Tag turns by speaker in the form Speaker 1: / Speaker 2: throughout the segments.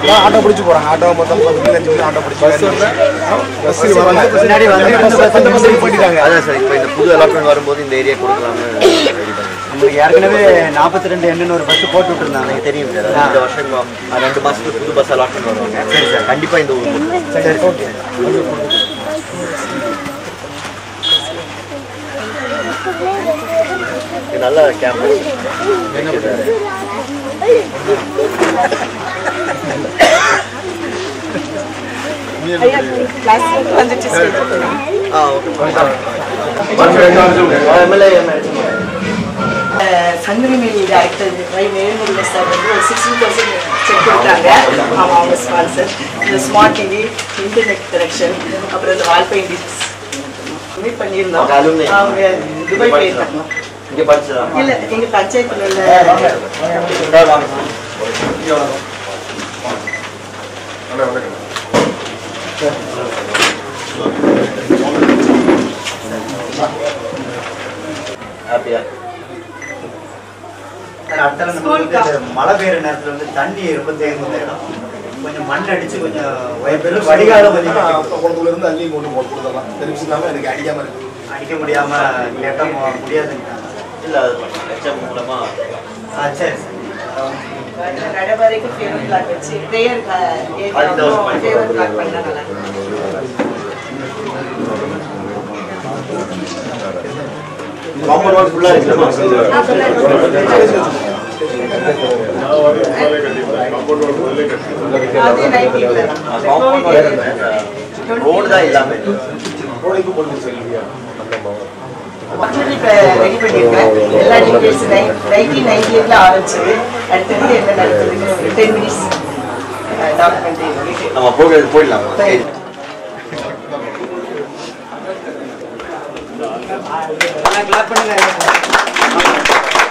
Speaker 1: அதான் ஆட்டோ பிடிச்சி போறாங்க ஆட்டோ மொத்தம் பத்து பேர் அஞ்சு பேர் ஆட்டோ பிடிச்சி பஸ்
Speaker 2: முன்னாடி வந்து
Speaker 1: பஸ் அந்த பஸ் போயிட்டாங்க
Speaker 2: அதான் சார் இப்போ இந்த புது அலாட்மெண்ட் வரும்போது இந்த ஏரியா கொடுக்கலாம்னு ரெடி பண்ணி
Speaker 3: நம்மளுக்கு ஏற்கனவே நாற்பத்தி ரெண்டு எண்ணூறு பஸ் போட்டு விட்டுருந்தாங்க
Speaker 2: எனக்கு தெரியும் சார் அது இந்த வருஷம் இப்போ, அஹ், ரெண்டு மாசத்துக்கு புது பஸ் அலாட்மெண்ட் வருவாங்க சரி சார் கண்டிப்பா இந்த ஊர்
Speaker 3: சரி ஓகே
Speaker 2: இது நல்ல கேம்பஸ் ஆ ஓகே எம்எல்ஏ
Speaker 4: சங்கரிமணி டைரக்டர் நேர்முக சார் வந்து ஒரு சிக்ஸ்டீன் தௌசண்ட் செக் கொடுத்தாங்க ஆமாம் அவங்க ஸ்பான்சர் இந்த ஸ்மார்ட் டிவி இன்டர்நெட் கனெக்ஷன் அப்புறம் இந்த வால் பெயிண்டிங்ஸ் மீட் பண்ணியிருந்தோம்
Speaker 2: அவங்க alumni.
Speaker 4: அவங்க துபாய் போயிருந்தாங்க
Speaker 2: இங்கே படிச்சதா
Speaker 4: இல்லை எங்கள் பஞ்சாயத்தில் உள்ள
Speaker 2: சார் வாங்க ஹாப்பியா
Speaker 3: சார் அடுத்த நாள் நம்ம வந்து இந்த மழை பெய்யுற நேரத்துல வந்து தண்ணி ரொம்ப தேங்கும் இந்த இடம் கொஞ்சம் மண் அடிச்சு கொஞ்சம் வயப்பெரு வடிகால கொஞ்சம்
Speaker 1: குளத்துல இருந்து அள்ளி கொண்டு போட்டு கொடுத்துடலாம் தெரிவிச்சுக்காம எனக்கு அடிக்காம இருக்கு
Speaker 3: அடிக்க முடியாம கேட்டா மு- முடியாதுங்க
Speaker 2: இல்லை அது ஹெச்எம் மூலமா
Speaker 3: ஆ சரி சார்
Speaker 4: கடை வரைக்கும் ஃபேவர் பிளாக் வச்சு ப்ரேயர் ஃபேவர் பிளாக் பண்ணா நல்லா இருக்கும்.
Speaker 2: காம்பவுண்ட் வால் ஃபுல்லாக இருக்குமா
Speaker 4: அது நைட் இல்லை
Speaker 2: காம்பவுண்ட் வால் ரோடு தான் இல்லாமல்
Speaker 4: ஆக்சுவலி இப்போ ரெடி பண்ணியிருக்கேன் எல்லா டீட்டெயில்ஸ் நைன்டீன் நைன்டி எயிட்டில் ஆரம்பிச்சது அடுத்தது என்ன நடக்குதுன்னு ஒரு டென் மினிட்ஸ் டாக்குமெண்ட்
Speaker 2: நம்ம போக போயிடலாம்
Speaker 3: கிளாப் பண்ணுங்க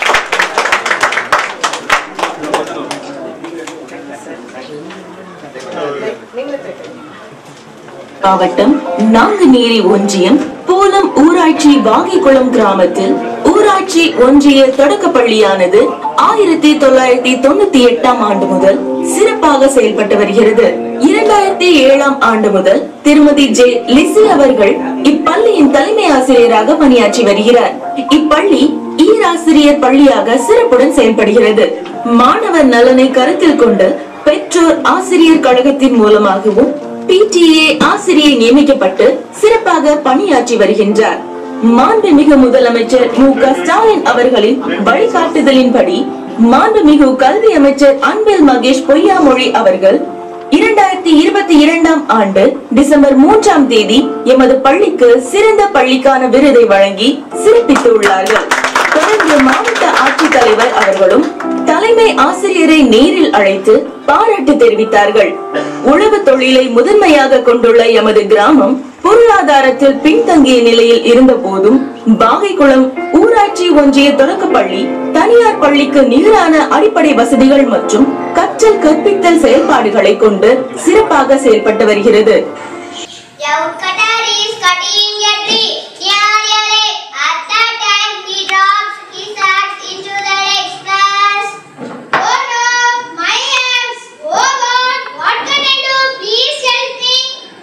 Speaker 5: மாவட்டம் நாங்குநேரி ஒன்றியம் பூலம் ஊராட்சி வாகைக்குளம் கிராமத்தில் ஊராட்சி ஒன்றிய தொடக்கப்பள்ளியானது ஆயிரத்தி தொள்ளாயிரத்தி தொண்ணூத்தி எட்டாம் ஆண்டு முதல் சிறப்பாக செயல்பட்டு வருகிறது இரண்டாயிரத்தி ஏழாம் ஆண்டு முதல் திருமதி ஜே லிசி அவர்கள் இப்பள்ளியின் தலைமை ஆசிரியராக பணியாற்றி வருகிறார் இப்பள்ளி ஈராசிரியர் பள்ளியாக சிறப்புடன் செயல்படுகிறது மாணவர் நலனை கருத்தில் கொண்டு பெற்றோர் ஆசிரியர் கழகத்தின் மூலமாகவும் பிடிஏ ஆசிரியை நியமிக்கப்பட்டு சிறப்பாக பணியாற்றி வருகின்றார் மாண்புமிகு முதலமைச்சர் மு க ஸ்டாலின் அவர்களின் வழிகாட்டுதலின்படி மாண்புமிகு கல்வி அமைச்சர் அன்பில் மகேஷ் பொய்யாமொழி அவர்கள் இரண்டாயிரத்தி இருபத்தி இரண்டாம் ஆண்டு டிசம்பர் மூன்றாம் தேதி எமது பள்ளிக்கு சிறந்த பள்ளிக்கான விருதை வழங்கி சிறப்பித்துள்ளார்கள் தொடர்ந்து மாவட்ட ஆட்சித்தலைவர் அவர்களும் தலைமை ஆசிரியரை நேரில் அழைத்து பாராட்டு தெரிவித்தார்கள் உழவு தொழிலை முதன்மையாக கொண்டுள்ள எமது கிராமம் பொருளாதாரத்தில் பின்தங்கிய நிலையில் இருந்த போதும் பாகைக்குளம் ஊராட்சி ஒன்றிய தொடக்கப்பள்ளி தனியார் பள்ளிக்கு நிகரான அடிப்படை வசதிகள் மற்றும் கற்றல் கற்பித்தல் செயல்பாடுகளை கொண்டு சிறப்பாக செயல்பட்டு வருகிறது
Speaker 6: A woodcutter is cutting a tree near a lake. At that time, he drops his axe into the lake. Splash! Oh no, my axe! Oh God, what can I do? Please help me.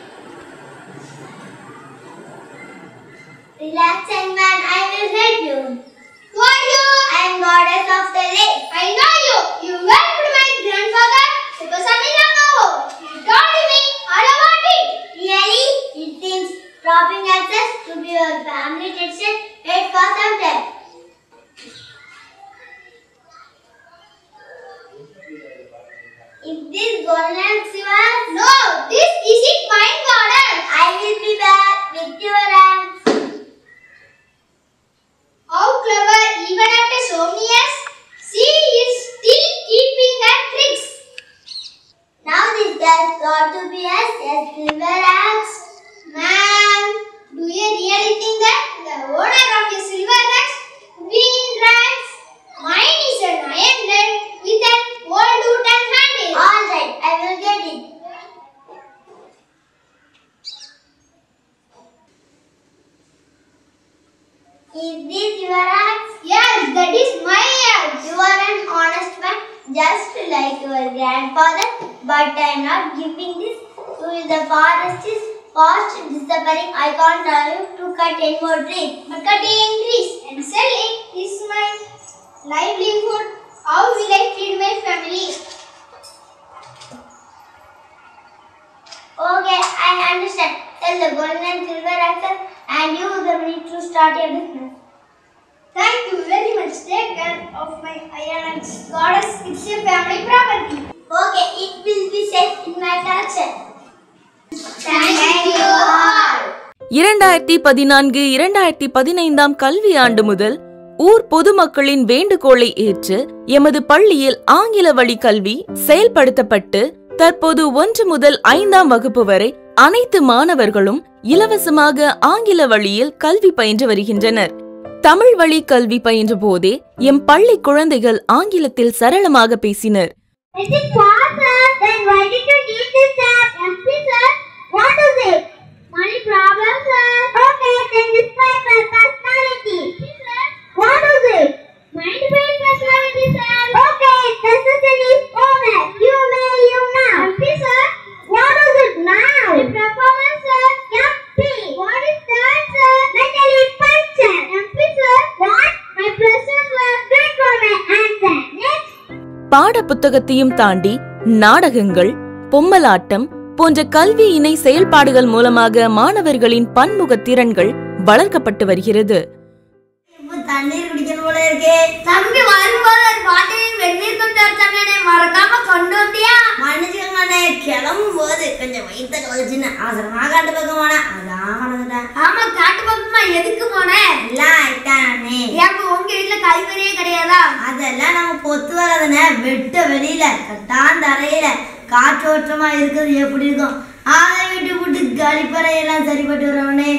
Speaker 6: Relax, young man. I will help you. Who are you? I am goddess of the lake. I know you. You helped my grandfather. Supasamilamo. You told me all about it. Really? It seems dropping access to be your family tradition. Wait for some time. Is this golden axe yours? No, this isn't mine, goddess. I will be back with your axe. How clever, even after so many years, she is still keeping her tricks. Now this has got to be a silver axe. Man, do you really think that the owner of your silver axe will axe? Mine is an iron blade with an old wooden handle. All right, I will get it. Is this your axe? Yes, that is my axe. You are an honest man. just like your grandfather, but I am not giving this to you. The forest is fast disappearing. I can't tell you to cut any more trees. But cutting trees and selling is my livelihood. How will I feed my family? Okay, I understand. Tell the golden and silver actor and you the need to start your business. Thank you very much. Take care of my iron and goddess. It's your family property. Okay, it will be safe in my collection. Thank you all.
Speaker 5: இரண்டாயிரத்தி பதினான்கு இரண்டாயிரத்தி பதினைந்தாம் கல்வி ஆண்டு முதல் ஊர் பொதுமக்களின் வேண்டுகோளை ஏற்று எமது பள்ளியில் ஆங்கில வழி கல்வி செயல்படுத்தப்பட்டு தற்போது ஒன்று முதல் ஐந்தாம் வகுப்பு வரை அனைத்து மாணவர்களும் இலவசமாக ஆங்கில வழியில் கல்வி பயின்று வருகின்றனர் தமிழ் வழி கல்வி பயின்ற போதே எம் பள்ளி குழந்தைகள் ஆங்கிலத்தில் சரளமாக பேசினர்
Speaker 6: Is it far, sir? Then why did you need this, sir? MP, sir? What is it? Money problem, sir. Okay, then describe my personality. sir? What is it? Mind-brain personality, sir. Okay, the session is over. You may leave now. MP, sir? What is it now? The performance, sir. MP. What is that, sir? Mentally function. MP, sir? What? My questions were good for my answer. Next.
Speaker 5: பாட புத்தகத்தையும் தாண்டி நாடகங்கள் பொம்மலாட்டம் போன்ற கல்வி இணை செயல்பாடுகள் மூலமாக மாணவர்களின் பன்முக திறன்கள் வளர்க்கப்பட்டு வருகிறது
Speaker 6: இப்போ தண்ணீர் குடிக்கணும் போல இருக்கே தம்பி வரும்போது ஒரு பாட்டில் வெந்நீர் கொண்டு வர சொன்னேனே மறக்காம கொண்டு வந்தியா மன்னிச்சுக்கோங்கண்ணே கிளம்பும் போது கொஞ்சம் வயிற்ற கழிச்சுன்னு அவசரமா காட்டு பக்கம் போனேன் அதான் மறந்துட்டேன் ஆமா காட்டு பக்கமா எதுக்கு போனேன் எல்லாம் ஆயிட்டானே ஏப்ப உங்க வீட்டுல கழிப்பறையே கிடையாதா அதெல்லாம் நம்ம பொத்து வராதுண்ணே வெட்ட வெளியில கட்டான் தரையில காற்றோட்டமா இருக்கிறது எப்படி இருக்கும் அதை விட்டு விட்டு கழிப்பறையெல்லாம் சரிப்பட்டு வரவனே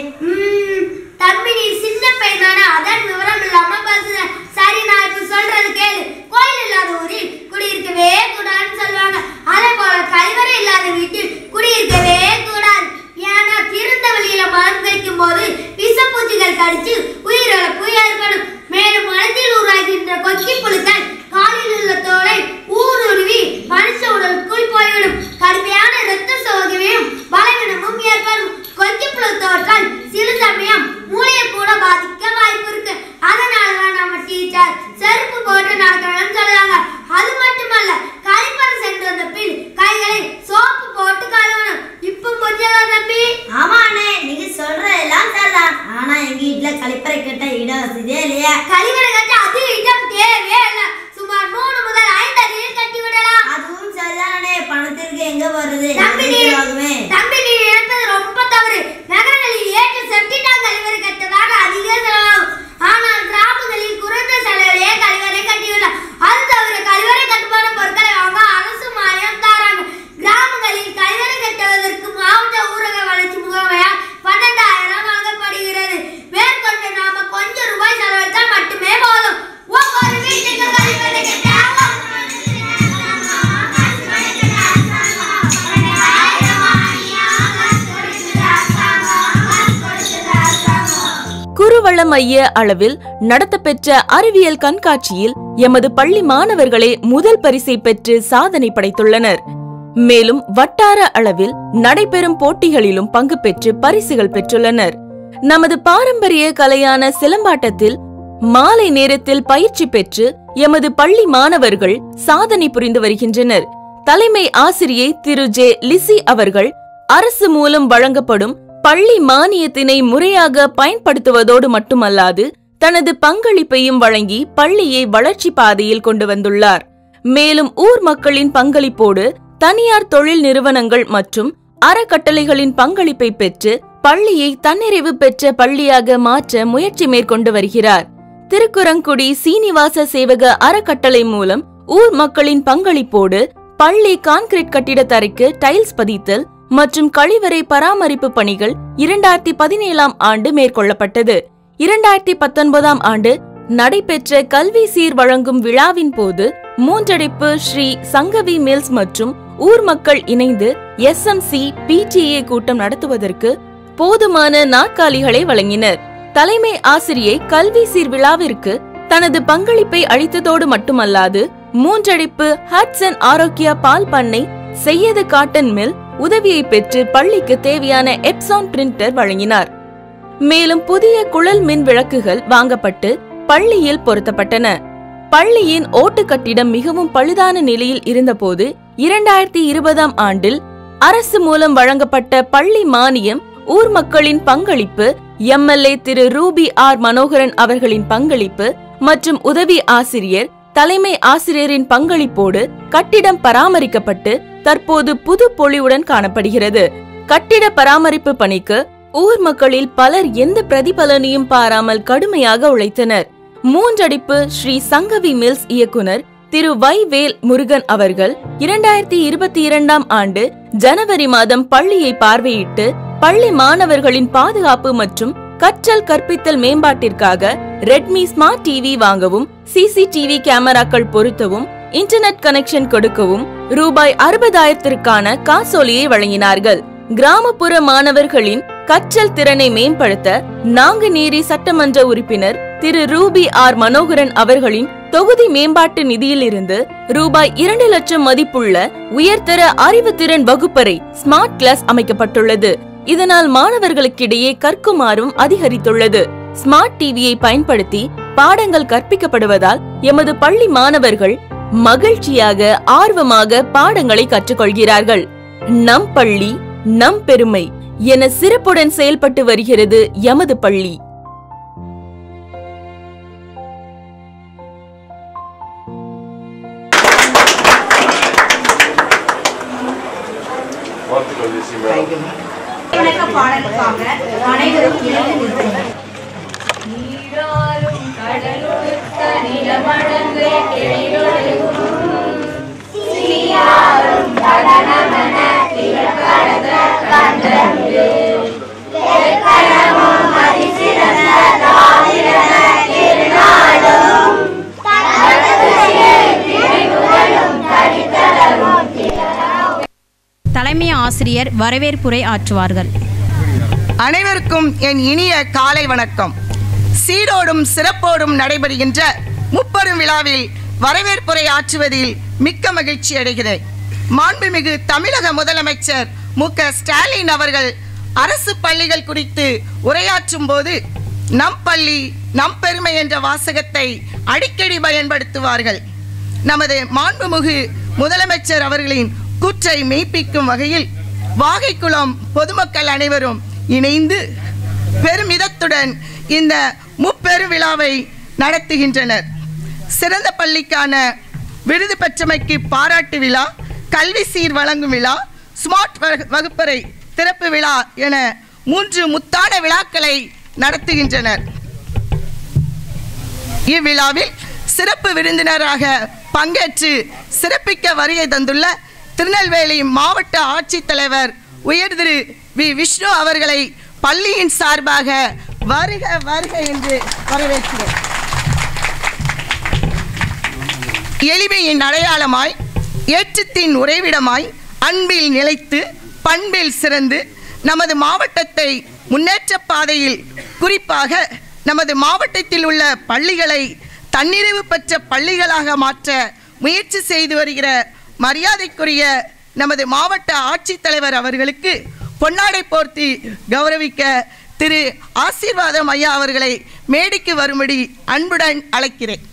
Speaker 6: தம்பி நீ சின்ன பையன் தானே அதான் விவரம் இல்லாம பேசுற சரி நான் இப்ப சொல்றது கேளு கோயில் இல்லாத ஊரில் குடியிருக்கவே கூடாதுன்னு சொல்லுவாங்க அதே போல கழிவறை இல்லாத வீட்டில் குடியிருக்கவே கூடாது ஏன்னா திறந்த வெளியில மரம் வைக்கும் போது விஷப்பூச்சிகள் கடிச்சு உயிரிழப்பு ஏற்படும் மேலும் மனத்தில் உருவாகின்ற கொக்கி புழுக்கள் காலில் உள்ள தோலை ஊடுருவி மனுஷ உடலுக்குள் போய்விடும் கடுமையான இரத்த சோகையும் பலவீனமும் ஏற்படும் கொக்கி புழு தோற்றால் சில சமயம் மூளையை கூட பாதிக்க வாய்ப்பு இருக்கு அதனாலதான் நம்ம டீச்சர் செருப்பு போட்டு நடக்கணும்னு சொல்லுவாங்க அது மட்டுமல்ல கழிப்பறை சென்று வந்த பின் கைகளை சோப்பு போட்டு கழுவணும் இப்ப புரிஞ்சதா தம்பி ஆமா அண்ணே நீங்க சொல்ற எல்லாம் சரிதான் ஆனா எங்க வீட்ல கழிப்பறை கட்ட இட வசதியே இல்லையா கழிவறை கட்ட அதிக இடம் தேவையே இல்ல சுமார் மூணு முதல் ஐந்து அடியில் கட்டி விடலாம் அதுவும் சரிதானே பணத்திற்கு எங்க வருது தம்பி நீ தம்பி நீ நினைப்பது ரொம்ப தவறு நகரங்களில் ஏற்ற செப்டி டேங்க் கழிவறை கட்டதாக அதிக செலவாகும் ஆனால் கிராமங்களில் குறைந்த செலவிலேயே கழிவறை கட்டியுள்ளார் அது தவிர கழிவறை கட்டுமான பொருட்களை வாங்க அரசு மானியம் தராங்க கிராமங்களில் கழிவறை கட்டுவதற்கு மாவட்ட ஊரக வளர்ச்சி முகமையால் பன்னெண்டாயிரம் வழங்கப்படுகிறது மேற்கொண்டு நாம கொஞ்சம் ரூபாய் செலவழித்தால் மட்டுமே போதும் ஒவ்வொரு வீட்டுக்கு கழிவறை கட்ட
Speaker 5: குருவள மைய அளவில் நடத்தப்பெற்ற அறிவியல் கண்காட்சியில் எமது பள்ளி மாணவர்களே முதல் பரிசை பெற்று சாதனை படைத்துள்ளனர் மேலும் வட்டார அளவில் நடைபெறும் போட்டிகளிலும் பங்கு பெற்று பரிசுகள் பெற்றுள்ளனர் நமது பாரம்பரிய கலையான சிலம்பாட்டத்தில் மாலை நேரத்தில் பயிற்சி பெற்று எமது பள்ளி மாணவர்கள் சாதனை புரிந்து வருகின்றனர் தலைமை ஆசிரியை திரு ஜே லிசி அவர்கள் அரசு மூலம் வழங்கப்படும் பள்ளி மானியத்தினை முறையாக பயன்படுத்துவதோடு மட்டுமல்லாது தனது பங்களிப்பையும் வழங்கி பள்ளியை வளர்ச்சி பாதையில் கொண்டு வந்துள்ளார் மேலும் ஊர் மக்களின் பங்களிப்போடு தனியார் தொழில் நிறுவனங்கள் மற்றும் அறக்கட்டளைகளின் பங்களிப்பை பெற்று பள்ளியை தன்னிறைவு பெற்ற பள்ளியாக மாற்ற முயற்சி மேற்கொண்டு வருகிறார் திருக்குறங்குடி சீனிவாச சேவக அறக்கட்டளை மூலம் ஊர் மக்களின் பங்களிப்போடு பள்ளி கான்கிரீட் கட்டிட தரைக்கு டைல்ஸ் பதித்தல் மற்றும் கழிவறை பராமரிப்பு பணிகள் இரண்டாயிரத்தி பதினேழாம் ஆண்டு மேற்கொள்ளப்பட்டது இரண்டாயிரத்தி பத்தொன்பதாம் ஆண்டு நடைபெற்ற கல்வி சீர் வழங்கும் விழாவின் போது மூன்றடைப்பு ஸ்ரீ சங்கவி மில்ஸ் மற்றும் ஊர் மக்கள் இணைந்து எஸ் எம் சி பிடிஏ கூட்டம் நடத்துவதற்கு போதுமான நாற்காலிகளை வழங்கினர் தலைமை ஆசிரியை கல்வி சீர் விழாவிற்கு தனது பங்களிப்பை அளித்ததோடு மட்டுமல்லாது மூன்றடிப்பு ஹட்சன் ஆரோக்கியா பால் பண்ணை செய்யது காட்டன் மில் உதவியை பெற்று பள்ளிக்கு தேவையான எப்சான் பிரிண்டர் வழங்கினார் மேலும் புதிய குழல் மின் விளக்குகள் வாங்கப்பட்டு பள்ளியில் பொருத்தப்பட்டன பள்ளியின் ஓட்டு கட்டிடம் மிகவும் பழுதான நிலையில் இருந்தபோது இரண்டாயிரத்தி இருபதாம் ஆண்டில் அரசு மூலம் வழங்கப்பட்ட பள்ளி மானியம் ஊர் மக்களின் பங்களிப்பு எம்எல்ஏ திரு ரூபி ஆர் மனோகரன் அவர்களின் பங்களிப்பு மற்றும் உதவி ஆசிரியர் தலைமை ஆசிரியரின் பங்களிப்போடு கட்டிடம் பராமரிக்கப்பட்டு தற்போது புது பொலிவுடன் காணப்படுகிறது கட்டிட பராமரிப்பு பணிக்கு ஊர் மக்களில் பலர் எந்த பிரதிபலனையும் பாராமல் கடுமையாக உழைத்தனர் மூன்றடிப்பு ஸ்ரீ சங்கவி மில்ஸ் இயக்குனர் திரு வை வேல் முருகன் அவர்கள் இரண்டாயிரத்தி இருபத்தி இரண்டாம் ஆண்டு ஜனவரி மாதம் பள்ளியை பார்வையிட்டு பள்ளி மாணவர்களின் பாதுகாப்பு மற்றும் கற்றல் கற்பித்தல் மேம்பாட்டிற்காக ரெட்மி ஸ்மார்ட் டிவி வாங்கவும் சிசிடிவி கேமராக்கள் பொருத்தவும் இன்டர்நெட் கனெக்ஷன் கொடுக்கவும் ரூபாய் அறுபதாயிரத்திற்கான காசோலியை வழங்கினார்கள் கிராமப்புற மாணவர்களின் கற்றல் திறனை மேம்படுத்த நாங்குநேரி சட்டமன்ற உறுப்பினர் திரு ரூபி ஆர் மனோகரன் அவர்களின் தொகுதி மேம்பாட்டு நிதியிலிருந்து ரூபாய் இரண்டு லட்சம் மதிப்புள்ள உயர்தர அறிவுத்திறன் வகுப்பறை ஸ்மார்ட் கிளாஸ் அமைக்கப்பட்டுள்ளது இதனால் மாணவர்களுக்கிடையே கற்குமாறும் அதிகரித்துள்ளது ஸ்மார்ட் டிவியை பயன்படுத்தி பாடங்கள் கற்பிக்கப்படுவதால் எமது பள்ளி மாணவர்கள் மகிழ்ச்சியாக ஆர்வமாக பாடங்களை கற்றுக்கொள்கிறார்கள் நம் பள்ளி நம் பெருமை என சிறப்புடன் செயல்பட்டு வருகிறது எமது பள்ளி
Speaker 1: வாழ்த்துக்கள் ஜெசி மேடம்
Speaker 7: வணக்க பாடலுக்காக அனைவரும் எழுந்து நிற்குங்கள் நீராறும் கடலொழுக்க நிலமடங்கு எழிலொழுகும் சீராறும் கடனமென திகழ்கடக கண்டன்று எக்கணமும் அதிசிறந்த தாவிரன திருநாளும்
Speaker 8: தலைமை ஆசிரியர் வரவேற்புரை ஆற்றுவார்கள்
Speaker 9: அனைவருக்கும் என் இனிய காலை வணக்கம் சீரோடும் சிறப்போடும் நடைபெறுகின்ற முப்பெரும் விழாவில் வரவேற்புரை ஆற்றுவதில் மிக்க மகிழ்ச்சி அடைகிறேன் மாண்புமிகு தமிழக முதலமைச்சர் மு க ஸ்டாலின் அவர்கள் அரசு பள்ளிகள் குறித்து உரையாற்றும் போது நம் பள்ளி நம் பெருமை என்ற வாசகத்தை அடிக்கடி பயன்படுத்துவார்கள் நமது மாண்புமிகு முதலமைச்சர் அவர்களின் கூற்றை மெய்ப்பிக்கும் வகையில் வாகைக்குளம் பொதுமக்கள் அனைவரும் இணைந்து பெருமிதத்துடன் இந்த முப்பெரு விழாவை நடத்துகின்றனர் சிறந்த பள்ளிக்கான விருது பெற்றமைக்கு பாராட்டு விழா கல்வி சீர் வழங்கும் விழா ஸ்மார்ட் வகு- வகுப்பறை திறப்பு விழா என மூன்று முத்தான விழாக்களை நடத்துகின்றனர் இவ்விழாவில் சிறப்பு விருந்தினராக பங்கேற்று சிறப்பிக்க வருகை தந்துள்ள திருநெல்வேலி மாவட்ட ஆட்சித்தலைவர் உயர் திரு வி விஷ்ணு அவர்களை பள்ளியின் சார்பாக வருக வருக என்று வரவேற்கிறோம் எளிமையின் அடையாளமாய் ஏற்றத்தின் உறைவிடமாய் அன்பில் நிலைத்து பண்பில் சிறந்து நமது மாவட்டத்தை முன்னேற்ற பாதையில் குறிப்பாக நமது மாவட்டத்தில் உள்ள பள்ளிகளை தன்னிறைவு பெற்ற பள்ளிகளாக மாற்ற முயற்சி செய்து வருகிற மரியாதைக்குரிய நமது மாவட்ட ஆட்சித்தலைவர் அவர்களுக்கு பொன்னாடை போர்த்தி கௌரவிக்க திரு ஆசீர்வாதம் ஐயா அவர்களை மேடைக்கு வரும்படி அன்புடன் அழைக்கிறேன்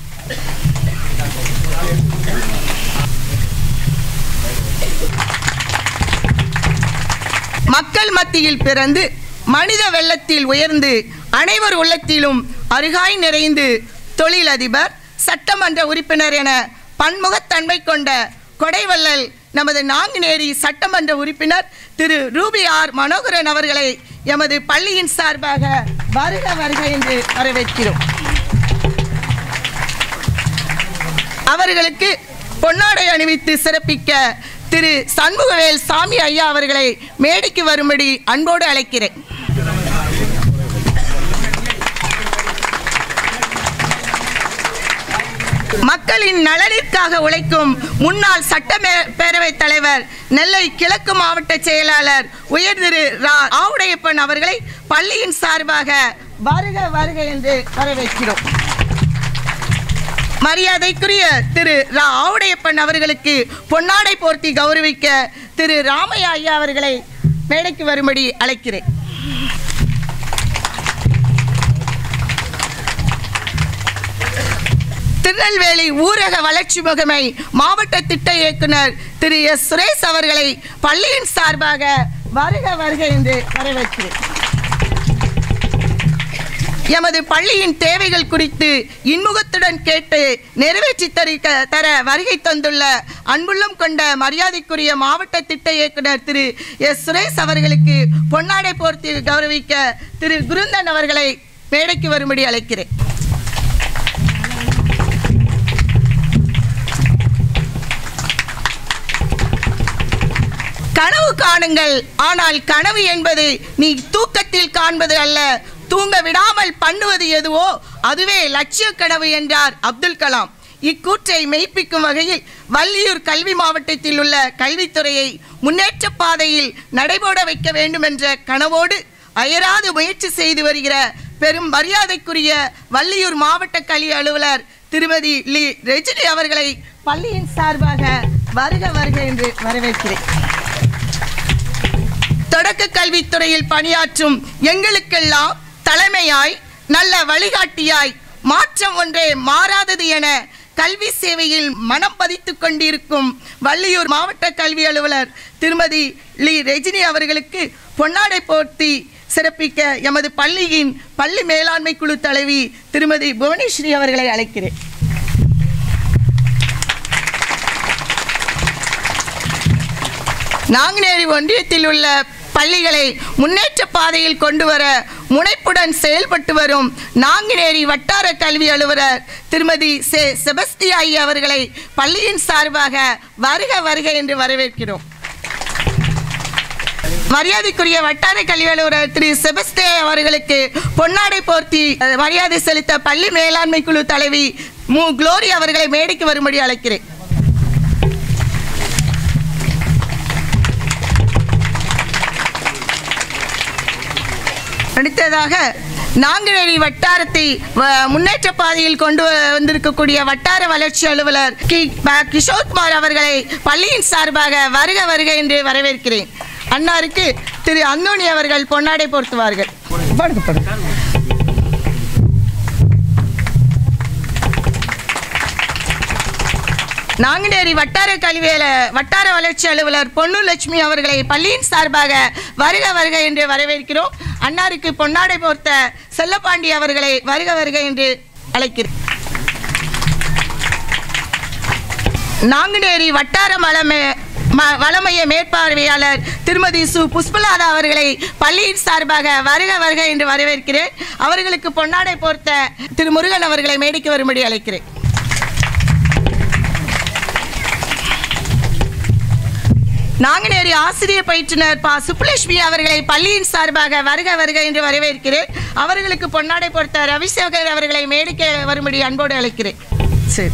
Speaker 9: மக்கள் மத்தியில் பிறந்து மனித வெள்ளத்தில் உயர்ந்து அனைவர் உள்ளத்திலும் அருகாய் நிறைந்து தொழிலதிபர் சட்டமன்ற உறுப்பினர் என பன்முகத்தன்மை கொண்ட கொடைவள்ளல் நமது நாங்குநேரி சட்டமன்ற உறுப்பினர் திரு ரூபி ஆர் மனோகரன் அவர்களை எமது பள்ளியின் சார்பாக வருக வருக என்று வரவேற்கிறோம் அவர்களுக்கு பொன்னாடை அணிவித்து சிறப்பிக்க திரு சண்முகவேல் சாமி ஐயா அவர்களை மேடைக்கு வரும்படி அன்போடு அழைக்கிறேன் மக்களின் நலனிற்காக உழைக்கும் முன்னாள் சட்டமே- பேரவைத் தலைவர் நெல்லை கிழக்கு மாவட்ட செயலாளர் உயர் திரு ரா ஆவுடையப்பன் அவர்களை பள்ளியின் சார்பாக வருக வருக என்று வரவேற்கிறோம் மரியாதைக்குரிய திரு ரா ஆவுடையப்பன் அவர்களுக்கு பொன்னாடை போர்த்தி கௌரவிக்க திரு ராமையா ஐயா அவர்களை மேடைக்கு வரும்படி அழைக்கிறேன் திருநெல்வேலி ஊரக வளர்ச்சி முகமை மாவட்ட திட்ட இயக்குனர் திரு எஸ் சுரேஷ் அவர்களை பள்ளியின் சார்பாக வருக வருக என்று வரவேற்கிறேன் எமது பள்ளியின் தேவைகள் குறித்து இன்முகத்துடன் கேட்டு நிறைவேற்றி தரிக்க தர வருகை தந்துள்ள அன்புள்ளம் கொண்ட மரியாதைக்குரிய மாவட்ட திட்ட இயக்குனர் திரு எஸ் சுரேஷ் அவர்களுக்கு பொன்னாடை போர்த்தி கௌரவிக்க திரு குருந்தன் அவர்களை மேடைக்கு வரும்படி அழைக்கிறேன் கனவு காணுங்கள் ஆனால் கனவு என்பது நீ தூக்கத்தில் காண்பது அல்ல தூங்க விடாமல் பண்ணுவது எதுவோ அதுவே லட்சிய கனவு என்றார் அப்துல் கலாம் இக்கூற்றை மெய்ப்பிக்கும் வகையில் வள்ளியூர் கல்வி மாவட்டத்தில் உள்ள கல்வித்துறையை முன்னேற்ற பாதையில் நடைபோட வைக்க வேண்டும் என்ற கனவோடு அயராது முயற்சி செய்து வருகிற பெரும் மரியாதைக்குரிய வள்ளியூர் மாவட்ட கல்வி அலுவலர் திருமதி லி ரெஜினி அவர்களை பள்ளியின் சார்பாக வருக வருக என்று வரவேற்கிறேன் தொடக்க கல்வித்துறையில் பணியாற்றும் எங்களுக்கெல்லாம் தலைமையாய் நல்ல வழிகாட்டியாய் மாற்றம் ஒன்றே மாறாதது என கல்வி சேவையில் மனம் பதித்துக் கொண்டிருக்கும் வள்ளியூர் மாவட்ட கல்வி அலுவலர் திருமதி லி ரெஜினி அவர்களுக்கு பொன்னாடை போர்த்தி சிறப்பிக்க எமது பள்ளியின் பள்ளி மேலாண்மை குழு தலைவி திருமதி புவனேஸ்வரி அவர்களை அழைக்கிறேன் நாங்குநேரி ஒன்றியத்தில் உள்ள பள்ளிகளை முன்னேற்ற பாதையில் கொண்டு வர முனைப்புடன் செயல்பட்டு வரும் நாங்குநேரி வட்டார கல்வி அலுவலர் திருமதி சே செபஸ்தியாயி அவர்களை பள்ளியின் சார்பாக வருக வருக என்று வரவேற்கிறோம் மரியாதைக்குரிய வட்டார கல்வி அலுவலர் திரு செபஸ்தே அவர்களுக்கு பொன்னாடை போர்த்தி அஹ், மரியாதை செலுத்த பள்ளி மேலாண்மை குழு தலைவி மு குளோரி அவர்களை மேடைக்கு வரும்படி அழைக்கிறேன் அடுத்ததாக நாங்குநேரி வட்டாரத்தை வ- முன்னேற்ற பாதையில் கொண்டு வ- வந்திருக்கக்கூடிய வட்டார வளர்ச்சி அலுவலர் கி ப- கிஷோர்குமார் அவர்களை பள்ளியின் சார்பாக வருக வருக என்று வரவேற்கிறேன் அன்னாருக்கு திரு அந்தோணி அவர்கள் பொன்னாடை போர்த்துவார்கள் பாடுங்க, பாடுங்க. நாங்குநேரி வட்டார கல்வியில வட்டார வளர்ச்சி அலுவலர் பொன்னு லட்சுமி அவர்களை பள்ளியின் சார்பாக வருக வருக என்று வரவேற்கிறோம் அன்னாருக்கு பொன்னாடை போர்த்த செல்லப்பாண்டி அவர்களை வருக வருக என்று அழைக்கிறேன் நாங்குநேரி வட்டார வளமே ம- வளமைய மேற்பார்வையாளர் திருமதி சு புஷ்பலாதா அவர்களை பள்ளியின் சார்பாக வருக வருக என்று வரவேற்கிறேன் அவர்களுக்கு பொன்னாடை போர்த்த திரு முருகன் அவர்களை மேடைக்கு வரும்படி அழைக்கிறேன் நாங்குநேரி ஆசிரியர் பயிற்றுனர் பா சுப்புலட்சுமி அவர்களை பள்ளியின் சார்பாக வருக வருக என்று வரவேற்கிறேன் அவர்களுக்கு பொன்னாடை பொறுத்த ரவிசேகர் அவர்களை மேடிக்க வரும்படி அன்போடு அழைக்கிறேன் சரி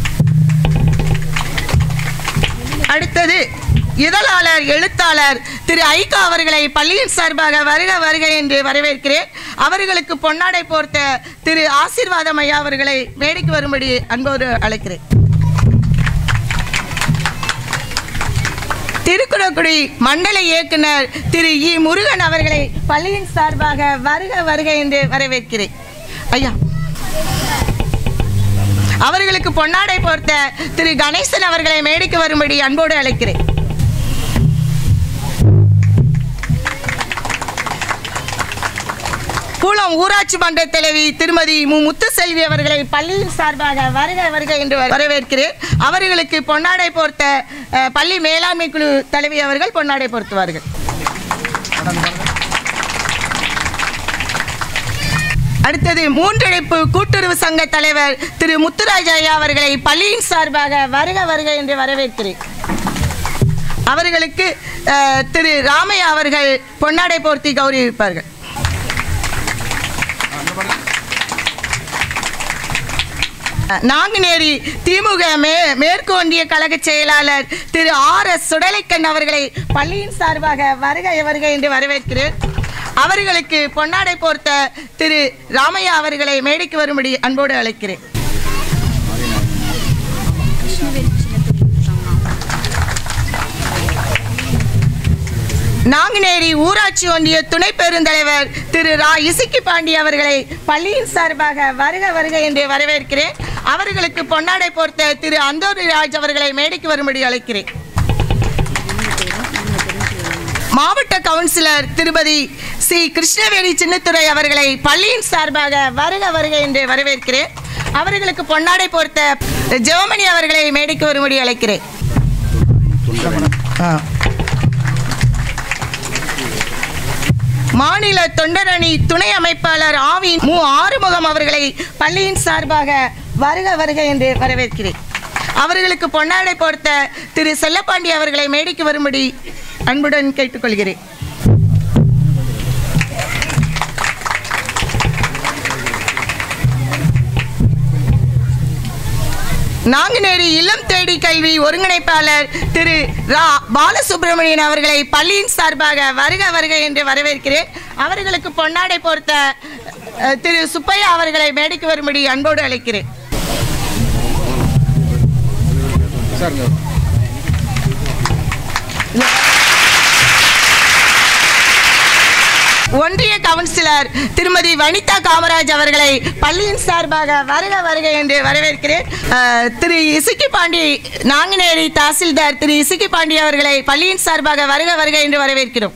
Speaker 9: அடுத்தது இதழாளர் எழுத்தாளர் திரு ஐகா அவர்களை பள்ளியின் சார்பாக வருக வருக என்று வரவேற்கிறேன் அவர்களுக்கு பொன்னாடை போர்த்த திரு ஆசீர்வாதம் ஐயா அவர்களை மேடைக்கு வரும்படி அன்போடு அழைக்கிறேன் திருக்குறக்குடி மண்டல இயக்குனர் திரு இ முருகன் அவர்களை பள்ளியின் சார்பாக வருக வருக என்று வரவேற்கிறேன் ஐயா அவர்களுக்கு பொன்னாடை போர்த்த திரு கணேசன் அவர்களை மேடைக்கு வரும்படி அன்போடு அழைக்கிறேன் பூலம் ஊராட்சி மன்ற தலைவி திருமதி மு முத்துசெல்வி அவர்களை பள்ளியின் சார்பாக வருக வருக என்று வரவேற்கிறேன் அவர்களுக்கு பொன்னாடை போர்த்த அஹ், பள்ளி மேலாண்மை குழு தலைவி அவர்கள் பொன்னாடை போர்த்துவார்கள் அடுத்தது மூன்றழைப்பு கூட்டுறவு சங்க தலைவர் திரு முத்துராஜ் ஐயா அவர்களை பள்ளியின் சார்பாக வருக வருக என்று வரவேற்கிறேன் அவர்களுக்கு அஹ், திரு ராமையா அவர்கள் பொன்னாடை போர்த்தி கௌரவிப்பார்கள் நாங்குநேரி திமுக மே மேற்கு ஒன்றிய கழக செயலாளர் திரு ஆர் எஸ் சுடலைக்கண் அவர்களை பள்ளியின் சார்பாக வருக வருக என்று வரவேற்கிறேன் அவர்களுக்கு பொன்னாடை போர்த்த திரு ராமையா அவர்களை மேடைக்கு வரும்படி அன்போடு அழைக்கிறேன் நாங்குநேரி ஊராட்சி ஒன்றிய துணை பெருந்தலைவர் திரு ரா இசுக்கி பாண்டி அவர்களை பள்ளியின் சார்பாக வருக வருக என்று வரவேற்கிறேன் அவர்களுக்கு பொன்னாடை போர்த்த திரு அந்தோரி ராஜ் அவர்களை மேடைக்கு வரும்படி அழைக்கிறேன் மாவட்ட கவுன்சிலர் திருமதி சி கிருஷ்ணவேணி சின்னத்துறை அவர்களை பள்ளியின் சார்பாக வருக வருக என்று வரவேற்கிறேன் அவர்களுக்கு பொன்னாடை போர்த்த ஜெவமணி அவர்களை மேடைக்கு வரும்படி அழைக்கிறேன் ஆ. மாநில தொண்டரணி துணை அமைப்பாளர் ஆவி மு ஆறுமுகம் அவர்களை பள்ளியின் சார்பாக வருக வருக என்று வரவேற்கிறேன் அவர்களுக்கு பொன்னாடை போர்த்த திரு செல்லப்பாண்டி அவர்களை மேடைக்கு வரும்படி அன்புடன் கேட்டுக்கொள்கிறேன் நாங்குநேரி இல்லம் தேடி கல்வி ஒருங்கிணைப்பாளர் திரு ரா பாலசுப்ரமணியன் அவர்களை பள்ளியின் சார்பாக வருக வருக என்று வரவேற்கிறேன் அவர்களுக்கு பொன்னாடை போர்த்த அஹ், திரு சுப்பையா அவர்களை மேடைக்கு வரும்படி அன்போடு அழைக்கிறேன் ஒன்றிய கவுன்சிலர் திருமதி வனிதா காமராஜ் அவர்களை பள்ளியின் சார்பாக வருக வருக என்று வரவேற்கிறேன் அஹ், திரு இசுக்கி பாண்டி நாங்குநேரி தாசில்தார் திரு இசுக்கி பாண்டி அவர்களை பள்ளியின் சார்பாக வருக வருக என்று வரவேற்கிறோம்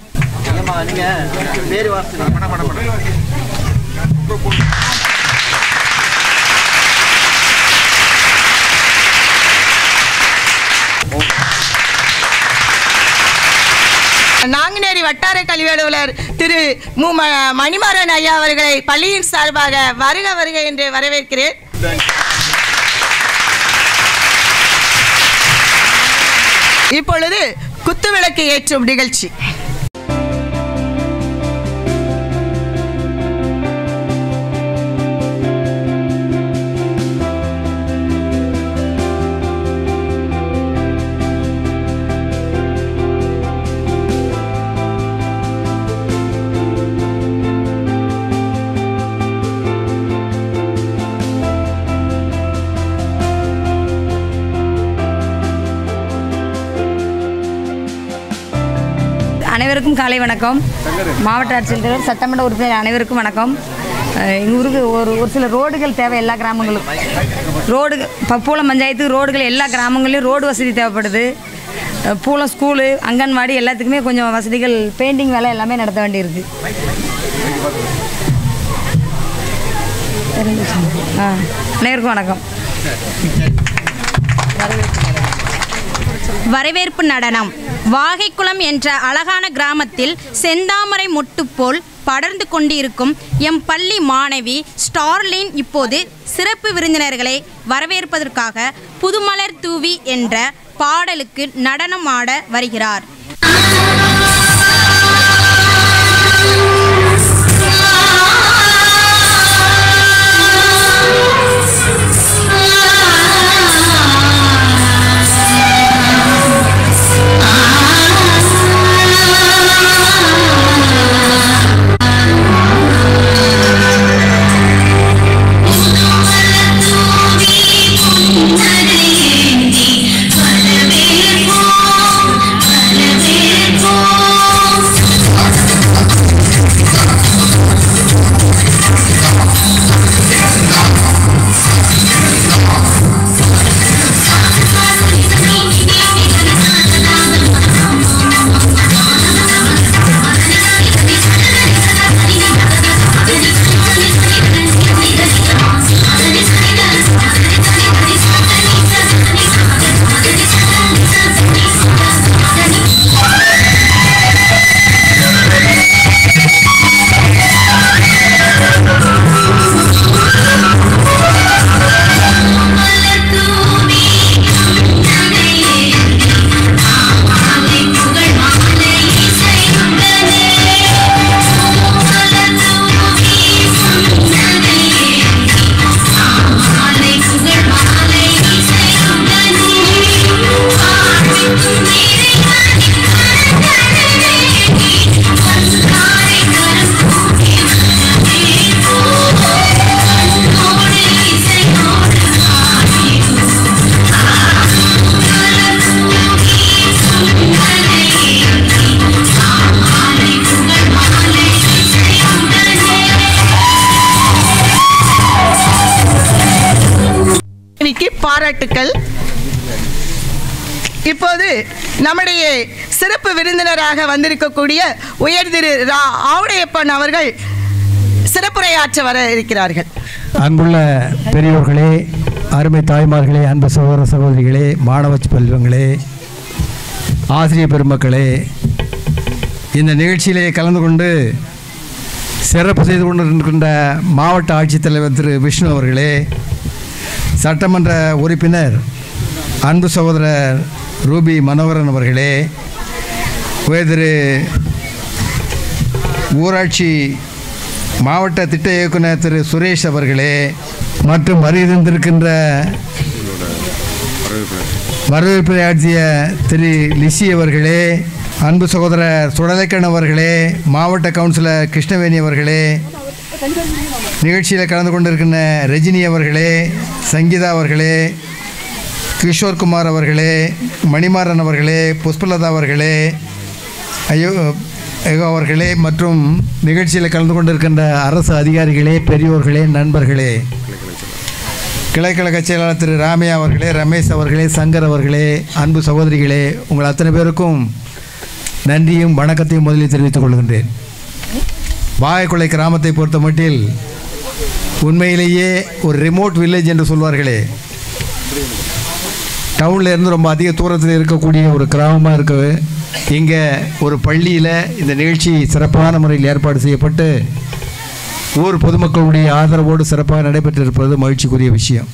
Speaker 9: நாங்குநேரி வட்டார கல்வி அலுவலர் திரு மு ம- மணிமாறன் ஐயா அவர்களை பள்ளியின் சார்பாக வருக வருக என்று வரவேற்கிறேன் இப்பொழுது குத்துவிளக்கு ஏற்றும் நிகழ்ச்சி
Speaker 10: அனைவருக்கும் காலை வணக்கம் மாவட்ட ஆட்சியர் சட்டமன்ற உறுப்பினர் அனைவருக்கும் வணக்கம் அஹ் எங்கள் ஊருக்கு ஒரு ஒரு சில ரோடுகள் தேவை எல்லா கிராமங்களும் ரோடு பப்பூலம் பஞ்சாயத்து ரோடுகள் எல்லா கிராமங்களையும் ரோடு வசதி தேவைப்படுது அஹ் பூலம் ஸ்கூலு அங்கன்வாடி எல்லாத்துக்குமே கொஞ்சம் வசதிகள் பெயிண்டிங் வேலை எல்லாமே நடத்த வேண்டியிருக்கு ஆ அனைவருக்கும் வணக்கம்
Speaker 8: வரவேற்பு நடனம் வாகைக்குளம் என்ற அழகான கிராமத்தில் செந்தாமரை மொட்டு போல் படர்ந்து கொண்டிருக்கும் எம் பள்ளி மாணவி ஸ்டார்லின் இப்போது சிறப்பு விருந்தினர்களை வரவேற்பதற்காக புதுமலர் தூவி என்ற பாடலுக்கு நடனம் ஆட வருகிறார்
Speaker 7: வரவேற்போம்
Speaker 9: பாராட்டுக்கள் இப்போது நம்முடைய சிறப்பு விருந்தினராக வந்திருக்கக்கூடிய உயர் திரு ரா ஆவுடையப்பன் அவர்கள் சிறப்புரையாற்ற வர இருக்கிறார்கள்
Speaker 11: அன்புள்ள பெரியோர்களே அருமை தாய்மார்களே அன்பு சகோதர சகோதரிகளே மாணவ செல்வங்களே ஆசிரியர் பெருமக்களே இந்த நிகழ்ச்சியிலே கலந்து கொண்டு சிறப்பு செய்து கொண்டிருக்கின்ற மாவட்ட ஆட்சித்தலைவர் திரு விஷ்ணு அவர்களே சட்டமன்ற உறுப்பினர் அன்பு சகோதரர் ரூபி மனோகரன் அவர்களே உயர் திரு ஊராட்சி மாவட்ட திட்ட இயக்குனர் திரு சுரேஷ் அவர்களே மற்றும் வருகின்றிருக்கின்ற வரவேற்பை ஆற்றிய திரு லிசி அவர்களே அன்பு சகோதரர் சுடலைக்கண் அவர்களே மாவட்ட கவுன்சிலர் கிருஷ்ணவேணி அவர்களே நிகழ்ச்சியில் கலந்து கொண்டிருக்கின்ற ரஜினி அவர்களே சங்கீதா அவர்களே கிஷோர்குமார் அவர்களே மணிமாறன் அவர்களே புஷ்பலதா அவர்களே ஐயோ ஐயோ அவர்களே மற்றும் நிகழ்ச்சியில் கலந்து கொண்டிருக்கின்ற அரசு அதிகாரிகளே பெரியோர்களே நண்பர்களே கிளைக்கழக செயலாளர் திரு ராமையா அவர்களே ரமேஷ் அவர்களே சங்கர் அவர்களே அன்பு சகோதரிகளே உங்கள் அத்தனை பேருக்கும் நன்றியும் வணக்கத்தையும் முதலில் தெரிவித்துக் கொள்கின்றேன் வாகைக்குளை கிராமத்தை பொறுத்த மட்டில் உண்மையிலேயே ஒரு ரிமோட் வில்லேஜ் என்று சொல்வார்களே டவுனில் இருந்து ரொம்ப அதிக தூரத்தில் இருக்கக்கூடிய ஒரு கிராமமாக இருக்குது இங்கே ஒரு பள்ளியில் இந்த நிகழ்ச்சி சிறப்பான முறையில் ஏற்பாடு செய்யப்பட்டு ஊர் பொதுமக்களுடைய ஆதரவோடு சிறப்பாக நடைபெற்றிருப்பது மகிழ்ச்சிக்குரிய விஷயம்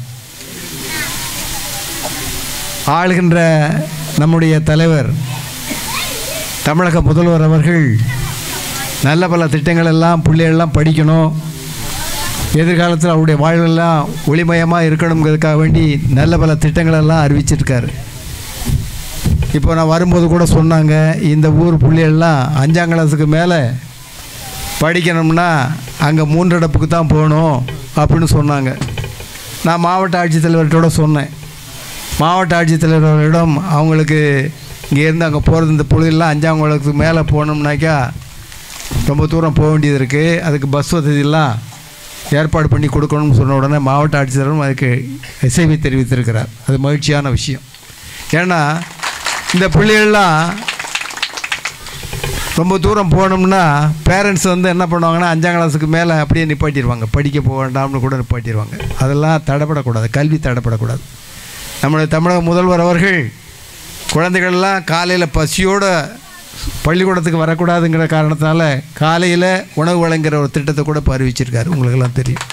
Speaker 11: ஆளுகின்ற நம்முடைய தலைவர் தமிழக முதல்வர் அவர்கள் நல்ல பல திட்டங்கள் எல்லாம் பிள்ளைகள்லாம் படிக்கணும் எதிர்காலத்தில் அவருடைய வாழ்வெல்லாம் ஒளிமயமாக இருக்கணுங்கிறதுக்காக வேண்டி நல்ல பல திட்டங்களெல்லாம் அறிவிச்சிருக்காரு இப்போ நான் வரும்போது கூட சொன்னாங்க இந்த ஊர் பிள்ளைகள்லாம் அஞ்சாம் கிளாஸுக்கு மேலே படிக்கணும்னா அங்கே மூன்றடப்புக்கு தான் போகணும் அப்படின்னு சொன்னாங்க நான் மாவட்ட ஆட்சித்தலைவர்கிட்ட சொன்னேன் மாவட்ட ஆட்சித்தலைவரிடம் அவங்களுக்கு இங்கேருந்து அங்கே போகிறது இந்த புள்ளைகள்லாம் அஞ்சாம் கிளாஸுக்கு மேலே போகணும்னாக்கா ரொம்ப தூரம் போக வேண்டியது இருக்குது அதுக்கு பஸ் வசதியெல்லாம் ஏற்பாடு பண்ணி கொடுக்கணும்னு சொன்ன உடனே மாவட்ட ஆட்சித்தலைவரும் அதுக்கு இசைவை தெரிவித்திருக்கிறார் அது மகிழ்ச்சியான விஷயம் ஏன்னா இந்த பிள்ளைகள்லாம் ரொம்ப தூரம் போனோம்னா பேரண்ட்ஸ் வந்து என்ன பண்ணுவாங்கன்னா அஞ்சாம் கிளாஸுக்கு மேலே அப்படியே நிப்பாட்டிடுவாங்க படிக்க போக வேண்டாம்னு கூட நிப்பாட்டிடுவாங்க அதெல்லாம் தடைப்படக்கூடாது கல்வி தடைப்படக்கூடாது நம்முடைய தமிழக முதல்வர் அவர்கள் குழந்தைகள்லாம் காலையில் பசியோடு பள்ளிக்கூடத்துக்கு வரக்கூடாதுங்கிற காரணத்தினால காலையில் உணவு வழங்குகிற ஒரு திட்டத்தை கூட இப்போ அறிவிச்சிருக்காரு உங்களுக்கெல்லாம் தெரியும்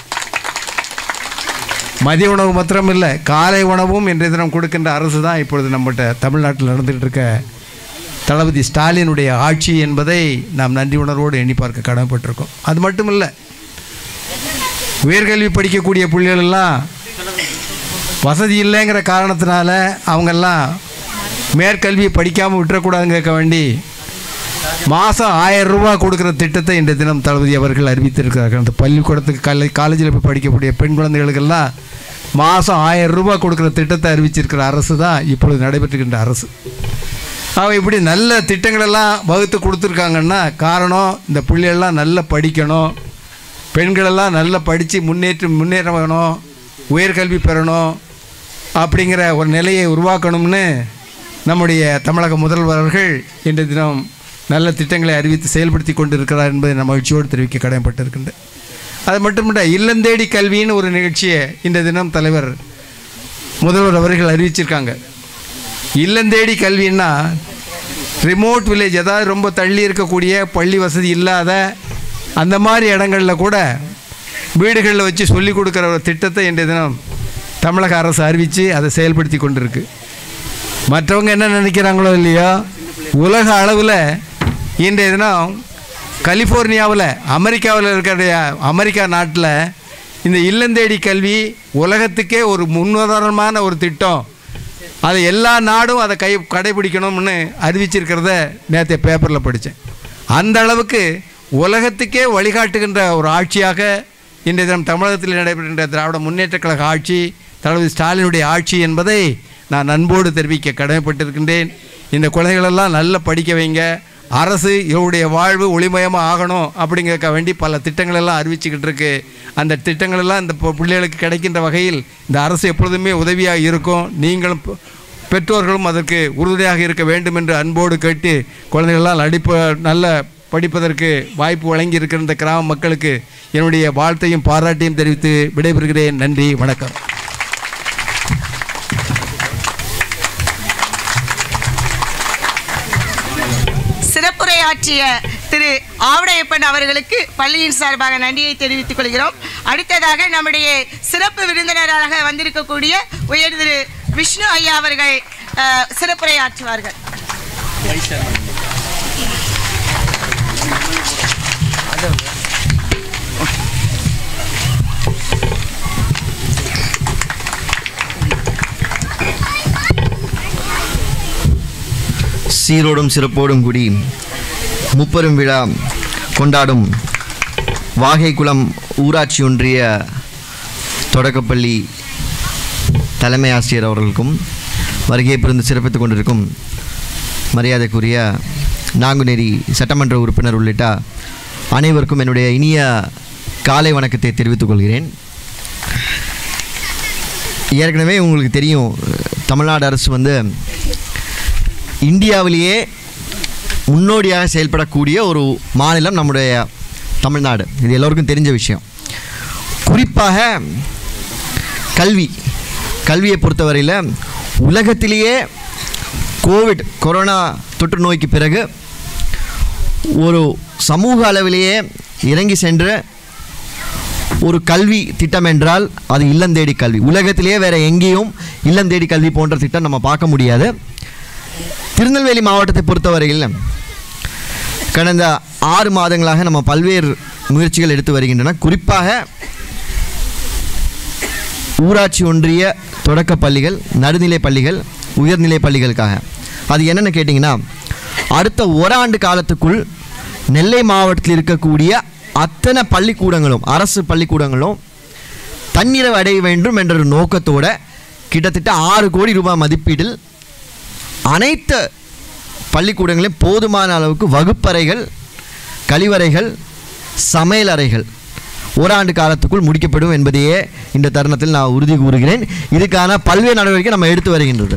Speaker 11: மதிய உணவு மாத்திரம் இல்லை காலை உணவும் இன்றைய தினம் கொடுக்கின்ற அரசு தான் இப்பொழுது நம்மகிட்ட தமிழ்நாட்டில் நடந்துகிட்டு இருக்க தளபதி ஸ்டாலினுடைய ஆட்சி என்பதை நாம் நன்றி உணர்வோடு எண்ணி பார்க்க கடமைப்பட்டிருக்கோம் அது மட்டும் இல்லை உயர்கல்வி படிக்கக்கூடிய பிள்ளைகள் எல்லாம் வசதி இல்லைங்கிற காரணத்தினால அவங்கெல்லாம் மேற்கல்வி படிக்காமல் விட்டுறக்கூடாதுங்க வேண்டி மாதம் ஆயிரம் ரூபாய் கொடுக்குற திட்டத்தை இன்றைய தினம் தளபதி அவர்கள் அறிவித்திருக்கிறார்கள் அந்த பள்ளிக்கூடத்துக்கு கல்லை காலேஜில் போய் படிக்கக்கூடிய பெண் குழந்தைகளுக்கெல்லாம் மாதம் ஆயிரம் ரூபாய் கொடுக்குற திட்டத்தை அறிவிச்சிருக்கிற அரசு தான் இப்பொழுது நடைபெற்றுகின்ற அரசு அவன் இப்படி நல்ல திட்டங்களெல்லாம் வகுத்து கொடுத்துருக்காங்கன்னா காரணம் இந்த பிள்ளைகள்லாம் நல்லா படிக்கணும் பெண்களெல்லாம் நல்லா படித்து முன்னேற்ற முன்னேற வேணும் உயர்கல்வி பெறணும் அப்படிங்கிற ஒரு நிலையை உருவாக்கணும்னு நம்முடைய தமிழக முதல்வர் அவர்கள் இன்றைய தினம் நல்ல திட்டங்களை அறிவித்து செயல்படுத்தி கொண்டிருக்கிறார் என்பதை நான் மகிழ்ச்சியோடு தெரிவிக்க கடமைப்பட்டிருக்கின்றேன் அது மட்டுமில்லை இல்லந்தேடி கல்வின்னு ஒரு நிகழ்ச்சியை இன்றைய தினம் தலைவர் முதல்வர் அவர்கள் அறிவிச்சிருக்காங்க இல்லந்தேடி கல்வின்னா ரிமோட் வில்லேஜ் அதாவது ரொம்ப தள்ளி இருக்கக்கூடிய பள்ளி வசதி இல்லாத அந்த மாதிரி இடங்களில் கூட வீடுகளில் வச்சு சொல்லிக் கொடுக்குற ஒரு திட்டத்தை இன்றைய தினம் தமிழக அரசு அறிவித்து அதை செயல்படுத்தி கொண்டிருக்கு மற்றவங்க என்ன நினைக்கிறாங்களோ இல்லையோ உலக அளவில் இன்றைய தினம் கலிஃபோர்னியாவில் அமெரிக்காவில் இருக்கிற அமெரிக்கா நாட்டில் இந்த இல்லந்தேடி கல்வி உலகத்துக்கே ஒரு முன்னுதாரணமான ஒரு திட்டம் அதை எல்லா நாடும் அதை கை கடைபிடிக்கணும்னு அறிவிச்சிருக்கிறத நேற்று பேப்பரில் படித்தேன் அந்த அளவுக்கு உலகத்துக்கே வழிகாட்டுகின்ற ஒரு ஆட்சியாக இன்றைய தினம் தமிழகத்தில் நடைபெறுகின்ற திராவிட முன்னேற்றக் கழக ஆட்சி தளபதி ஸ்டாலினுடைய ஆட்சி என்பதை நான் அன்போடு தெரிவிக்க கடமைப்பட்டிருக்கின்றேன் இந்த குழந்தைகளெல்லாம் நல்லா படிக்க வைங்க அரசு இவருடைய வாழ்வு ஒளிமயமாக ஆகணும் அப்படிங்கிறக்க வேண்டி பல திட்டங்கள் எல்லாம் அறிவிச்சுக்கிட்டு இருக்கு அந்த திட்டங்கள் எல்லாம் இந்த பு- பிள்ளைகளுக்கு கிடைக்கின்ற வகையில் இந்த அரசு எப்பொழுதுமே உதவியாக இருக்கும் நீங்களும் பெ- பெற்றோர்களும் அதற்கு உறுதுணையாக இருக்க வேண்டும் என்று அன்போடு கேட்டு குழந்தைகளெல்லாம் நடிப்ப நல்ல படிப்பதற்கு வாய்ப்பு வழங்கி இருக்கிற இந்த கிராம மக்களுக்கு என்னுடைய வாழ்த்தையும் பாராட்டியும் தெரிவித்து விடைபெறுகிறேன் நன்றி வணக்கம்
Speaker 9: சிறப்புரையாற்றிய திரு ஆவடையப்பன் அவர்களுக்கு பள்ளியின் சார்பாக நன்றியை தெரிவித்துக் கொள்கிறோம் அடுத்ததாக நம்முடைய சிறப்பு விருந்தினராக வந்திருக்கக்கூடிய உயர் திரு விஷ்ணு ஐயா அவர்கள் அஹ், சிறப்புரையாற்றுவார்கள்
Speaker 12: சீரோடும் சிறப்போடும் கூடி முப்பெரும் விழா கொண்டாடும் வாகைக்குளம் ஊராட்சி ஒன்றிய தொடக்கப்பள்ளி தலைமை ஆசிரியர் அவர்களுக்கும் வருகை பிறந்து சிறப்பித்துக் கொண்டிருக்கும் மரியாதைக்குரிய நாங்குநேரி சட்டமன்ற உறுப்பினர் உள்ளிட்ட அனைவருக்கும் என்னுடைய இனிய காலை வணக்கத்தை தெரிவித்துக் கொள்கிறேன் ஏற்கனவே உங்களுக்கு தெரியும் தமிழ்நாடு அரசு வந்து இந்தியாவிலேயே முன்னோடியாக செயல்படக்கூடிய ஒரு மாநிலம் நம்முடைய தமிழ்நாடு இது எல்லோருக்கும் தெரிஞ்ச விஷயம் குறிப்பாக கல்வி கல்வியை பொறுத்தவரையில் உலகத்திலேயே கோவிட் கொரோனா தொற்று நோய்க்கு பிறகு ஒரு சமூக அளவிலேயே இறங்கி சென்று ஒரு கல்வி திட்டம் என்றால் அது இல்லந்தேடி கல்வி உலகத்திலேயே வேற எங்கேயும் இல்லந்தேடி கல்வி போன்ற திட்டம் நம்ம பார்க்க முடியாது திருநெல்வேலி மாவட்டத்தை பொறுத்தவரையில் கடந்த ஆறு மாதங்களாக நம்ம பல்வேறு முயற்சிகள் எடுத்து வருகின்றன குறிப்பாக ஊராட்சி ஒன்றிய தொடக்க பள்ளிகள் நடுநிலை பள்ளிகள் உயர்நிலை பள்ளிகளுக்காக அது என்னென்னு கேட்டிங்கன்னா அடுத்த ஓராண்டு காலத்துக்குள் நெல்லை மாவட்டத்தில் இருக்கக்கூடிய அத்தனை பள்ளிக்கூடங்களும் அரசு பள்ளிக்கூடங்களும் தன்னிறைவு அடைய வேண்டும் என்ற ஒரு நோக்கத்தோட கிட்டத்தட்ட ஆறு கோடி ரூபாய் மதிப்பீட்டில் அனைத்து பள்ளிக்கூடங்களிலும் போதுமான அளவுக்கு வகுப்பறைகள் கழிவறைகள் சமையலறைகள் ஓராண்டு காலத்துக்குள் முடிக்கப்படும் என்பதையே இந்த தருணத்தில் நான் உறுதி கூறுகிறேன் இதுக்கான பல்வேறு நடவடிக்கை நம்ம எடுத்து வருகின்றது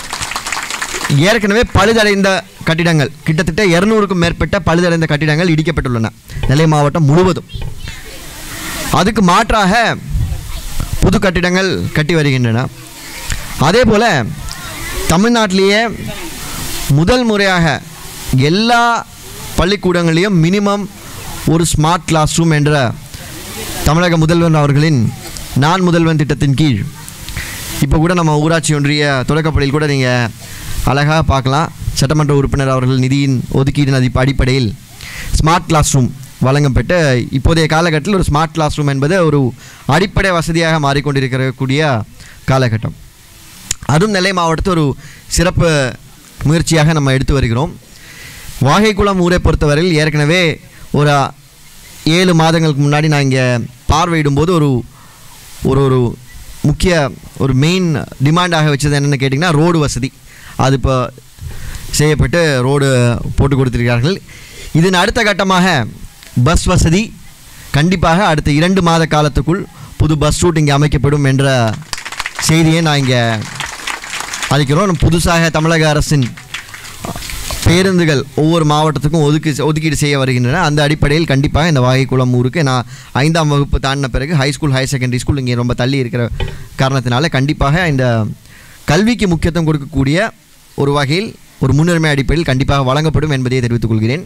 Speaker 12: ஏற்கனவே பழுதடைந்த கட்டிடங்கள் கிட்டத்தட்ட இரநூறுக்கும் மேற்பட்ட பழுதடைந்த கட்டிடங்கள் இடிக்கப்பட்டுள்ளன நெல்லை மாவட்டம் முழுவதும் அதுக்கு மாற்றாக புது கட்டிடங்கள் கட்டி வருகின்றன அதே போல் தமிழ்நாட்டிலேயே முதல் முறையாக எல்லா பள்ளிக்கூடங்களையும் மினிமம் ஒரு ஸ்மார்ட் கிளாஸ் ரூம் என்ற தமிழக முதல்வர் அவர்களின் நான் முதல்வன் திட்டத்தின் கீழ் இப்போ கூட நம்ம ஊராட்சி ஒன்றிய தொடக்கப்பள்ளியில் கூட நீங்கள் அழகாக பார்க்கலாம் சட்டமன்ற உறுப்பினர் அவர்கள் நிதியின் ஒதுக்கீடு அதி அடிப்படையில் ஸ்மார்ட் கிளாஸ் ரூம் வழங்கப்பட்டு இப்போதைய காலகட்டத்தில் ஒரு ஸ்மார்ட் கிளாஸ் ரூம் என்பது ஒரு அடிப்படை வசதியாக மாறிக்கொண்டிருக்கக்கூடிய காலகட்டம் அதுவும் நெல்லை மாவட்டத்தை ஒரு சிறப்பு முயற்சியாக நம்ம எடுத்து வருகிறோம் வாகைக்குளம் ஊரை பொறுத்தவரையில் ஏற்கனவே ஒரு ஏழு மாதங்களுக்கு முன்னாடி நான் இங்கே பார்வையிடும்போது ஒரு ஒரு ஒரு முக்கிய ஒரு மெயின் டிமாண்டாக வச்சது என்னென்னு கேட்டிங்கன்னா ரோடு வசதி அது இப்போ செய்யப்பட்டு ரோடு போட்டு கொடுத்திருக்கிறார்கள் இதன் அடுத்த கட்டமாக பஸ் வசதி கண்டிப்பாக அடுத்த இரண்டு மாத காலத்துக்குள் புது பஸ் ரூட் இங்கே அமைக்கப்படும் என்ற செய்தியை நான் இங்கே அளிக்கிறோம் புதுசாக தமிழக அரசின் பேருந்துகள் ஒவ்வொரு மாவட்டத்துக்கும் ஒதுக்கி ஒதுக்கீடு செய்ய வருகின்றன அந்த அடிப்படையில் கண்டிப்பாக இந்த வாகைக்குளம் ஊருக்கு நான் ஐந்தாம் வகுப்பு தாண்டின பிறகு high school higher secondary school இங்கே ரொம்ப தள்ளி இருக்கிற காரணத்தினால கண்டிப்பாக இந்த கல்விக்கு முக்கியத்துவம் கொடுக்கக்கூடிய ஒரு வகையில் ஒரு முன்னுரிமை அடிப்படையில் கண்டிப்பாக வழங்கப்படும் என்பதை தெரிவித்துக் கொள்கிறேன்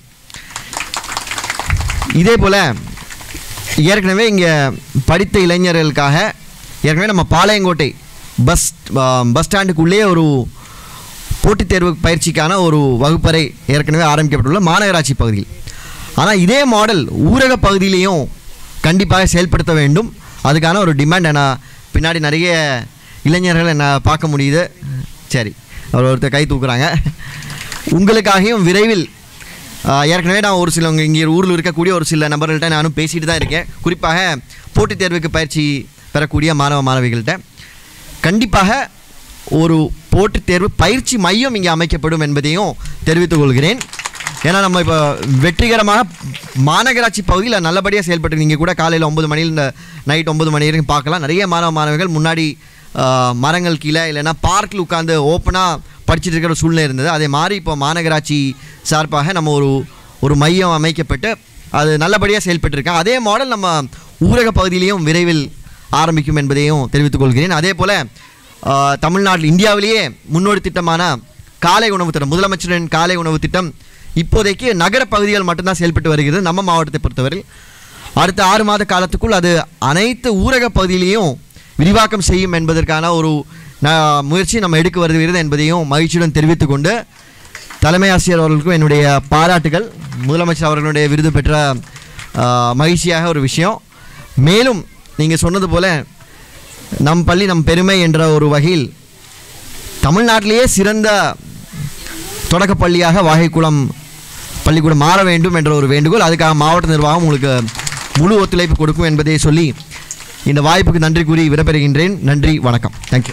Speaker 12: இதே போல் ஏற்கனவே இங்கே படித்த இளைஞர்களுக்காக ஏற்கனவே நம்ம பாளையங்கோட்டை பஸ் பஸ் ஸ்டாண்டுக்குள்ளேயே ஒரு போட்டித் தேர்வு பயிற்சிக்கான ஒரு வகுப்பறை ஏற்கனவே ஆரம்பிக்கப்பட்டுள்ள மாநகராட்சி பகுதியில் ஆனால் இதே மாடல் ஊரக பகுதியிலையும் கண்டிப்பாக செயல்படுத்த வேண்டும் அதுக்கான ஒரு டிமாண்ட் என்ன பின்னாடி நிறைய இளைஞர்கள் என்ன பார்க்க முடியுது சரி அவர் ஒருத்தர் கை தூக்குறாங்க உங்களுக்காகவும் விரைவில் ஆஹ், ஏற்கனவே நான் ஒரு சில இங்கே ஊரில் இருக்கக்கூடிய ஒரு சில நபர்கள்ட்ட நானும் பேசிட்டு தான் இருக்கேன் குறிப்பாக போட்டித் தேர்வுக்கு பயிற்சி பெறக்கூடிய மாணவ மாணவிகள்கிட்ட கண்டிப்பாக ஒரு போட்டித் தேர்வு பயிற்சி மையம் இங்கே அமைக்கப்படும் என்பதையும் தெரிவித்துக் கொள்கிறேன் ஏன்னா நம்ம இப்போ வெற்றிகரமாக மாநகராட்சி பகுதியில் நல்லபடியாக செயல்பட்டு நீங்கள் கூட காலையில் ஒன்பது மணியில் இந்த நைட் ஒன்பது மணி வரைக்கும் பார்க்கலாம் நிறைய மாணவ மாணவிகள் முன்னாடி ஆஹ், மரங்கள் கீழே இல்லைன்னா பார்க்கில் உட்காந்து ஓப்பனாக படிச்சுட்டு இருக்கிற ஒரு சூழ்நிலை இருந்தது அதே மாதிரி இப்போ மாநகராட்சி சார்பாக நம்ம ஒரு ஒரு மையம் அமைக்கப்பட்டு அது நல்லபடியாக செயல்பட்டுருக்காங்க அதே மாடல் நம்ம ஊரக பகுதியிலையும் விரைவில் ஆரம்பிக்கும் என்பதையும் தெரிவித்துக் கொள்கிறேன் அதே போல் தமிழ்நாட்டில் இந்தியாவிலேயே முன்னோடி திட்டமான காலை உணவு திட்டம் முதலமைச்சரின் காலை உணவு திட்டம் இப்போதைக்கு நகர பகுதிகள் மட்டும்தான் செயல்பட்டு வருகிறது நம்ம மாவட்டத்தை பொறுத்தவரை அடுத்த ஆறு மாத காலத்துக்குள் அது அனைத்து ஊரக பகுதியிலையும் விரிவாக்கம் செய்யும் என்பதற்கான ஒரு ந- முயற்சி நம்ம எடுக்க வருகிறது என்பதையும் மகிழ்ச்சியுடன் தெரிவித்துக் கொண்டு தலைமை ஆசிரியர் அவர்களுக்கும் என்னுடைய பாராட்டுகள் முதலமைச்சர் அவர்களுடைய விருது பெற்ற ஆ, மகிழ்ச்சியாக ஒரு விஷயம் மேலும் நீங்கள் சொன்னது போல நம் பள்ளி நம் பெருமை என்ற ஒரு வகையில் தமிழ்நாட்டிலேயே சிறந்த தொடக்கப் பள்ளியாக வாகைக்குளம் பள்ளிக்கூடம் மாற வேண்டும் என்ற ஒரு வேண்டுகோள் அதுக்காக மாவட்ட நிர்வாகம் உங்களுக்கு முழு ஒத்துழைப்பு கொடுக்கும் என்பதை சொல்லி இந்த வாய்ப்புக்கு நன்றி கூறி விடைபெறுகின்றேன் நன்றி வணக்கம் தேங்க்யூ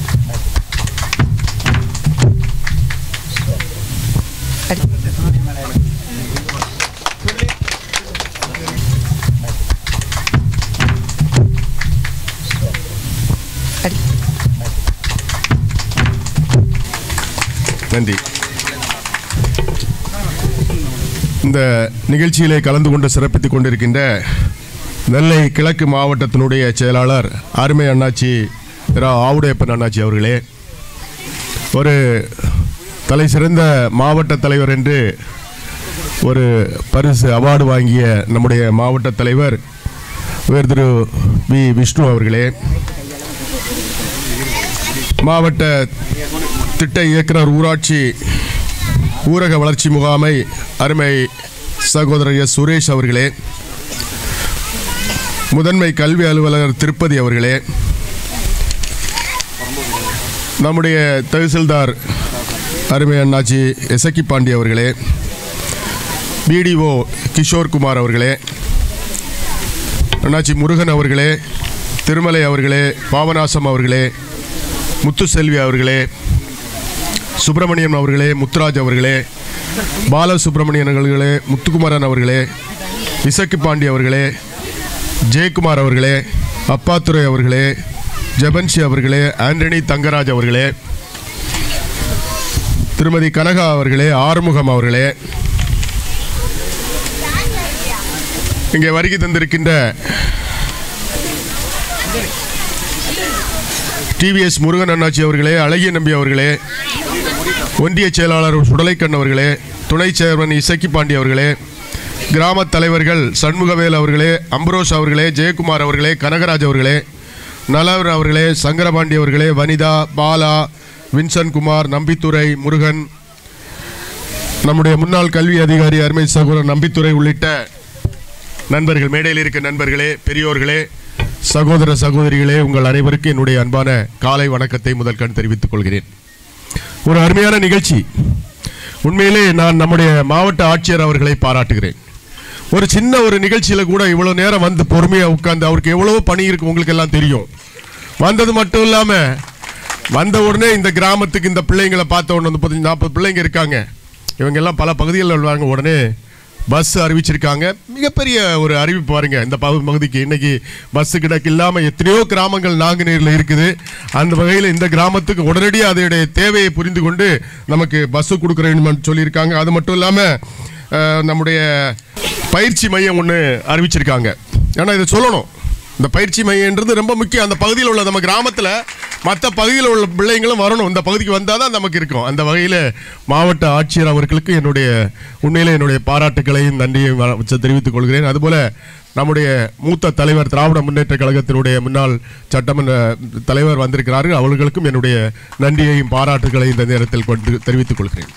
Speaker 13: நன்றி இந்த நிகழ்ச்சியிலே கலந்து கொண்டு சிறப்பித்துக் கொண்டிருக்கின்ற நெல்லை கிழக்கு மாவட்டத்தினுடைய செயலாளர் அருமை அண்ணாச்சி ரா ஆவுடையப்பன் அண்ணாச்சி அவர்களே ஒரு தலை சிறந்த மாவட்ட தலைவர் என்று ஒரு பரிசு அவார்டு வாங்கிய நம்முடைய மாவட்ட தலைவர் உயர் திரு வி விஷ்ணு அவர்களே மாவட்ட திட்ட இயக்குனர் ஊராட்சி ஊரக வளர்ச்சி முகாமை அருமை சகோதரர் எஸ் சுரேஷ் அவர்களே முதன்மை கல்வி அலுவலர் திருப்பதி அவர்களே நம்முடைய தஹசில்தார் அருமை அண்ணாச்சி எசக்கி பாண்டி அவர்களே பிடிஓ கிஷோர்குமார் அவர்களே அண்ணாச்சி முருகன் அவர்களே திருமலை அவர்களே பாவநாசம் அவர்களே முத்துசெல்வி அவர்களே சுப்பிரமணியம் அவர்களே முத்துராஜ் அவர்களே பாலசுப்ரமணியன் அவர்களே முத்துக்குமாரன் அவர்களே இசக்கு பாண்டி அவர்களே ஜெயக்குமார் அவர்களே அப்பாத்துரை அவர்களே ஜெபன்சி அவர்களே ஆண்டனி தங்கராஜ் அவர்களே திருமதி கனகா அவர்களே ஆறுமுகம் அவர்களே இங்கே வருகை தந்திருக்கின்ற டிவிஎஸ் முருகன் அண்ணாச்சி அவர்களே அழகிய நம்பி அவர்களே ஒன்றிய செயலாளர் சுடலைக்கண் அவர்களே துணை சேர்மன் இசக்கி பாண்டி அவர்களே கிராம தலைவர்கள் சண்முகவேல் அவர்களே அம்பரோஸ் அவர்களே ஜெயக்குமார் அவர்களே கனகராஜ் அவர்களே நலவர் அவர்களே சங்கரபாண்டி அவர்களே வனிதா பாலா வின்சன் குமார் நம்பித்துரை முருகன் நம்முடைய முன்னாள் கல்வி அதிகாரி அருமை சகோதரர் நம்பித்துரை உள்ளிட்ட நண்பர்கள் மேடையில் இருக்க நண்பர்களே பெரியோர்களே சகோதர சகோதரிகளே உங்கள் அனைவருக்கும் என்னுடைய அன்பான காலை வணக்கத்தை முதல் கண் தெரிவித்துக் கொள்கிறேன் ஒரு அருமையான நிகழ்ச்சி உண்மையிலே நான் நம்முடைய மாவட்ட ஆட்சியர் அவர்களை பாராட்டுகிறேன் ஒரு சின்ன ஒரு நிகழ்ச்சியில கூட இவ்வளவு நேரம் வந்து பொறுமையா உட்கார்ந்து அவருக்கு எவ்வளவோ பணி இருக்கு உங்களுக்கு எல்லாம் தெரியும் வந்தது மட்டும் இல்லாம வந்த உடனே இந்த கிராமத்துக்கு இந்த பிள்ளைங்களை பார்த்த உடனே முப்பத்தஞ்சு நாற்பது பிள்ளைங்க இருக்காங்க இவங்க எல்லாம் பல பகுதிகளில் உள்ளாங்க உடனே பஸ் அறிவிச்சிருக்காங்க மிகப்பெரிய ஒரு அறிவிப்பு பாருங்க இந்த பகு- பகுதிக்கு இன்னைக்கு பஸ் கிடக்கு இல்லாம எத்தனையோ கிராமங்கள் நாங்குநேரில் இருக்குது அந்த வகையில் இந்த கிராமத்துக்கு உடனடியாக அதனுடைய தேவையை புரிந்து கொண்டு நமக்கு பஸ் கொடுக்குறேன்னு சொல்லியிருக்காங்க அது மட்டும் இல்லாம அஹ், நம்முடைய பயிற்சி மையம் ஒன்று அறிவிச்சிருக்காங்க ஏன்னா இதை சொல்லணும் இந்த பயிற்சி மையன்றது ரொம்ப முக்கியம் அந்த பகுதியில் உள்ள நம்ம கிராமத்தில் மற்ற பகுதியில் உள்ள பிள்ளைங்களும் வரணும் இந்த பகுதிக்கு வந்தால் தான் நமக்கு இருக்கும் அந்த வகையில் மாவட்ட ஆட்சியர் அவர்களுக்கு என்னுடைய உண்மையிலே என்னுடைய பாராட்டுக்களையும் நன்றியையும் வ- வச்சு தெரிவித்துக் கொள்கிறேன் அதுபோல நம்முடைய மூத்த தலைவர் திராவிட முன்னேற்ற கழகத்தினுடைய முன்னாள் சட்டமன்ற தலைவர் வந்திருக்கிறார்கள் அவர்களுக்கும் என்னுடைய நன்றியையும் பாராட்டுகளையும் இந்த நேரத்தில் கொண்டு தெரிவித்துக் கொள்கிறேன்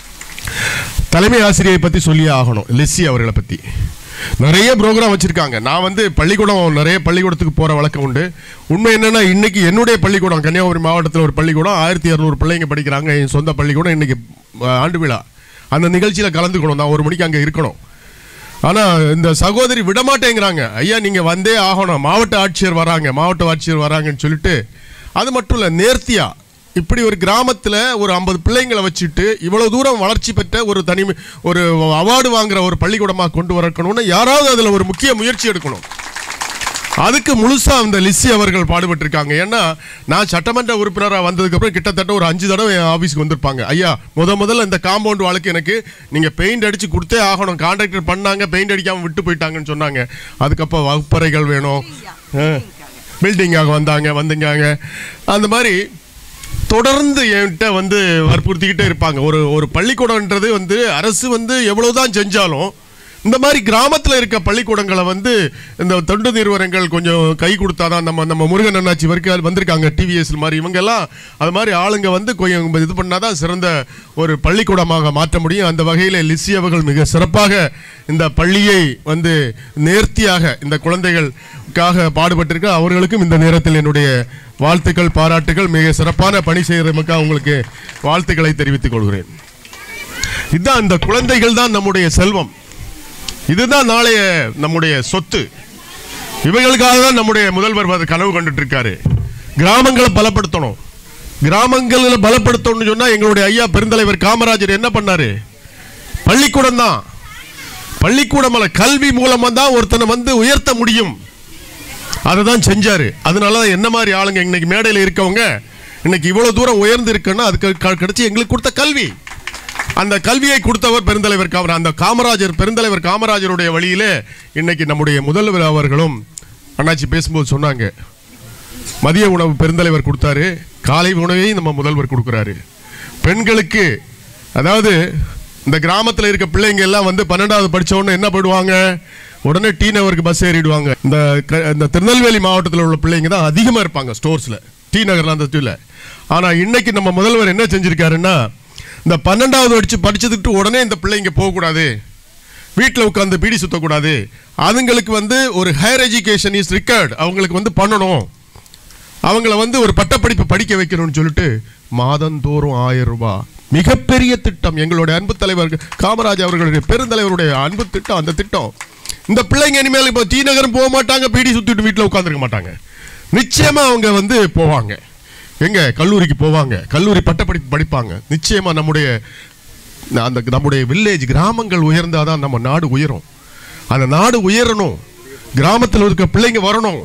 Speaker 13: தலைமை ஆசிரியை பற்றி சொல்லியே ஆகணும் லெஸ்ஸி அவர்களை பற்றி நிறைய ப்ரோக்ராம் வச்சுருக்காங்க நான் வந்து பள்ளிக்கூடம் நிறைய பள்ளிக்கூடத்துக்கு போகிற வழக்கம் உண்டு உண்மை என்னென்னா இன்னைக்கு என்னுடைய பள்ளிக்கூடம் கன்னியாகுமரி மாவட்டத்தில் ஒரு பள்ளிக்கூடம் ஆயிரத்தி இரநூறு பிள்ளைங்க படிக்கிறாங்க என் சொந்த பள்ளிக்கூடம் இன்னைக்கு அஹ், ஆண்டு விழா அந்த நிகழ்ச்சியில் கலந்துக்கணும் நான் ஒரு மணிக்கு அங்கே இருக்கணும் ஆனால் இந்த சகோதரி விடமாட்டேங்கிறாங்க ஐயா நீங்கள் வந்தே ஆகணும் மாவட்ட ஆட்சியர் வராங்க மாவட்ட ஆட்சியர் வராங்கன்னு சொல்லிட்டு அது மட்டும் இல்லை நேர்த்தியா இப்படி ஒரு கிராமத்தில் ஒரு ஐம்பது பிள்ளைங்களை வச்சுட்டு இவ்வளவு தூரம் வளர்ச்சி பெற்ற ஒரு தனி ஒரு அவார்டு வாங்குற ஒரு பள்ளிக்கூடமாக கொண்டு வரக்கணும்னு யாராவது அதில் ஒரு முக்கிய முயற்சி எடுக்கணும் அதுக்கு முழுசா அந்த லிஸ்ஸி அவர்கள் பாடுபட்டிருக்காங்க ஏன்னா நான் சட்டமன்ற உறுப்பினராக வந்ததுக்கப்புறம் கிட்டத்தட்ட ஒரு அஞ்சு தடவை என் ஆஃபீஸ்க்கு வந்திருப்பாங்க ஐயா முத முதல்ல இந்த காம்பவுண்ட் வாழ்க்கை எனக்கு நீங்கள் பெயிண்ட் அடித்து கொடுத்தே ஆகணும் கான்ட்ராக்டர் பண்ணாங்க பெயிண்ட் அடிக்காமல் விட்டு போயிட்டாங்கன்னு சொன்னாங்க அதுக்கப்புறம் வகுப்பறைகள் வேணும் பில்டிங்காக வந்தாங்க வந்துங்காங்க அந்த மாதிரி தொடர்ந்து என்கிட்ட வந்து வற்புறுத்திக்கிட்டே இருப்பாங்க ஒரு ஒரு பள்ளிக்கூடம்ன்றது வந்து அரசு வந்து எவ்வளவுதான் செஞ்சாலும் இந்த மாதிரி கிராமத்தில் இருக்க பள்ளிக்கூடங்களை வந்து இந்த தொண்டு நிறுவனங்கள் கொஞ்சம் கை கொடுத்தாதான் நம்ம நம்ம முருகன் அண்ணாச்சி வரைக்கும் வந்திருக்காங்க டிவிஎஸ் மாதிரி இவங்கெல்லாம் அது மாதிரி ஆளுங்க வந்து கொஞ்சம் இது பண்ணாதான் சிறந்த ஒரு பள்ளிக்கூடமாக மாற்ற முடியும் அந்த வகையில் லிசி அவர்கள் மிக சிறப்பாக இந்த பள்ளியை வந்து நேர்த்தியாக இந்த குழந்தைகளுக்காக பாடுபட்டிருக்க அவர்களுக்கும் இந்த நேரத்தில் என்னுடைய வாழ்த்துக்கள் பாராட்டுகள் மிக சிறப்பான பணி செய்கிறதுக்காக அவங்களுக்கு வாழ்த்துக்களை தெரிவித்துக் கொள்கிறேன் இதுதான் இந்த குழந்தைகள் தான் நம்முடைய செல்வம் இதுதான் நாளைய நம்முடைய சொத்து இவைகளுக்காக தான் நம்முடைய முதல்வர் வந்து கனவு கண்டுட்டு இருக்காரு கிராமங்களை பலப்படுத்தணும் கிராமங்களில் பலப்படுத்தணும்னு சொன்னா எங்களுடைய ஐயா பெருந்தலைவர் காமராஜர் என்ன பண்ணாரு பள்ளிக்கூடம் தான் பள்ளிக்கூடம் அல்ல கல்வி மூலமா தான் ஒருத்தனை வந்து உயர்த்த முடியும் அதை தான் செஞ்சாரு அதனால தான் என்ன மாதிரி ஆளுங்க இன்னைக்கு மேடையில் இருக்கவங்க இன்னைக்கு இவ்வளவு தூரம் உயர்ந்து இருக்குன்னா அதுக்கு க- கிடைச்சி எங்களுக்கு கொடுத்த கல்வி அந்த கல்வியை கொடுத்தவர் பெருந்தலைவர் காமரா அந்த காமராஜர் பெருந்தலைவர் காமராஜருடைய வழியிலே இன்னைக்கு நம்முடைய முதல்வர் அவர்களும் அண்ணாச்சி பேசும்போது சொன்னாங்க மதிய உணவு பெருந்தலைவர் கொடுத்தாரு காலை உணவையும் நம்ம முதல்வர் கொடுக்குறாரு பெண்களுக்கு அதாவது இந்த கிராமத்தில் இருக்க பிள்ளைங்க எல்லாம் வந்து பன்னெண்டாவது படிச்ச உடனே என்ன பண்ணுவாங்க உடனே டி நகருக்கு பஸ் ஏறிடுவாங்க இந்த க- இந்த திருநெல்வேலி மாவட்டத்தில் உள்ள பிள்ளைங்க தான் அதிகமாக இருப்பாங்க ஸ்டோர்ஸில் டி நகர்ல அந்த இதில் ஆனால் இன்னைக்கு நம்ம முதல்வர் என்ன செஞ்சிருக்காருன்னா இந்த பன்னெண்டாவது படிச்சு படிச்சதுக்கு உடனே இந்த பிள்ளைங்க போகக்கூடாது வீட்டில் உட்காந்து பீடி சுத்தக்கூடாது அதுங்களுக்கு வந்து ஒரு ஹையர் எஜுகேஷன் இஸ் ரிக்கர்ட் அவங்களுக்கு வந்து பண்ணணும் அவங்கள வந்து ஒரு பட்டப்படிப்பு படிக்க வைக்கணும்னு சொல்லிட்டு மாதந்தோறும் ஆயிரம் ரூபாய் மிகப்பெரிய திட்டம் எங்களுடைய அன்பு தலைவர் காமராஜ் அவர்களுடைய பெருந்தலைவருடைய அன்பு திட்டம் அந்த திட்டம் இந்த பிள்ளைங்க இனிமேல் இப்போ டி நகரம் போக மாட்டாங்க பீடி சுத்திட்டு வீட்டில் உட்காந்துருக்க மாட்டாங்க நிச்சயமா அவங்க வந்து போவாங்க எங்க கல்லூரிக்கு போவாங்க கல்லூரி பட்டப்படிப்பு படிப்பாங்க நிச்சயமா நம்முடைய அந்த நம்முடைய வில்லேஜ் கிராமங்கள் உயர்ந்தாதான் நம்ம நாடு உயரும் அந்த நாடு உயரணும் கிராமத்தில் இருக்க பிள்ளைங்க வரணும்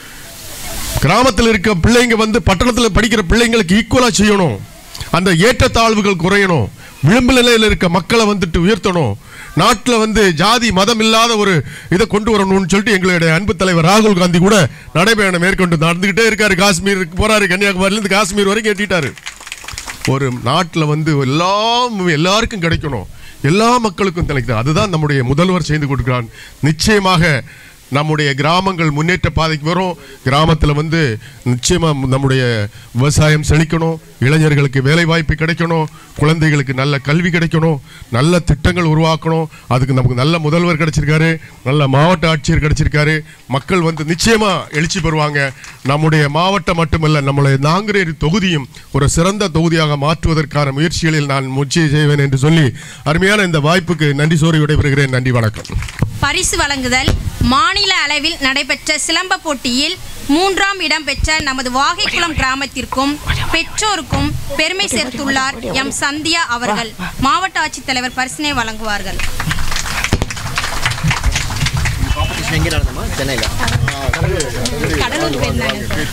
Speaker 13: கிராமத்தில் இருக்க பிள்ளைங்க வந்து பட்டணத்தில் படிக்கிற பிள்ளைங்களுக்கு ஈக்குவலாக செய்யணும் அந்த ஏற்றத்தாழ்வுகள் குறையணும் விளிம்பு நிலையில் இருக்க மக்களை வந்துட்டு உயர்த்தணும் நாட்டில் வந்து ஜாதி மதம் இல்லாத ஒரு இதை கொண்டு வரணும்னு சொல்லிட்டு எங்களுடைய அன்பு தலைவர் ராகுல் காந்தி கூட நடைபயணம் மேற்கொண்டு நடந்துகிட்டே இருக்காரு காஷ்மீருக்கு போறாரு கன்னியாகுமரியிலேருந்து காஷ்மீர் வரைக்கும் எட்டிட்டாரு ஒரு நாட்டில் வந்து எல்லாம் எல்லாருக்கும் கிடைக்கணும் எல்லா மக்களுக்கும் கிடைக்கணும் அதுதான் நம்முடைய முதல்வர் செய்து கொடுக்கிறான் நிச்சயமாக நம்முடைய கிராமங்கள் முன்னேற்ற பாதைக்கு வரும் கிராமத்தில் வந்து நிச்சயமாக நம்முடைய விவசாயம் செழிக்கணும் இளைஞர்களுக்கு வேலை வாய்ப்பு கிடைக்கணும் குழந்தைகளுக்கு நல்ல கல்வி கிடைக்கணும் நல்ல திட்டங்கள் உருவாக்கணும் அதுக்கு நமக்கு நல்ல முதல்வர் கிடைச்சிருக்காரு நல்ல மாவட்ட ஆட்சியர் கிடைச்சிருக்காரு மக்கள் வந்து நிச்சயமா எழுச்சி பெறுவாங்க நம்முடைய மாவட்டம் மட்டுமல்ல நம்முடைய நாங்குநேரி தொகுதியும் ஒரு சிறந்த தொகுதியாக மாற்றுவதற்கான முயற்சிகளில் நான் முயற்சி செய்வேன் என்று சொல்லி அருமையான இந்த வாய்ப்புக்கு நன்றி சோரி விடைபெறுகிறேன் நன்றி வணக்கம்
Speaker 8: பரிசு வழங்குதல் மாநில அளவில் நடைபெற்ற சிலம்ப போட்டியில் மூன்றாம் இடம் பெற்ற நமது வாகைக்குளம் கிராமத்திற்கும் பெற்றோருக்கும் பெருமை சேர்த்துள்ளார் எம் சந்தியா அவர்கள் மாவட்ட ஆட்சித்தலைவர் பரிசினை வழங்குவார்கள்
Speaker 12: காம்படிஷன் எங்கே நடந்தமா சென்னையில்
Speaker 8: கடலூர் போயிருந்தாங்க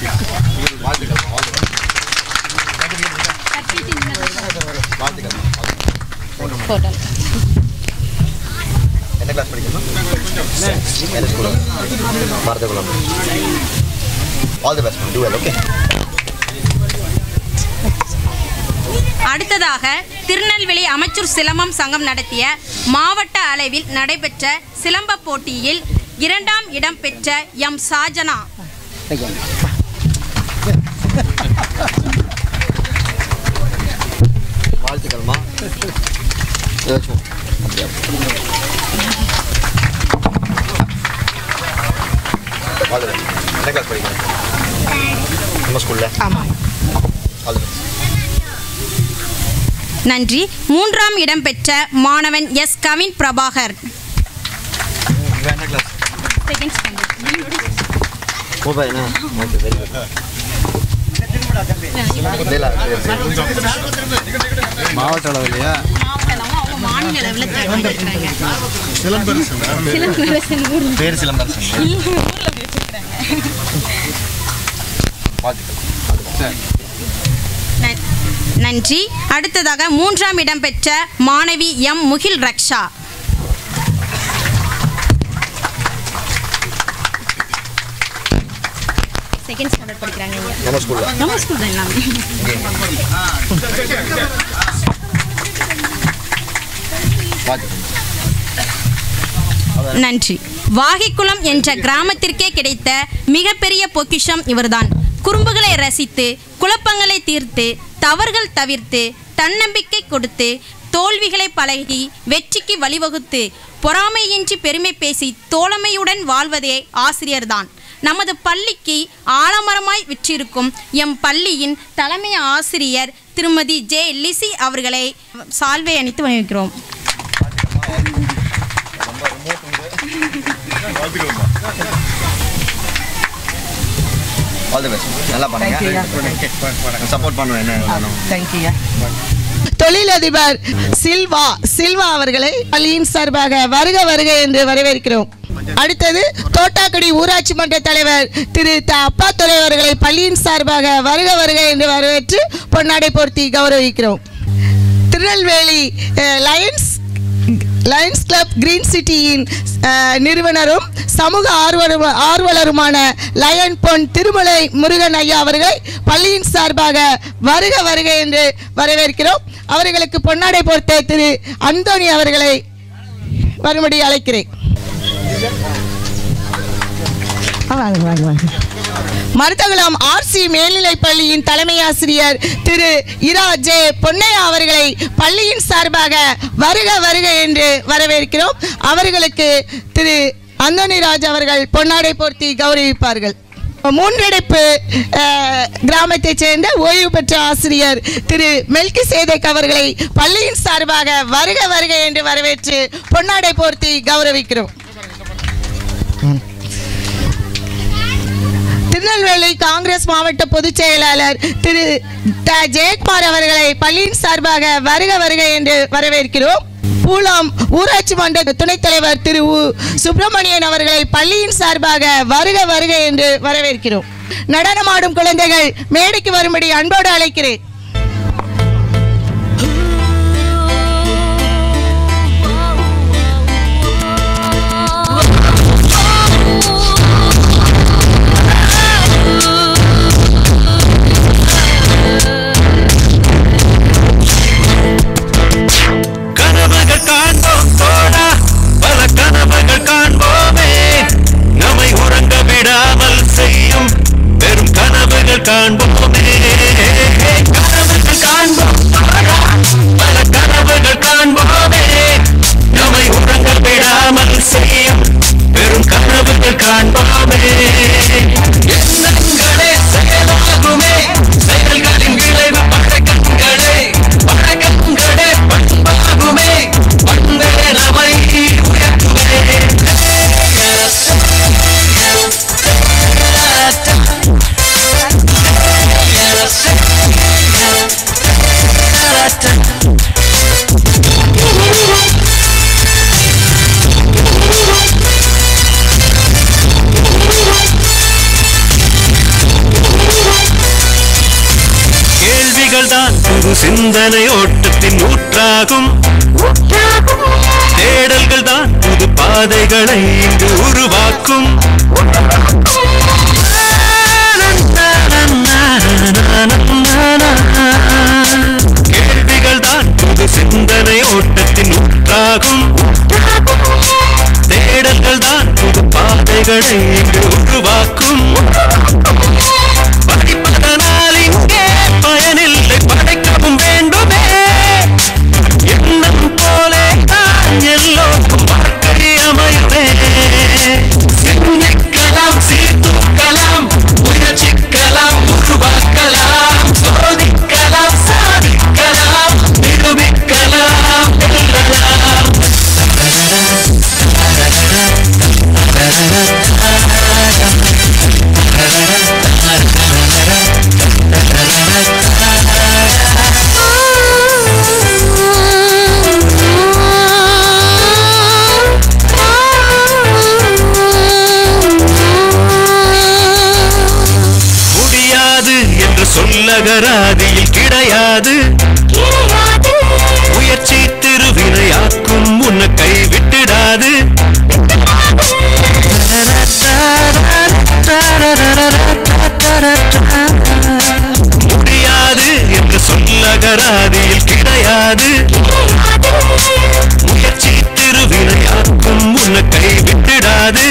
Speaker 12: என்ன கிளாஸ் படிக்கணும் என்ன school Bharathakulam all the best do well okay
Speaker 8: அடுத்ததாக திருநெல்வேலி அமைச்சர் சிலம்பம் சங்கம் நடத்திய மாவட்ட அளவில் நடைபெற்ற சிலம்ப போட்டியில் இரண்டாம் இடம் பெற்ற எம் சாஜனா
Speaker 12: வாழ்த்துக்கள்மா ஏதாச்சும் அப்படியா ஆல் தி பெஸ்ட் என்ன கிளாஸ் படிக்கணும் நம்ம ஸ்கூலில்
Speaker 8: ஆமாம்
Speaker 12: ஆல் தி பெஸ்ட்
Speaker 8: நன்றி மூன்றாம் இடம் பெற்ற மாணவன் எஸ் கவின் பிரபாகர்
Speaker 12: இவன் என்ன class mobile okay very good
Speaker 11: மாவட்ட அளவுலையா
Speaker 8: மாநில அளவில்
Speaker 12: பேர் சிலம்பரசன்
Speaker 8: நன்றி அடுத்ததாக மூன்றாம் இடம் பெற்ற மாணவி M Mugil Raksha second standard படிக்கிறாங்க இங்க.
Speaker 12: நம்ம ஸ்கூல்ல
Speaker 8: நம்ம ஸ்கூல் தான் எல்லாமே நன்றி வாகைக்குளம் என்ற கிராமத்திற்கே கிடைத்த மிகப்பெரிய பொக்கிஷம் இவர்தான் குறும்புகளை ரசித்து குழப்பங்களை தீர்த்து தவறுகள் தவிர்த்து தன்னம்பிக்கை கொடுத்து தோல்விகளை பழகி வெற்றிக்கு வழிவகுத்து பொறாமையின்றி பெருமை பேசி தோழமையுடன் வாழ்வதே ஆசிரியர்தான் நமது பள்ளிக்கு ஆலமரமாய் விற்றிருக்கும் எம் பள்ளியின் தலைமை ஆசிரியர் திருமதி ஜே லிசி அவர்களை சால்வை அணித்து வணங்குகிறோம்
Speaker 12: ஆல் தி பெஸ்ட் நல்லா பண்ணுங்க சப்போர்ட் பண்ணுவேன் என்ன வேணும்
Speaker 9: தேங்க்யூ தொழிலதிபர் சில்வா சில்வா அவர்களை பள்ளியின் சார்பாக வருக வருக என்று வரவேற்கிறோம் அடுத்தது தோட்டாக்குடி ஊராட்சி மன்ற தலைவர் திரு த அப்பாத்துறை அவர்களை பள்ளியின் சார்பாக வருக வருக என்று வரவேற்று பொன்னாடை போர்த்தி கௌரவிக்கிறோம் திருநெல்வேலி அஹ், லயன்ஸ் லயன்ஸ் கிளப் கிரீன் சிட்டியின் அஹ், நிறுவனரும் சமூக ஆர்வலரும் ஆர்வலருமான லயன் பொன் திருமலை முருகன் ஐயா அவர்களை பள்ளியின் சார்பாக வருக வருக என்று வரவேற்கிறோம் அவர்களுக்கு பொன்னாடை பொறுத்த திரு அந்தோணி அவர்களை வரும்படி அழைக்கிறேன் ஆ, வாங்க வாங்க வாங்க மருதகுளம் ஆர்சி மேல்நிலைப் பள்ளியின் தலைமை ஆசிரியர் திரு இரா ஜே பொன்னையா அவர்களை பள்ளியின் சார்பாக வருக வருக என்று வரவேற்கிறோம் அவர்களுக்கு திரு அந்தோணிராஜ் அவர்கள் பொன்னாடை போர்த்தி கௌரவிப்பார்கள் மூன்றடைப்பு அஹ், கிராமத்தைச் சேர்ந்த ஓய்வு பெற்ற ஆசிரியர் திரு மெல்கி சேதக் அவர்களை பள்ளியின் சார்பாக வருக வருக என்று வரவேற்று பொன்னாடை போர்த்தி கௌரவிக்கிறோம் திருநெல்வேலி காங்கிரஸ் மாவட்ட பொதுச் செயலாளர் திரு த ஜெயக்குமார் அவர்களை பள்ளியின் சார்பாக வருக வருக என்று வரவேற்கிறோம் பூலாம் ஊராட்சி மன்ற துணைத் தலைவர் திரு உ சுப்பிரமணியன் அவர்களை பள்ளியின் சார்பாக வருக வருக என்று வரவேற்கிறோம் நடனமாடும் குழந்தைகள் மேடைக்கு வரும்படி அன்போடு அழைக்கிறேன்
Speaker 14: கனவுகள் காண்போம் தோழா பல கனவுகள் காண்போமே நம்மை உறங்க விடாமல் செய்யும் பெரும் கனவுகள் காண்போமே கனவுகள் காண்போம் தோழா பல கனவுகள் காண்போமே நம்மை உறங்க விடாமல் செய்யும் பெரும் கனவுகள் காண்போமே எண்ணங்களே செயலாகுமே செயல்களின் விளைவு பழக்கங்களே பழக்கங்களே பண்பாகுமே பண்பே நம்மை உயர்த்துமே கேள்விகள் தான் புது சிந்தனை ஓட்டத்தின் ஊற்றாகும் தேடல்கள் தான் புது பாதைகளை இங்கு உருவாக்கும் கேள்விகள் தான் புது சிந்தனை ஓட்டத்தின் ஊற்றாகும் தேடல்கள் தான் புது பாதைகளை இங்கு உருவாக்கும் படிப்பதனால் இங்கே பயனில்லை படைக்கவும் வேண்டுமே எண்ணம் போலே தான் எல்லோருக்கும் வாழ்க்கை அமையுமே சிந்திக்கலாம் சீர்தூக்கலாம் முயற்சிக்கலாம் உருவாக்கலாம் சோதிக்கலாம் சாதிக்கலாம் நிரூபிக்கலாம் வெல்லலாம் சொல்லகராதியில் கிடையாது முயற்சி திருவினையாக்கும் உன்னை கைவிட்டிடாது முடியாது என்று சொல்லகராதியில் கிடையாது முயற்சி திருவினையாக்கும் உன்னை கைவிட்டிடாது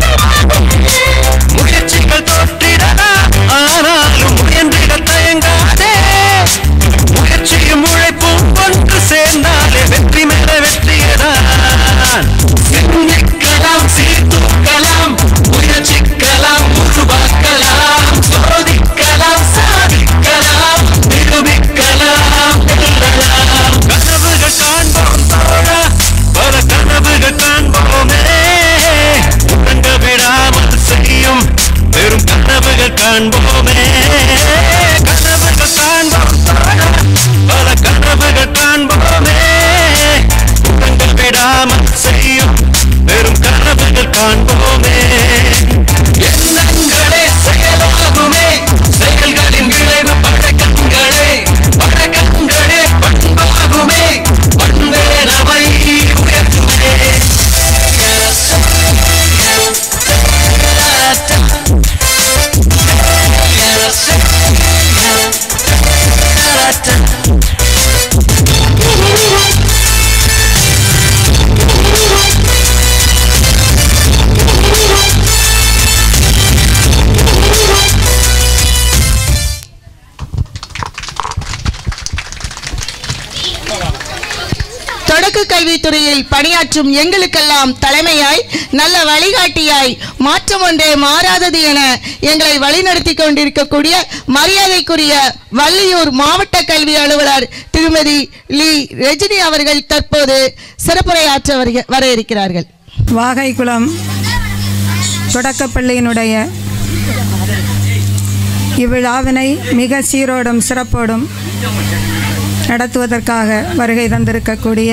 Speaker 14: முயற்சிகள் தோற்றிடலாம் ஆனாலும் முயன்றிட தயங்காதே முயற்சியும் உழைப்பும் ஒன்று சேர்ந்தாலே வெற்றி மேல வெற்றியதான் சிந்திக்கலாம் சீர்தூக்கலாம் முயற்சிக்கலாம் உருவாக்கலாம் சோதிக்கலாம் சாதிக்கலாம் நிரூபிக்கலாம் வெல்லலாம். கனவுகள் காண்போம் தோழா பல கனவுகள் காண்போமே உறங்க விடாமல் செய்யும் வெறும் கனவுகள் காண்போமே கனவுகள் காண்போம் தோழா பல கனவுகள் காண்போமே உறங்க விடாமல் செய்யும் வெறும் கனவுகள் காண்போமே எண்ணங்களே செயலாகுமே செயல்களின் விளைவு பழக்கங்களே பழக்கங்களே பண்பாகுமே பண்பே நமை உயர்த்துமே
Speaker 9: தொடக்க கல்வித்துறையில் பணியாற்றும் எங்களுக்கெல்லாம் தலைமையாய் நல்ல வழிகாட்டியாய் மாற்றம் ஒன்றே மாறாதது என எங்களை வழிநடத்தி கொண்டிருக்கக்கூடிய மரியாதைக்குரிய வள்ளியூர் மாவட்ட கல்வி அலுவலர் திருமதி லீ ரஜினி அவர்கள் தற்போது சிறப்புரையாற்ற வருக- வர இருக்கிறார்கள்
Speaker 15: வாகைக்குளம் தொடக்கப்பள்ளியினுடைய இவ்விழாவினை மிக சீரோடும் சிறப்போடும் நடத்துவதற்காக வருகை தந்திருக்கக்கூடிய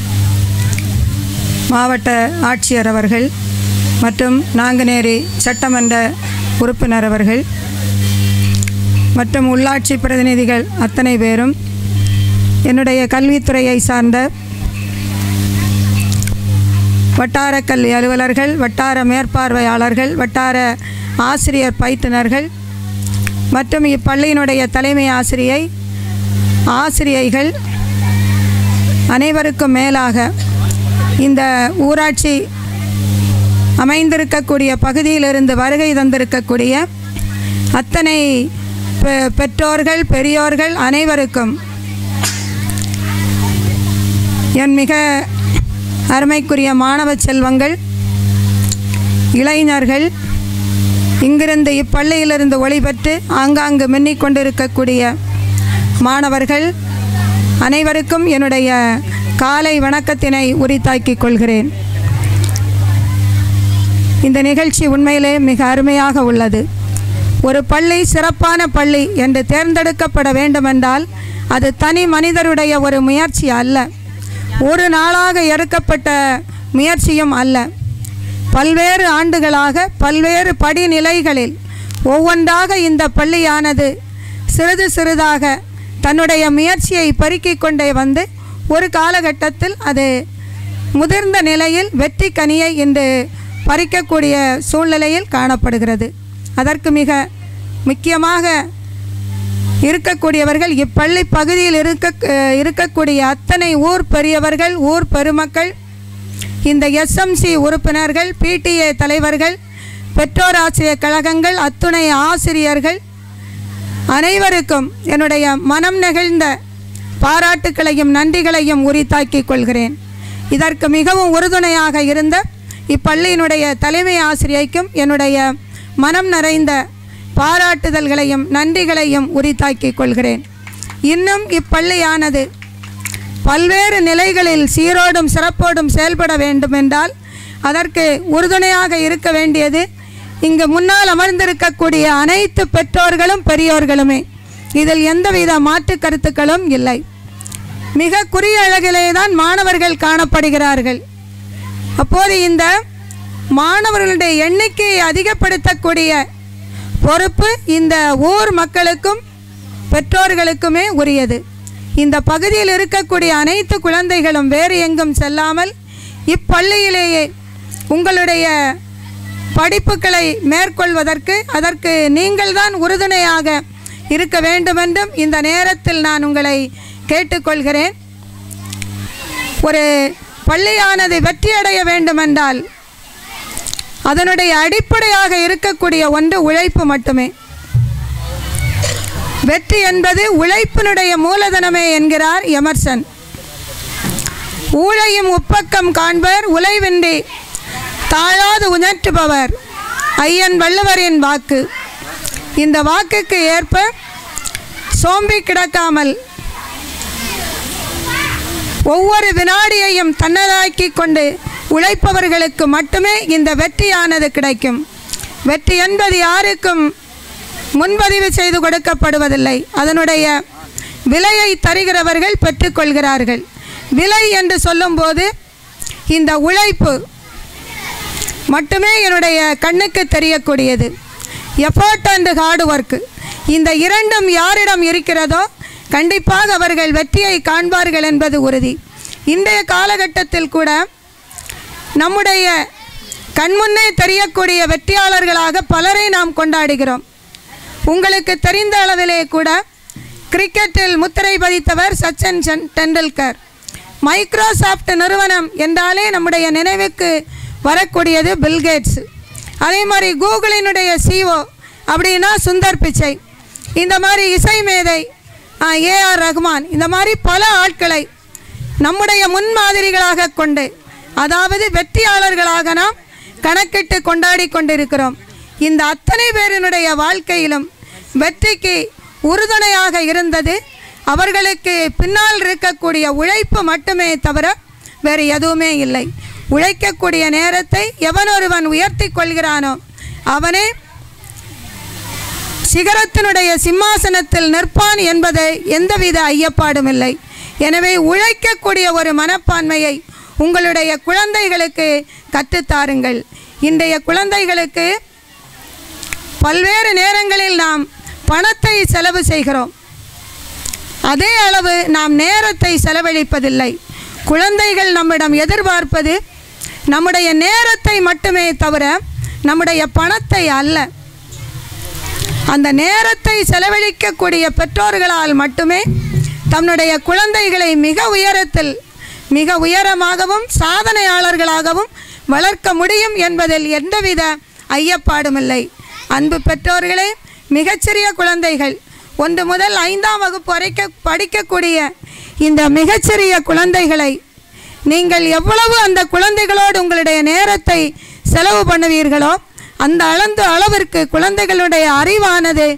Speaker 15: மாவட்ட ஆட்சியர் அவர்கள் மற்றும் நாங்குநேரி சட்டமன்ற உறுப்பினர் அவர்கள் மற்றும் உள்ளாட்சி பிரதிநிதிகள் அத்தனை பேரும் என்னுடைய கல்வித்துறையை சார்ந்த வட்டார கல்வி அலுவலர்கள் வட்டார மேற்பார்வையாளர்கள் வட்டார ஆசிரியர் பயிற்றுனர்கள் மற்றும் இப்பள்ளியினுடைய தலைமை ஆசிரியை ஆசிரியைகள் அனைவருக்கும் மேலாக இந்த ஊராட்சி அமைந்திருக்கக்கூடிய பகுதியிலிருந்து வருகை தந்திருக்கக்கூடிய அத்தனை பெ- பெற்றோர்கள் பெரியோர்கள் அனைவருக்கும் என் மிக அருமைக்குரிய மாணவ செல்வங்கள் இளைஞர்கள் இங்கிருந்து இப்பள்ளியிலிருந்து ஒளிபெற்று ஆங்காங்கு மின்னிக் கொண்டிருக்கக்கூடிய மாணவர்கள் அனைவருக்கும் என்னுடைய காலை வணக்கத்தினை உரித்தாக்கிக் கொள்கிறேன் இந்த நிகழ்ச்சி உண்மையிலே மிக அருமையாக உள்ளது ஒரு பள்ளி சிறப்பான பள்ளி என்று தேர்ந்தெடுக்கப்பட வேண்டுமென்றால் அது தனி மனிதருடைய ஒரு முயற்சி அல்ல ஒரு நாளாக எடுக்கப்பட்ட முயற்சியும் அல்ல பல்வேறு ஆண்டுகளாக பல்வேறு படிநிலைகளில் ஒவ்வொன்றாக இந்த பள்ளியானது சிறிது சிறிதாக தன்னுடைய முயற்சியை பெருக்கிக் கொண்டே வந்து ஒரு காலகட்டத்தில் அது முதிர்ந்த நிலையில் வெற்றி கனியை இன்று பறிக்கக்கூடிய சூழ்நிலையில் காணப்படுகிறது அதற்கு மிக முக்கியமாக இருக்கக்கூடியவர்கள் இப்பள்ளி பகுதியில் இருக்க அஹ், இருக்கக்கூடிய அத்தனை ஊர் பெரியவர்கள் ஊர் பெருமக்கள் இந்த எஸ்எம்சி உறுப்பினர்கள் பிடிஏ தலைவர்கள் பெற்றோர் ஆசிரியர் கழகங்கள் அத்துணை ஆசிரியர்கள் அனைவருக்கும் என்னுடைய மனம் நெகிழ்ந்த பாராட்டுக்களையும் நன்றிகளையும் உரித்தாக்கிக் கொள்கிறேன் இதற்கு மிகவும் உறுதுணையாக இருந்த இப்பள்ளியினுடைய தலைமை ஆசிரியைக்கும் என்னுடைய மனம் நிறைந்த பாராட்டுதல்களையும் நன்றிகளையும் உரித்தாக்கிக் கொள்கிறேன் இன்னும் இப்பள்ளியானது பல்வேறு நிலைகளில் சீரோடும் சிறப்போடும் செயல்பட வேண்டுமென்றால் அதற்கு உறுதுணையாக இருக்க வேண்டியது இங்கு முன்னால் அமர்ந்திருக்கக்கூடிய அனைத்து பெற்றோர்களும் பெரியோர்களுமே இதில் எந்தவித மாற்று கருத்துக்களும் இல்லை மிக குறுகிய அழகிலே தான் மாணவர்கள் காணப்படுகிறார்கள் அப்போது இந்த மாணவர்களுடைய எண்ணிக்கையை அதிகப்படுத்தக்கூடிய பொறுப்பு இந்த ஊர் மக்களுக்கும் பெற்றோர்களுக்குமே உரியது இந்த பகுதியில் இருக்கக்கூடிய அனைத்து குழந்தைகளும் வேறு எங்கும் செல்லாமல் இப்பள்ளியிலேயே உங்களுடைய படிப்புகளை மேற்கொள்வதற்கு அதற்கு நீங்கள்தான் உறுதுணையாக இருக்க வேண்டுமென்றும் இந்த நேரத்தில் நான் உங்களை கேட்டுக்கொள்கிறேன் ஒரு பள்ளியானது வெற்றியடைய வேண்டுமென்றால் அதனுடைய அடிப்படையாக இருக்கக்கூடிய ஒன்று உழைப்பு மட்டுமே வெற்றி என்பது உழைப்பினுடைய மூலதனமே என்கிறார் எமர்சன் ஊழையும் உப்பக்கம் காண்பர் உழைவின்றி தாழாது உணர்த்துபவர் ஐயன் வள்ளுவரின் வாக்கு இந்த வாக்குக்கு ஏற்ப சோம்பி கிடக்காமல் ஒவ்வொரு வினாடியையும் தன்னதாக்கி கொண்டு உழைப்பவர்களுக்கு மட்டுமே இந்த வெற்றியானது கிடைக்கும் வெற்றி என்பது யாருக்கும் முன்பதிவு செய்து கொடுக்கப்படுவதில்லை அதனுடைய விலையை தருகிறவர்கள் பெற்றுக்கொள்கிறார்கள் விலை என்று சொல்லும்போது இந்த உழைப்பு மட்டுமே என்னுடைய கண்ணுக்கு தெரியக்கூடியது எஃபர்ட் அண்ட் ஹார்ட் ஒர்க் இந்த இரண்டும் யாரிடம் இருக்கிறதோ கண்டிப்பாக அவர்கள் வெற்றியை காண்பார்கள் என்பது உறுதி இன்றைய காலகட்டத்தில் கூட நம்முடைய கண்முன்னே தெரியக்கூடிய வெற்றியாளர்களாக பலரை நாம் கொண்டாடுகிறோம் உங்களுக்கு தெரிந்த அளவிலே கூட கிரிக்கெட்டில் முத்திரை பதித்தவர் சச்சின் சென் டெண்டுல்கர் மைக்ரோசாஃப்ட் நிறுவனம் என்றாலே நம்முடைய நினைவுக்கு வரக்கூடியது பில்கேட்ஸ் அதே மாதிரி கூகுளினுடைய சிஓ அப்படின்னா சுந்தர் பிச்சை இந்த மாதிரி இசை மேதை ஏஆர் ரஹ்மான் இந்த மாதிரி பல ஆட்களை நம்முடைய முன்மாதிரிகளாக கொண்டு அதாவது வெற்றியாளர்களாக நாம் கணக்கிட்டு கொண்டாடி கொண்டிருக்கிறோம் இந்த அத்தனை பேரினுடைய வாழ்க்கையிலும் வெற்றிக்கு உறுதுணையாக இருந்தது அவர்களுக்கு பின்னால் இருக்கக்கூடிய உழைப்பு மட்டுமே தவிர வேறு எதுவுமே இல்லை உழைக்கக்கூடிய நேரத்தை எவனொருவன் உயர்த்தி கொள்கிறானோ அவனே சிகரத்தினுடைய சிம்மாசனத்தில் நிற்பான் என்பது எந்தவித ஐயப்பாடும் இல்லை எனவே உழைக்கக்கூடிய ஒரு மனப்பான்மையை உங்களுடைய குழந்தைகளுக்கு கற்றுத்தாருங்கள் இன்றைய குழந்தைகளுக்கு பல்வேறு நேரங்களில் நாம் பணத்தை செலவு செய்கிறோம் அதே அளவு நாம் நேரத்தை செலவழிப்பதில்லை குழந்தைகள் நம்மிடம் எதிர்பார்ப்பது நம்முடைய நேரத்தை மட்டுமே தவிர நம்முடைய பணத்தை அல்ல அந்த நேரத்தை செலவழிக்கக்கூடிய பெற்றோர்களால் மட்டுமே தன்னுடைய குழந்தைகளை மிக உயரத்தில் மிக உயரமாகவும் சாதனையாளர்களாகவும் வளர்க்க முடியும் என்பதில் எந்தவித ஐயப்பாடுமில்லை அன்பு பெற்றோர்களே மிகச்சிறிய குழந்தைகள் ஒன்று முதல் ஐந்தாம் வகுப்பு வரைக்க படிக்கக்கூடிய இந்த மிகச்சிறிய குழந்தைகளை நீங்கள் எவ்வளவு அந்த குழந்தைகளோடு உங்களுடைய நேரத்தை செலவு பண்ணுவீர்களோ அந்த அளந்து அளவிற்கு குழந்தைகளுடைய அறிவானது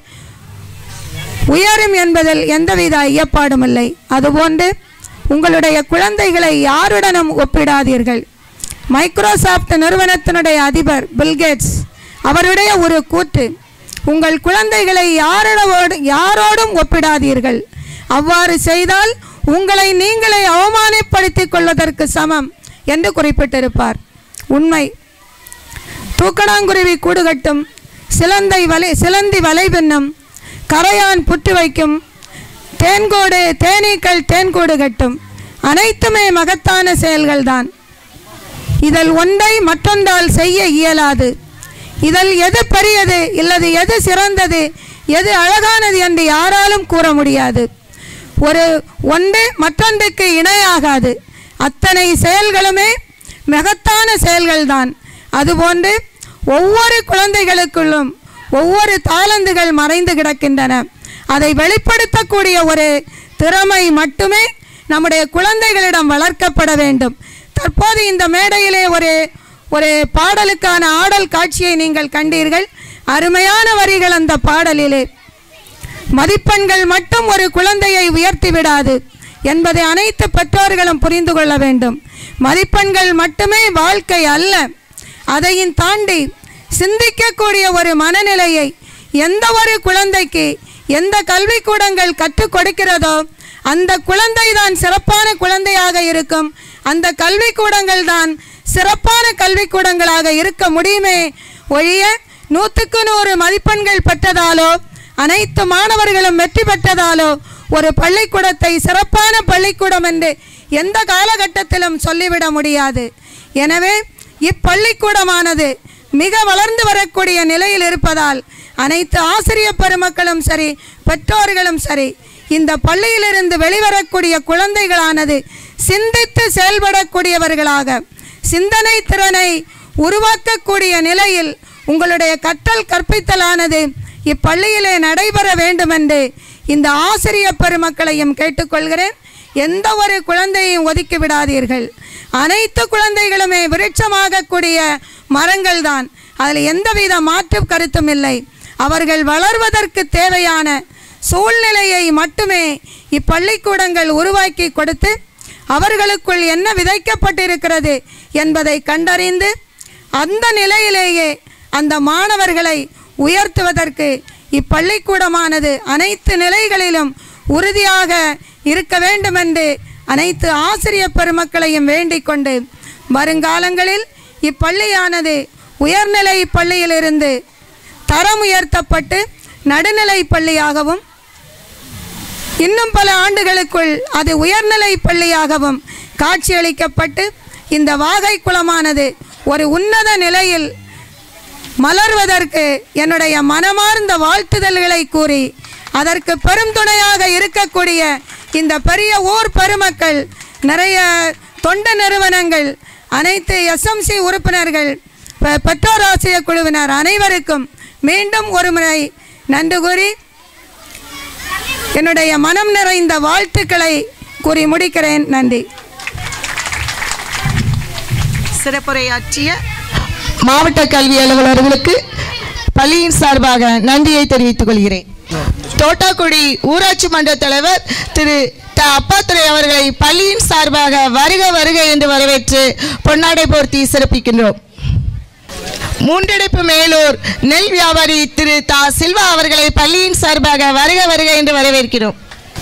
Speaker 15: உயரும் என்பதில் எந்தவித ஐயப்பாடும் இல்லை அதுபோன்று உங்களுடைய குழந்தைகளை யாருடனும் ஒப்பிடாதீர்கள் மைக்ரோசாஃப்ட் நிறுவனத்தினுடைய அதிபர் பில்கேட்ஸ் அவருடைய ஒரு கூற்று உங்கள் குழந்தைகளை யாரோடு யாரோடும் ஒப்பிடாதீர்கள் அவ்வாறு செய்தால் உங்களை நீங்களே அவமானப்படுத்திக் கொள்வதற்கு சமம் என்று குறிப்பிட்டிருப்பார் உண்மை தூக்கணாங்குருவி கூடு கட்டும் சிலந்தை வலை சிலந்தி வலை பின்னும் கரையான் புற்று வைக்கும் தேன்கோடு தேனீக்கள் தேன்கூடு கட்டும் அனைத்துமே மகத்தான செயல்கள்தான் இதில் ஒன்றை மற்றொன்றால் செய்ய இயலாது இதில் எது பெரியது இல்லது எது சிறந்தது எது அழகானது என்று யாராலும் கூற முடியாது ஒரு ஒன்று மற்றொன்றுக்கு இணையாகாது அத்தனை செயல்களுமே மகத்தான செயல்கள்தான் அதுபோன்று ஒவ்வொரு குழந்தைகளுக்குள்ளும் ஒவ்வொரு தாளந்துகள் மறைந்து கிடக்கின்றன அதை வெளிப்படுத்தக்கூடிய ஒரு திறமை மட்டுமே நம்முடைய குழந்தைகளிடம் வளர்க்கப்பட வேண்டும் தற்போது இந்த மேடையிலே ஒரு ஒரு பாடலுக்கான ஆடல் காட்சியை நீங்கள் கண்டீர்கள் அருமையான வரிகள் அந்த பாடலிலே மதிப்பெண்கள் மட்டும் ஒரு குழந்தையை உயர்த்தி விடாது என்பதை அனைத்து பெற்றோர்களும் புரிந்து கொள்ள வேண்டும் மதிப்பெண்கள் மட்டுமே வாழ்க்கை அல்ல அதையும் தாண்டி சிந்திக்கக்கூடிய ஒரு மனநிலையை எந்த ஒரு குழந்தைக்கு எந்த கல்விக்கூடங்கள் கற்றுக் கொடுக்கிறதோ அந்த குழந்தை தான் சிறப்பான குழந்தையாக இருக்கும் அந்த கல்விக்கூடங்கள் தான் சிறப்பான கல்விக்கூடங்களாக இருக்க முடியுமே ஒழிய நூற்றுக்கு நூறு மதிப்பெண்கள் பெற்றதாலோ அனைத்து மாணவர்களும் வெற்றி பெற்றதாலோ ஒரு பள்ளிக்கூடத்தை சிறப்பான பள்ளிக்கூடம் என்று எந்த காலகட்டத்திலும் சொல்லிவிட முடியாது எனவே இப்பள்ளிக்கூடமானது மிக வளர்ந்து வரக்கூடிய நிலையில் இருப்பதால் அனைத்து ஆசிரியர் பெருமக்களும் சரி பெற்றோர்களும் சரி இந்த பள்ளியிலிருந்து வெளிவரக்கூடிய குழந்தைகளானது சிந்தித்து செயல்படக்கூடியவர்களாக சிந்தனை திறனை உருவாக்கக்கூடிய நிலையில் உங்களுடைய கற்றல் கற்பித்தலானது இப்பள்ளியிலே நடைபெற வேண்டுமென்று இந்த ஆசிரியர் பெருமக்களையும் கேட்டுக்கொள்கிறேன் எந்த ஒரு குழந்தையும் ஒதுக்கி விடாதீர்கள் அனைத்து குழந்தைகளுமே விருட்சமாகக்கூடிய மரங்கள் தான் அதில் எந்தவித மாற்று கருத்தும் இல்லை அவர்கள் வளர்வதற்கு தேவையான சூழ்நிலையை மட்டுமே இப்பள்ளிக்கூடங்கள் உருவாக்கி கொடுத்து அவர்களுக்குள் என்ன விதைக்கப்பட்டிருக்கிறது என்பதை கண்டறிந்து அந்த நிலையிலேயே அந்த மாணவர்களை உயர்த்துவதற்கு இப்பள்ளிக்கூடமானது அனைத்து நிலைகளிலும் உறுதியாக இருக்க வேண்டுமென்று அனைத்து ஆசிரியர் பெருமக்களையும் வேண்டிக் கொண்டு வருங்காலங்களில் இப்பள்ளியானது உயர்நிலை பள்ளியிலிருந்து தரம் உயர்த்தப்பட்டு நடுநிலை பள்ளியாகவும் இன்னும் பல ஆண்டுகளுக்குள் அது உயர்நிலை பள்ளியாகவும் காட்சியளிக்கப்பட்டு இந்த வாகை குளமானது ஒரு உன்னத நிலையில் மலர்வதற்கு என்னுடைய மனமார்ந்த வாழ்த்துதல்களை கூறி அதற்கு பெரும் துணையாக இருக்கக்கூடிய இந்த பெரிய ஊர் பெருமக்கள் நிறைய தொண்டு நிறுவனங்கள் அனைத்து எஸ்எம்சி உறுப்பினர்கள் பெ- பெற்றோர் ஆசிரியர் குழுவினர் அனைவருக்கும் மீண்டும் ஒரு முறை நன்றி கூறி என்னுடைய மனம் நிறைந்த வாழ்த்துக்களை கூறி முடிக்கிறேன் நன்றி
Speaker 9: சிறப்புரையாற்றிய மாவட்ட கல்வி அலுவலர்களுக்கு பள்ளியின் சார்பாக நன்றியை தெரிவித்துக் கொள்கிறேன் தோட்டாக்குடி ஊராட்சி மன்ற தலைவர் திரு த அப்பாத்துறை அவர்களை பள்ளியின் சார்பாக வருக வருக என்று வரவேற்று பொன்னாடை போர்த்தி சிறப்பிக்கின்றோம் மூன்றடைப்பு மேலூர் நெல் வியாபாரி திரு தா சில்வா அவர்களை பள்ளியின் சார்பாக வருக வருக என்று வரவேற்கிறோம்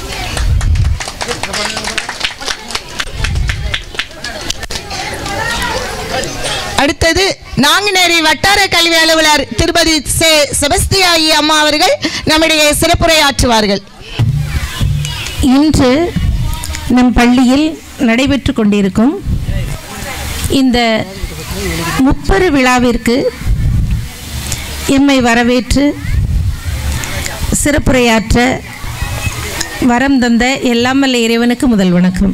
Speaker 9: அடுத்தது நாங்குநேரி வட்டார கல்வி அலுவலர் திருப்பதி சே செபஸ்தியாயி அம்மா அவர்கள் நம்முடைய சிறப்புரையாற்றுவார்கள்
Speaker 16: இன்று நம் பள்ளியில் நடைபெற்று கொண்டிருக்கும் இந்த முப்பெரு விழாவிற்கு எம்மை வரவேற்று சிறப்புரையாற்ற வரம் தந்த எல்லாம் வல்ல இறைவனுக்கு முதல் வணக்கம்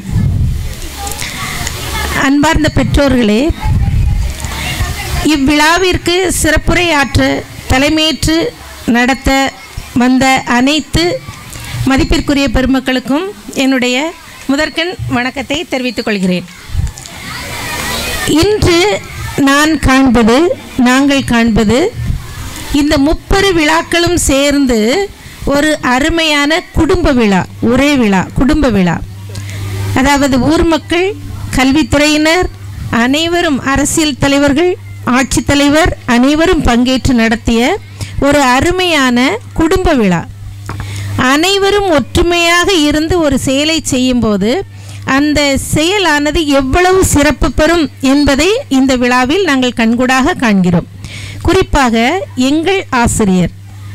Speaker 16: அன்பார்ந்த பெற்றோர்களே இவ்விழாவிற்கு சிறப்புரையாற்ற தலைமையேற்று நடத்த வந்த அனைத்து மதிப்பிற்குரிய பெருமக்களுக்கும் என்னுடைய முதற்கண் வணக்கத்தை தெரிவித்துக் கொள்கிறேன் இன்று நான் காண்பது நாங்கள் காண்பது இந்த முப்பெரு விழாக்களும் சேர்ந்து ஒரு அருமையான குடும்ப விழா ஒரே விழா குடும்ப விழா அதாவது ஊர் மக்கள் கல்வித்துறையினர் அனைவரும் அரசியல் தலைவர்கள் ஆட்சித்தலைவர் அனைவரும் பங்கேற்று நடத்திய ஒரு அருமையான குடும்ப விழா அனைவரும் ஒற்றுமையாக இருந்து ஒரு செயலை செய்யும்போது அந்த செயலானது எவ்வளவு சிறப்பு பெறும் என்பதை இந்த விழாவில் நாங்கள் கண்கூடாக காண்கிறோம் குறிப்பாக எங்கள் ஆசிரியர்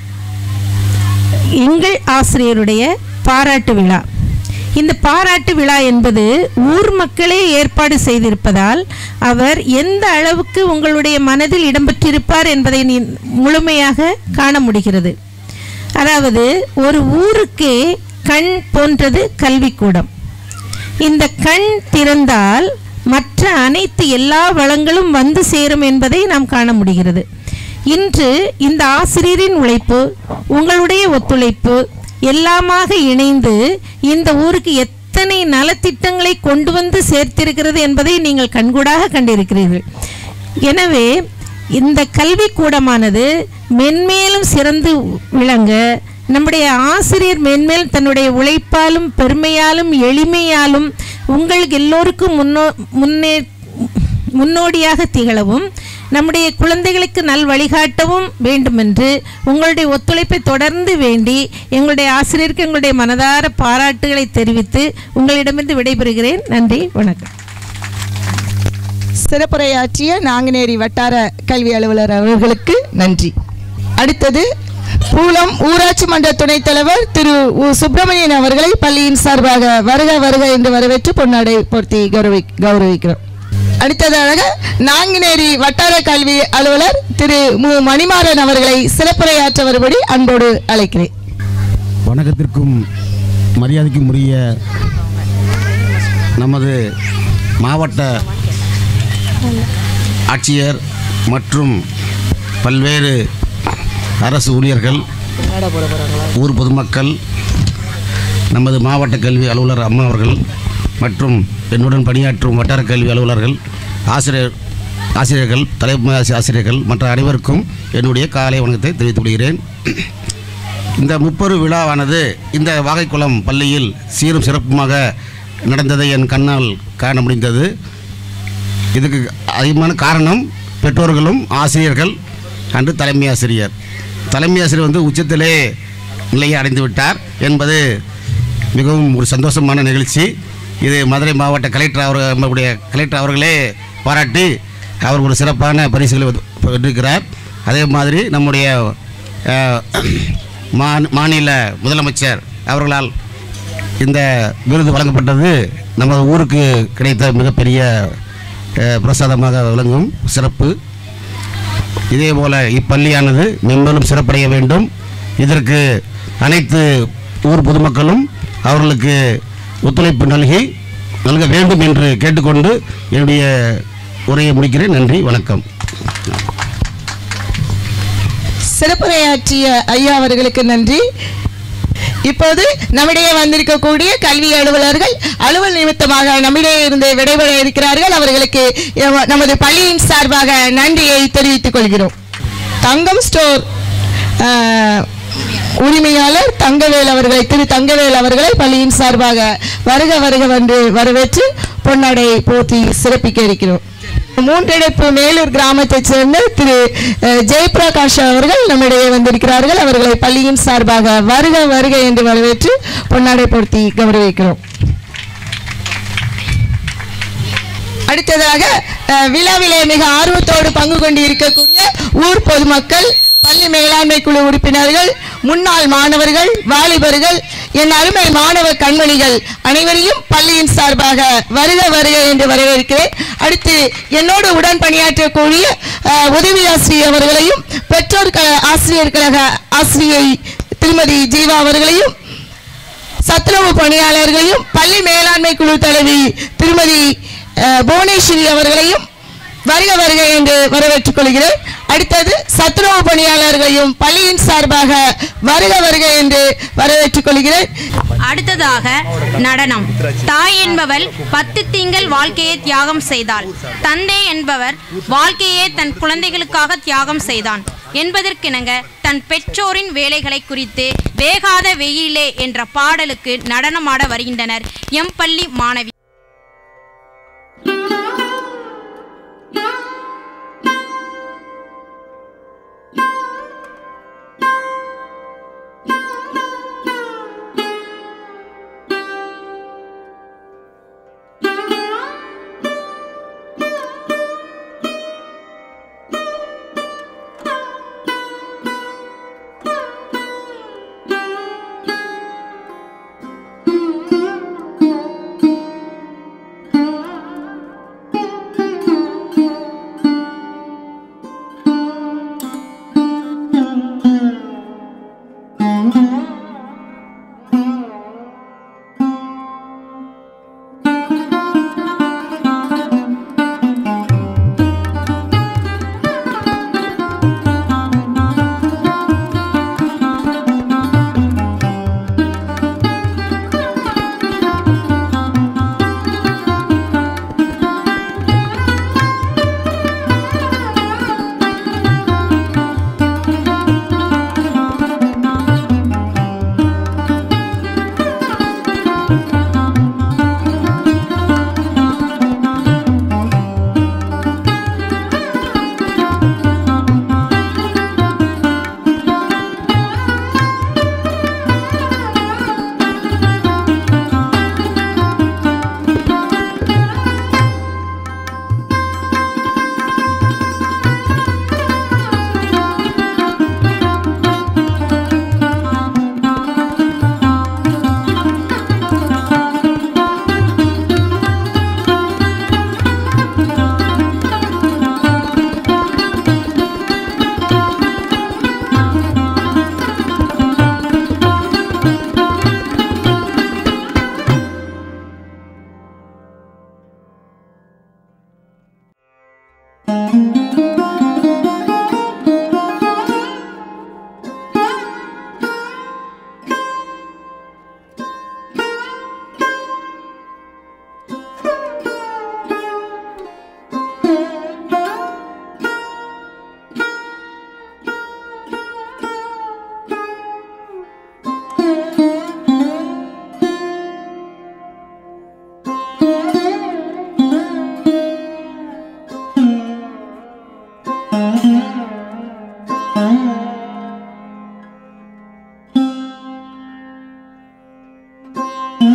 Speaker 16: எங்கள் ஆசிரியருடைய பாராட்டு விழா இந்த பாராட்டு விழா என்பது ஊர் மக்களே ஏற்பாடு செய்திருப்பதால் அவர் எந்த அளவுக்கு உங்களுடைய மனதில் இடம்பெற்றிருப்பார் என்பதை நீ முழுமையாக காண முடிகிறது அதாவது ஒரு ஊருக்கே கண் போன்றது கல்விக்கூடம் இந்த கண் திறந்தால் மற்ற அனைத்து எல்லா வளங்களும் வந்து சேரும் என்பதை நாம் காண முடிகிறது இன்று இந்த ஆசிரியரின் உழைப்பு உங்களுடைய ஒத்துழைப்பு எல்லாமாக இணைந்து இந்த ஊருக்கு எத்தனை நலத்திட்டங்களை கொண்டு வந்து சேர்த்திருக்கிறது என்பதை நீங்கள் கண்கூடாக கண்டிருக்கிறீர்கள் எனவே இந்த கல்விக்கூடமானது மென்மேலும் சிறந்து விளங்க நம்முடைய ஆசிரியர் மென்மேல் தன்னுடைய உழைப்பாலும் பெருமையாலும் எளிமையாலும் உங்களுக்கு எல்லோருக்கும் முன்னோ முன்னே முன்னோடியாக திகழவும் நம்முடைய குழந்தைகளுக்கு நல் வழிகாட்டவும் வேண்டுமென்று உங்களுடைய ஒத்துழைப்பை தொடர்ந்து வேண்டி எங்களுடைய ஆசிரியருக்கு எங்களுடைய மனதார பாராட்டுகளை தெரிவித்து உங்களிடமிருந்து விடைபெறுகிறேன் நன்றி வணக்கம்
Speaker 9: சிறப்புரையாற்றிய நாங்குநேரி வட்டார கல்வி அலுவலர் அவர்களுக்கு நன்றி அடுத்தது பூலம் ஊராட்சி மன்ற துணைத் தலைவர் திரு உ. சுப்பிரமணியன் அவர்களை பள்ளியின் சார்பாக வருக வருக என்று வரவேற்று பொன்னாடை பொருத்தி கௌரவி கௌரவிக்கிறோம் அடுத்ததாக நாங்குநேரி வட்டார கல்வி அலுவலர் திரு மு மணிமாறன் அவர்களை சிறப்புரையாற்ற வரும்படி அன்போடு அழைக்கிறேன்
Speaker 17: வணக்கத்திற்கும் மரியாதைக்கும் உரிய நமது மாவட்ட ஆட்சியர் மற்றும் பல்வேறு அரசு ஊழியர்கள் ஊர் பொதுமக்கள் நமது மாவட்ட கல்வி அலுவலர் அம்மா அவர்கள் மற்றும் என்னுடன் பணியாற்றும் வட்டார கல்வி அலுவலர்கள் ஆசிரியர் ஆசிரியர்கள் தலைமை ஆசி- ஆசிரியர்கள் மற்ற அனைவருக்கும் என்னுடைய காலை வணக்கத்தை தெரிவித்துக் கொள்கிறேன் இந்த முப்பெரு விழாவானது இந்த வாகைக்குளம் பள்ளியில் சீரும் சிறப்புமாக நடந்ததை என் கண்ணால் காண முடிந்தது இதுக்கு அதிகமான காரணம் பெற்றோர்களும் ஆசிரியர்கள் அன்று தலைமை ஆசிரியர் தலைமை ஆசிரியர் வந்து உச்சத்திலே நிலையை அடைந்து விட்டார் என்பது மிகவும் ஒரு சந்தோஷமான நிகழ்ச்சி இது மதுரை மாவட்ட கலெக்டர் அவர் நம்முடைய கலெக்டர் அவர்களே பாராட்டி அவர் ஒரு சிறப்பான பரிசுகளை வெ- வென்றிருக்கிறார் அதே மாதிரி நம்முடைய அஹ், மா- மாநில முதலமைச்சர் அவர்களால் இந்த விருது வழங்கப்பட்டது நமது ஊருக்கு கிடைத்த மிகப்பெரிய அஹ், பிரசாதமாக விளங்கும் சிறப்பு இதே போல இப்பள்ளியானது மென்மேலும் சிறப்படைய வேண்டும் இதற்கு அனைத்து ஊர் பொதுமக்களும் அவர்களுக்கு ஒத்துழைப்பு நல்கி நல்க வேண்டும் என்று கேட்டுக்கொண்டு என்னுடைய உரையை முடிக்கிறேன் நன்றி வணக்கம்
Speaker 9: சிறப்புரையாற்றிய ஐயா அவர்களுக்கு நன்றி இப்போது நம்மிடையே வந்திருக்கக்கூடிய கல்வி அலுவலர்கள் அலுவல் நிமித்தமாக நம்மிடையே இருந்து விடைபெற இருக்கிறார்கள் அவர்களுக்கு எம- நமது பள்ளியின் சார்பாக நன்றியை தெரிவித்துக் கொள்கிறோம் தங்கம் ஸ்டோர் ஆஹ், உரிமையாளர் தங்கவேல் அவர்களை திரு தங்கவேல் அவர்களை பள்ளியின் சார்பாக வருக வருக வந்து வரவேற்று பொன்னாடை போற்றி சிறப்பிக்க இருக்கிறோம் மூன்றெடுப்பு மேலூர் கிராமத்தைச் சேர்ந்த திரு அஹ், ஜெயபிரகாஷ் அவர்கள் நம்மிடையே வந்திருக்கிறார்கள் அவர்களை பள்ளியின் சார்பாக வருக வருக என்று வரவேற்று பொன்னாடை போர்த்தி கௌரவிக்கிறோம் அடுத்ததாக அஹ், விழாவிலே மிக ஆர்வத்தோடு பங்கு கொண்டு இருக்கக்கூடிய ஊர் பொதுமக்கள் பள்ளி மேலாண்மை குழு உறுப்பினர்கள் முன்னாள் மாணவர்கள் வாலிபர்கள் என் அருமை மாணவ கண்மணிகள் அனைவரையும் பள்ளியின் சார்பாக வருக வருக என்று வரவேற்கிறேன் அடுத்து என்னோடு உடன் பணியாற்றக்கூடிய அஹ், உதவி ஆசிரியர் அவர்களையும் பெற்றோர் க- ஆசிரியர் கழக ஆசிரியை திருமதி ஜீவா அவர்களையும் சத்துணவு பணியாளர்களையும் பள்ளி மேலாண்மை குழு தலைவி திருமதி அஹ், புவனேஸ்வரி அவர்களையும் வருக வருக என்று வரவேற்றுக் கொள்கிறேன் அடுத்தது சத்துணவு பணியாளர்களையும் பள்ளியின் சார்பாக வருக வருக என்று வரவேற்றுக் கொள்கிறேன்
Speaker 8: அடுத்ததாக நடனம் தாய் என்பவள் பத்து திங்கள் வாழ்க்கையை தியாகம் செய்தாள் தந்தை என்பவர் வாழ்க்கையே தன் குழந்தைகளுக்காக தியாகம் செய்தான் என்பதற்கிணங்க தன் பெற்றோரின் வேலைகளை குறித்து வேகாத வெயிலே என்ற பாடலுக்கு நடனமாட வருகின்றனர் எம் பள்ளி மாணவி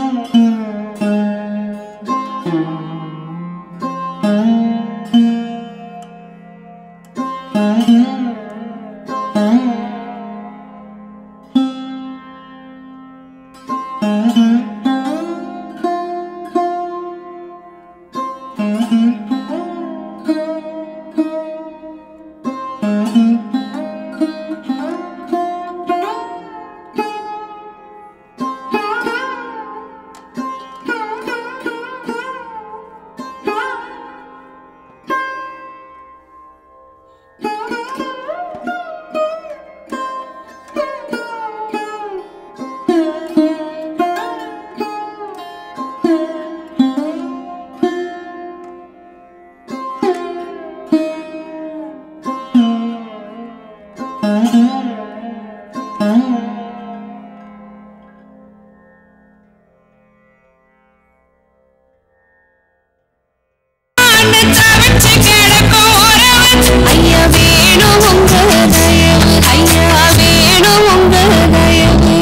Speaker 7: ஐயா வேணும் உங்க தயவு ஐயா வேணும் உங்க தயவு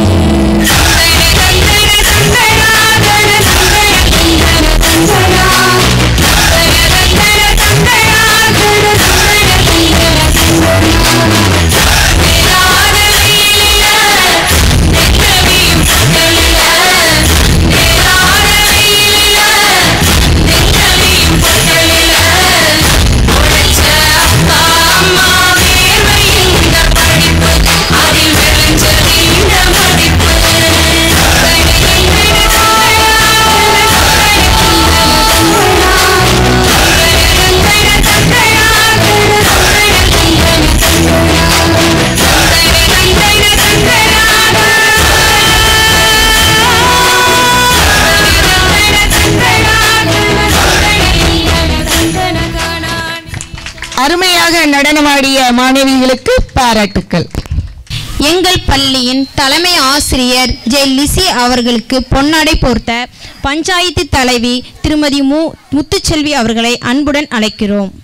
Speaker 9: அருமையாக நடனமாடிய மாணவிகளுக்கு பாராட்டுக்கள்
Speaker 8: எங்கள் பள்ளியின் தலைமை ஆசிரியர் ஜெ லிசி அவர்களுக்கு பொன்னாடை போர்த்த பஞ்சாயத்து தலைவி திருமதி மு முத்துச்செல்வி அவர்களை அன்புடன் அழைக்கிறோம்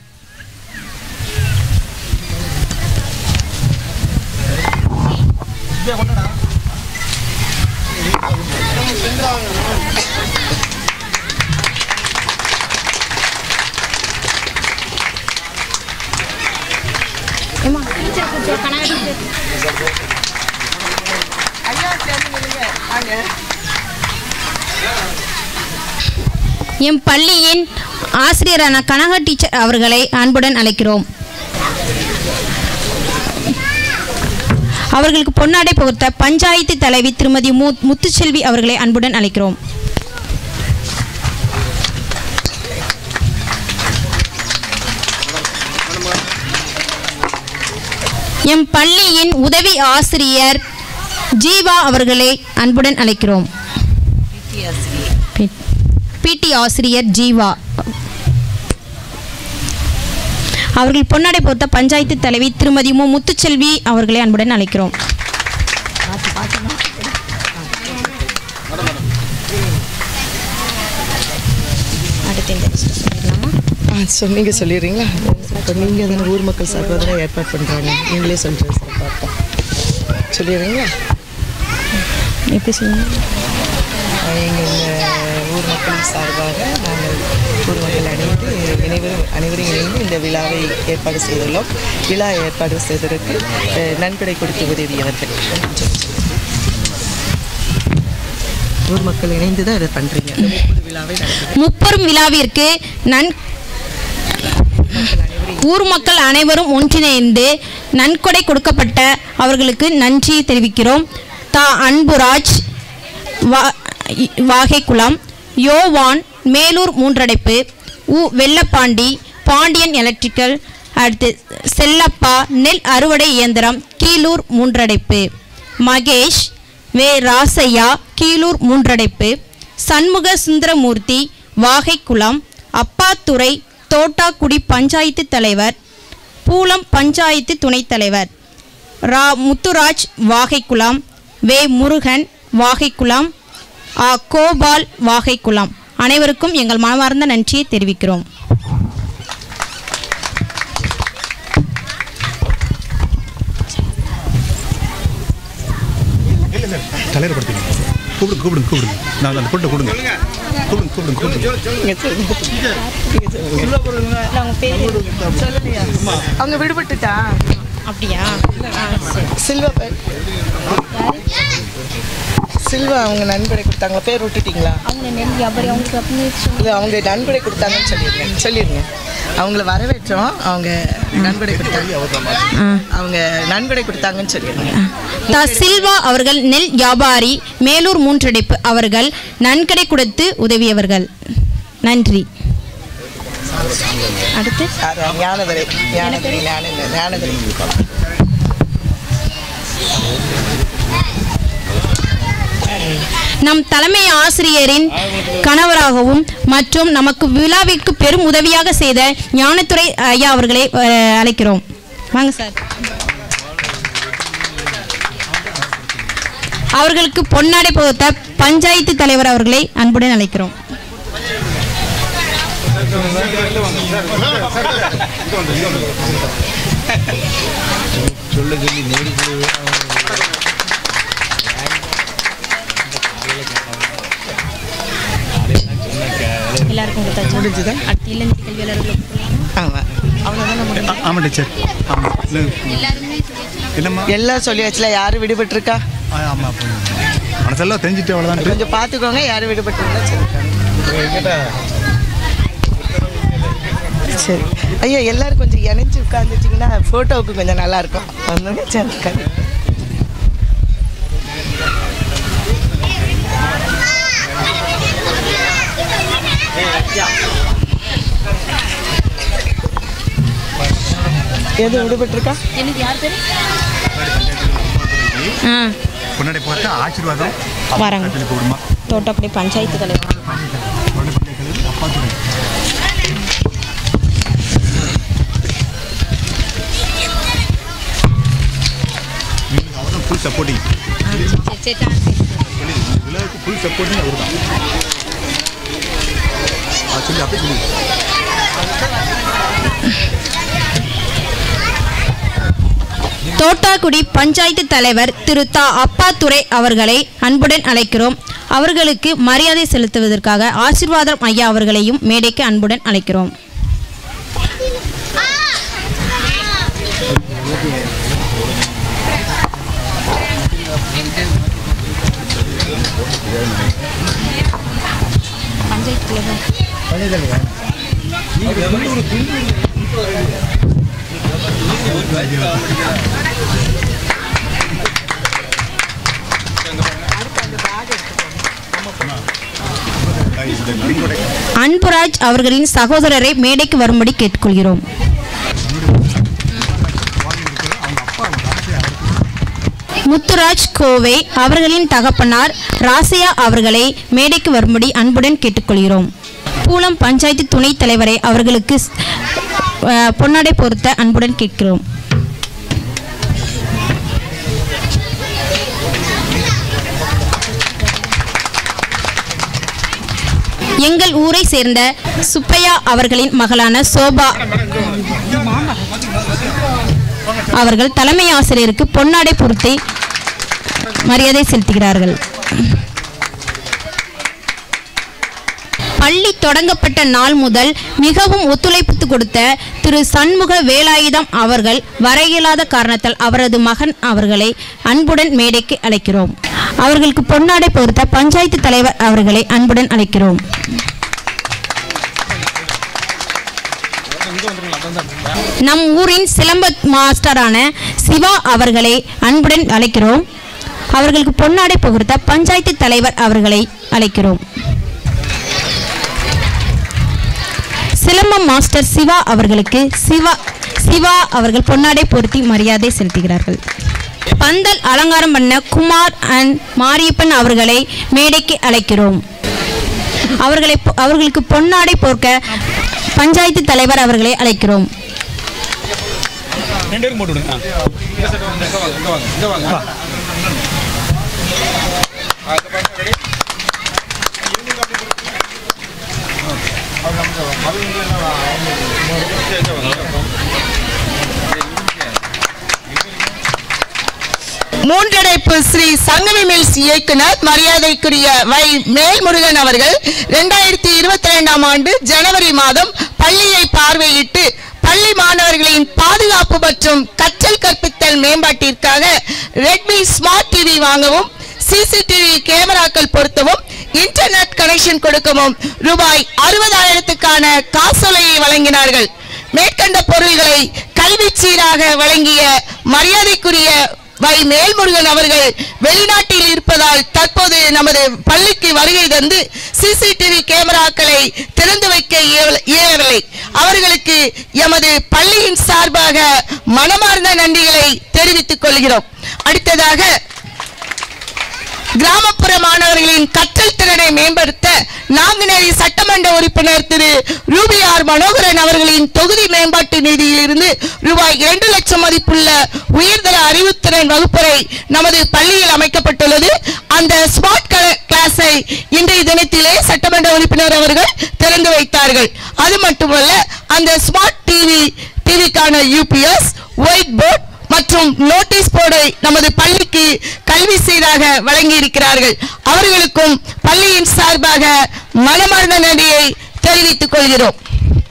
Speaker 8: எம் பள்ளியின் ஆசிரியரான கனக டீச்சர் அவர்களை அன்புடன் அழைக்கிறோம் அவர்களுக்கு பொன்னாடை புகுத்த பஞ்சாயத்து தலைவி திருமதி மு முத்துச்செல்வி அவர்களை அன்புடன் அழைக்கிறோம் எம் பள்ளியின் உதவி ஆசிரியர் ஜீவா அவர்களை அன்புடன் அழைக்கிறோம் பிடி ஆசிரியர் ஜீவா அவர்கள் பொன்னாடை பொறுத்த பஞ்சாயத்து தலைவி திருமதி மு முத்துச்செல்வி அவர்களை அன்புடன் அழைக்கிறோம் அடுத்து இந்த சொல்லலாமா
Speaker 18: ஆ சொன்னீங்க சொல்லிடுறீங்களா இப்போ நீங்கள் தானே ஊர் மக்கள் சார்பாக தானே ஏற்பாடு பண்ணுறாங்க நீங்களே சொல்கிறது சிறப்பாக இருக்கும் சொல்லிடுறீங்களா
Speaker 8: எப்படி சொல்லுங்க
Speaker 18: எங்கள் ஊர் மக்கள் சார்பாக நாங்கள் ஊர் மக்கள் அனைத்து இணைவரும் அனைவரும் இணைந்து இந்த விழாவை ஏற்பாடு செய்துள்ளோம் விழா ஏற்பாடு செய்ததற்கு அஹ், நன்கொடை கொடுத்து உதவியவர்கள் ஊர் மக்கள் இணைந்து தான் இதை பண்ணுறீங்க இந்த முப்பது விழாவை நடத்துகிறோம்
Speaker 8: முப்பெரும் விழாவிற்கு நன் ஊர் மக்கள் அனைவரும் ஒன்றிணைந்து நன்கொடை கொடுக்கப்பட்ட அவர்களுக்கு நன்றி தெரிவிக்கிறோம் தா அன்புராஜ் வா இ- வாகைக்குளம் யோவான் மேலூர் மூன்றடைப்பு உ வெள்ளப்பாண்டி பாண்டியன் எலக்ட்ரிக்கல் அடுத்து செல்லப்பா நெல் அறுவடை இயந்திரம் கீழூர் மூன்றடைப்பு மகேஷ் வே ராசையா கீழூர் மூன்றடைப்பு சண்முக சுந்தரமூர்த்தி வாகைக்குளம் அப்பாத்துறை தோட்டாக்குடி பஞ்சாயத்து தலைவர் பூலம் பஞ்சாயத்து துணைத் தலைவர் ரா முத்துராஜ் வாகைக்குளம் வே முருகன் வாகைக்குளம் ஆ கோபால் வாகைக்குளம் அனைவருக்கும் எங்கள் மனமார்ந்த நன்றியை தெரிவிக்கிறோம்
Speaker 1: தலைவர் படுத்துங்க
Speaker 19: கூப்பிடுங்க கூப்பிடுங்க கூப்பிடுங்க நான் அந்த பொட்டை கொடுங்க கூப்பிடுங்க கூப்பிடுங்க கூப்பிடுங்க
Speaker 18: அவங்க விடுபட்டுட்டா
Speaker 8: அப்படியா
Speaker 18: சில்வா பேர் சில்வா அவங்க நன்கொடை கொடுத்தாங்களா பேர் விட்டுட்டீங்களா
Speaker 8: அவங்க நெல் வியாபாரி அவங்களுக்கு
Speaker 18: இல்லை அவங்க நன்கொடை கொடுத்தாங்கன்னு சொல்லிடுங்க சொல்லிடுங்க அவங்கள வரவேற்றோம் அவங்க நன்கொடை கொடுத்தாங்க அவங்க நன்கொடை கொடுத்தாங்கன்னு சொல்லிடுங்க
Speaker 8: த சில்வா அவர்கள் நெல் வியாபாரி மேலூர் மூன்றடைப்பு அவர்கள் நன்கடை கொடுத்து உதவியவர்கள் நன்றி அடுத்து
Speaker 18: யாரு? ஞானதுரை ஞானதுரை ஞான ஞானதுரை
Speaker 8: நம் தலைமை ஆசிரியரின் கணவராகவும் மற்றும் நமக்கு விழாவிற்கு பெரும் உதவியாக செய்த ஞானத்துறை ஐயா அவர்களை அஹ், அழைக்கிறோம் வாங்க சார் அவர்களுக்கு பொன்னாடை புகுத்த பஞ்சாயத்து தலைவர் அவர்களை அன்புடன் அழைக்கிறோம்
Speaker 19: சொல்ல சொல்லி நேரி
Speaker 8: எல்லாருக்கும் கொடுத்தாச்சு அடுத்து இல்லந்தடி கல்வியாளர்களுக்கு
Speaker 18: ஆமாம் அவ்வளோதான்
Speaker 19: ஆமாம் டீச்சர் ஆமாம் இல்லை இல்லைம்மா
Speaker 18: எல்லாம் சொல்லியாச்சுல யாரு விடுபட்டிருக்கா
Speaker 19: ஆமாம் மனசெல்லாம் தெரிஞ்சுட்டு அவ்வளோதான்
Speaker 18: கொஞ்சம் பார்த்துக்கோங்க யாரு விடுபட்டிருக்கா சரி ஐயா எல்லாரும் கொஞ்சம் இணைஞ்சு உட்காந்துச்சிங்கன்னா ஃபோட்டோவுக்கு கொஞ்சம் நல்லா இருக்கும் வந்து சரி உட்காரு. எது விடுபட்டிருக்கா
Speaker 8: எனக்கு யார் பேர்
Speaker 19: முன்னாடி பார்த்தா ஆசீர்வாதம்
Speaker 8: வராங்க.
Speaker 19: கட்டில் கூடுமா
Speaker 8: தோட்டப்படி பஞ்சாயத்து தலைவர்
Speaker 19: அவரும் ஃபுல் சப்போர்ட்டிங் விழாவுக்கு ஃபுல் சப்போர்ட்டிங் அவர் தான் சொல்லி அப்படியே சொல்லி
Speaker 8: தோட்டாக்குடி பஞ்சாயத்து தலைவர் திரு தா அப்பாத்துரை அவர்களை அன்புடன் அழைக்கிறோம் அவர்களுக்கு மரியாதை செலுத்துவதற்காக ஆசீர்வாதம் ஐயா அவர்களையும் மேடைக்கு அன்புடன் அழைக்கிறோம் அன்புராஜ் அவர்களின் சகோதரரை மேடைக்கு வரும்படி கேட்டுக்கொள்கிறோம் முத்துராஜ் கோவை அவர்களின் தகப்பனார் ராசையா அவர்களை மேடைக்கு வரும்படி அன்புடன் கேட்டுக்கொள்கிறோம் பூலம் பஞ்சாயத்து துணைத் தலைவரை அவர்களுக்கு அஹ், பொன்னாடை பொருத்த அன்புடன் கேட்கிறோம் எங்கள் ஊரை சேர்ந்த சுப்பையா அவர்களின் மகளான சோபா அவர்கள் தலைமை ஆசிரியருக்கு பொன்னாடை பொருத்தி மரியாதை செலுத்துகிறார்கள் பள்ளி தொடங்கப்பட்ட நாள் முதல் மிகவும் ஒத்துழைப்பு கொடுத்த திரு சண்முக வேலாயுதம் அவர்கள் வர இயலாத காரணத்தால் அவரது மகன் அவர்களை அன்புடன் மேடைக்கு அழைக்கிறோம் அவர்களுக்கு பொன்னாடை பொருத்த பஞ்சாயத்து தலைவர் அவர்களை அன்புடன் அழைக்கிறோம் நம் ஊரின் சிலம்ப மாஸ்டரான சிவா அவர்களை அன்புடன் அழைக்கிறோம் அவர்களுக்கு பொன்னாடை புகுத்த பஞ்சாயத்து தலைவர் அவர்களை அழைக்கிறோம் சிலம்பம் மாஸ்டர் சிவா அவர்களுக்கு சிவா சிவா அவர்கள் பொன்னாடை பொருத்தி மரியாதை செலுத்துகிறார்கள் பந்தல் அலங்காரம் பண்ண குமார் அண்ட் மாரியப்பன் அவர்களை மேடைக்கு அழைக்கிறோம் அவர்களை அவர்களுக்கு பொன்னாடை போர்க்க பஞ்சாயத்து தலைவர் அவர்களை அழைக்கிறோம்
Speaker 19: ரெண்டு பேரும் போட்டு விடுங்க ஆ. இந்த side வாங்க, இங்க வாங்க, இங்க வாங்க, இங்க வாங்க. ஆ, இங்க பாருங்க, ready? இவங்களுக்கு அப்படி கொடுங்க. அவங்க அங்க வாங்க. அவங்க இங்க வாங்க. இங்க வாங்க.
Speaker 18: மூன்றடை
Speaker 9: பராமரிப்பு ஸ்ரீ சங்கவி மில்ஸ் இயக்குனர் மரியாதைக்குரிய வை மேல்முருகன் அவர்கள் இரண்டாயிரத்தி இருபத்தி ரெண்டாம் ஆண்டு ஜனவரி மாதம் பள்ளியை பார்வையிட்டு பள்ளி மாணவர்களின் பாதுகாப்பு மற்றும் கற்றல் கற்பித்தல் மேம்பாட்டிற்காக ரெட்மி ஸ்மார்ட் டிவி வாங்கவும் சிசிடிவி கேமராக்கள் பொருத்தவும் இன்டர்நெட் கனெக்ஷன் கொடுக்கவும் ரூபாய் அறுபதாயிரத்துக்கான காசோலையை வழங்கினார்கள் மேற்கண்ட பொருள்களை கல்வி சீராக வழங்கிய மரியாதைக்குரிய வை மேல்முருகன் அவர்கள் வெளிநாட்டில் இருப்பதால் தற்போது நமது பள்ளிக்கு வருகை தந்து சிசிடிவி கேமராக்களை திறந்து வைக்க இயல- இயலவில்லை அவர்களுக்கு எமது பள்ளியின் சார்பாக மனமார்ந்த நன்றிகளை தெரிவித்துக் கொள்கிறோம் அடுத்ததாக கிராமப்புற மாணவர்களின் கற்றல் திறனை மேம்படுத்த நாங்குநேரி சட்டமன்ற உறுப்பினர் திரு ரூபி ஆர் மனோகரன் அவர்களின் தொகுதி மேம்பாட்டு நிதியிலிருந்து ரூபாய் இரண்டு லட்சம் மதிப்புள்ள உயர்தர அறிவுத்திறன் வகுப்பறை நமது பள்ளியில் அமைக்கப்பட்டுள்ளது அந்த ஸ்மார்ட் கிளாஸை இன்றைய தினத்திலே சட்டமன்ற உறுப்பினர் அவர்கள் திறந்து வைத்தார்கள் அது மட்டுமல்ல அந்த ஸ்மார்ட் டிவி டிவிக்கான யூபிஎஸ் ஒயிட் போர்ட் மற்றும் நோட்டீஸ் போர்டை நமது பள்ளிக்கு கல்வி சீராக வழங்கி இருக்கிறார்கள் அவர்களுக்கும் பள்ளியின் சார்பாக மனமார்ந்த நன்றியை தெரிவித்துக் கொள்கிறோம்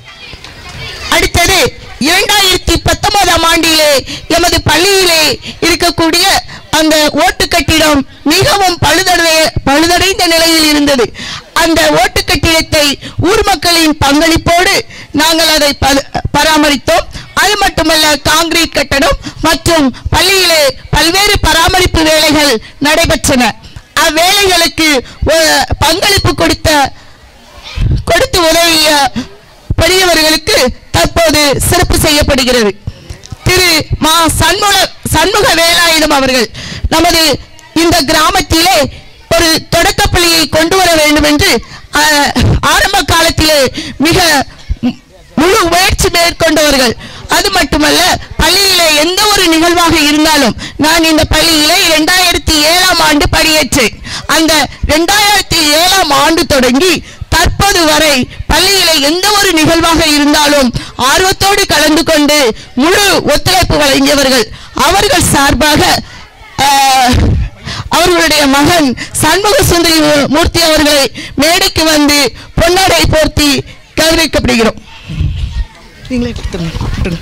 Speaker 9: அடுத்தது இரண்டாயிரத்தி பத்தொன்பதாம் ஆண்டிலே எமது பள்ளியிலே இருக்கக்கூடிய அந்த ஓட்டு கட்டிடம் மிகவும் பழுதடை பழுதடைந்த நிலையில் இருந்தது அந்த ஓட்டு கட்டிடத்தை ஊர் மக்களின் பங்களிப்போடு நாங்கள் அதை ப- பராமரித்தோம் அது மட்டுமல்ல காங்கிரீட் கட்டடம் மற்றும் பள்ளியிலே பல்வேறு பராமரிப்பு வேலைகள் நடைபெற்றன அவ்வேலைகளுக்கு ஒ- பங்களிப்பு கொடுத்த கொடுத்து உதவிய பெரியவர்களுக்கு தற்போது சிறப்பு செய்யப்படுகிறது திரு மா சண்முக சண்முக வேலாயுதம் அவர்கள் நமது இந்த கிராமத்திலே ஒரு தொடக்கப்பள்ளியை கொண்டு வர வேண்டும் என்று அஹ், ஆரம்ப காலத்திலே மிக மு- முழு முயற்சி மேற்கொண்டவர்கள் அது மட்டுமல்ல பள்ளியிலே எந்த ஒரு நிகழ்வாக இருந்தாலும் நான் இந்த பள்ளியிலே இரண்டாயிரத்தி ஏழாம் ஆண்டு படியேற்றேன் அந்த இரண்டாயிரத்தி ஏழாம் ஆண்டு தொடங்கி தற்போது வரை பள்ளியிலே எந்த ஒரு நிகழ்வாக இருந்தாலும் ஆர்வத்தோடு கலந்து கொண்டு முழு ஒத்துழைப்பு வழங்கியவர்கள் அவர்கள் சார்பாக ஆஹ், அவர்களுடைய மகன் சண்முக சுந்தரி மூர்த்தி அவர்களை மேடைக்கு வந்து பொன்னாடை போர்த்தி கௌரவிக்கப்படுகிறோம்
Speaker 18: நீங்களே கொடுத்துருங்க கொடுத்துருங்க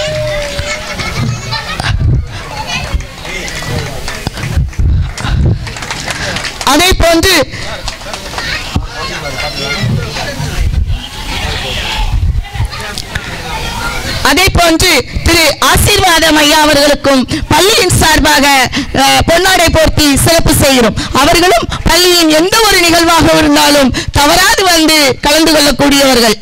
Speaker 9: அதே போன்று அதே போன்று திரு ஆசீர்வாதம் ஐயா அவர்களுக்கும் பள்ளியின் சார்பாக அஹ், பொன்னாடை போர்த்தி சிறப்பு செய்கிறோம் அவர்களும் பள்ளியின் எந்த ஒரு நிகழ்வாக இருந்தாலும் தவறாது வந்து கலந்து கொள்ளக்கூடியவர்கள்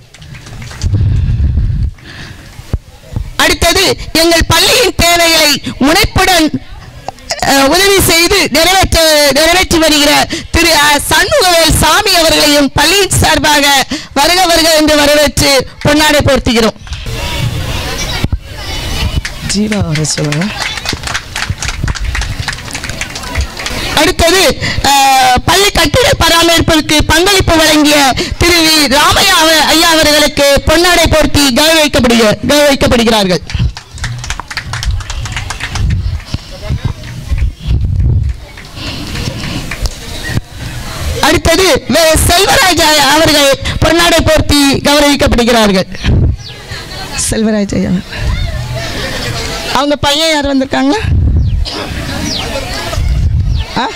Speaker 9: அடுத்தது எங்கள் பள்ளியின் தேவைகளை முனைப்புடன் அஹ், உதவி செய்து நிறைவேற்ற நிறைவேற்றி வருகிற திரு அஹ், சண்முகவேல் சாமி அவர்களையும் பள்ளியின் சார்பாக வருக வருக என்று வரவேற்று பொன்னாடை போர்த்துகிறோம்
Speaker 18: ஜீவா வர சொல்லுங்க
Speaker 9: அடுத்தது அஹ், பள்ளி கட்டிட பராமரிப்பிற்கு பங்களிப்பு வழங்கிய திரு வி. ராமையா அவ- ஐயா அவர்களுக்கு பொன்னாடை போர்த்தி கௌரவிக்கப்படுகிற கௌரவிக்கப்படுகிறார்கள் அடுத்தது வே- செல்வராஜ் ஐயா அவர்கள் பொன்னாடை போர்த்தி கௌரவிக்கப்படுகிறார்கள்
Speaker 18: செல்வராஜ் ஐயா
Speaker 9: அவங்க பையன் யார் வந்திருக்காங்க ஆ?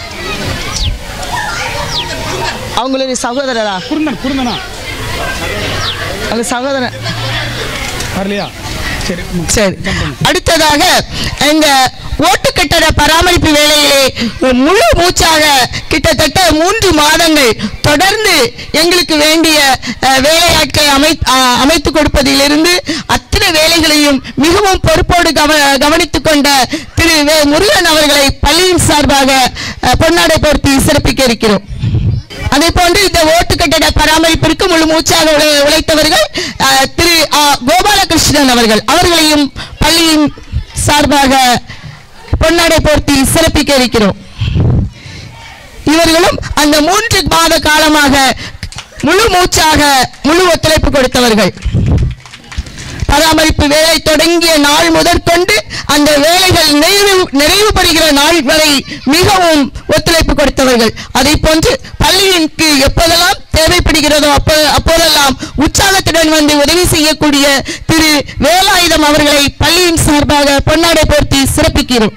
Speaker 9: அவங்களுடைய சகோதரரா
Speaker 19: குருந்தன் குருந்தனா
Speaker 9: அவங்க சகோதரன்
Speaker 19: வரலையா சரி
Speaker 9: சரி அடுத்ததாக இந்த ஓட்டு கட்டட பராமரிப்பு வேலையிலே முழு மூச்சாக கிட்டத்தட்ட மூன்று மாதங்கள் தொடர்ந்து எங்களுக்கு வேண்டிய அஹ், வேலையாட்களை அமை அஹ், அமைத்துக் கொடுப்பதிலிருந்து அத்தனை வேலைகளையும் மிகவும் பொறுப்போடு கவ கவனித்துக் கொண்ட திரு வே முருகன் அவர்களை பள்ளியின் சார்பாக அஹ், பொன்னாடை போர்த்தி சிறப்பிக்க இருக்கிறோம் அதே போன்று இந்த ஓட்டு கட்டட பராமரிப்பிற்கு முழு மூச்சாக உழை- உழைத்தவர்கள் அஹ், திரு ஆ, கோபாலகிருஷ்ணன் அவர்கள் அவர்களையும் பள்ளியின் சார்பாக பொன்னாடை போர்த்தி சிறப்பிக்க இருக்கிறோம் இவர்களும் அந்த மூன்று மாத காலமாக முழு மூச்சாக முழு ஒத்துழைப்பு கொடுத்தவர்கள் பராமரிப்பு வேலை தொடங்கிய நாள் முதற்கொண்டு அந்த வேலைகள் நிறைவு நிறைவு பெறுகிற நாள் வரை மிகவும் ஒத்துழைப்பு கொடுத்தவர்கள் அதை போன்று பள்ளியிற்கு எப்போதெல்லாம் தேவைப்படுகிறதோ அப்போ அப்போதெல்லாம் உற்சாகத்துடன் வந்து உதவி செய்யக்கூடிய திரு வேலாயுதம் அவர்களை பள்ளியின் சார்பாக பொன்னாடை போர்த்தி சிறப்பிக்கிறோம்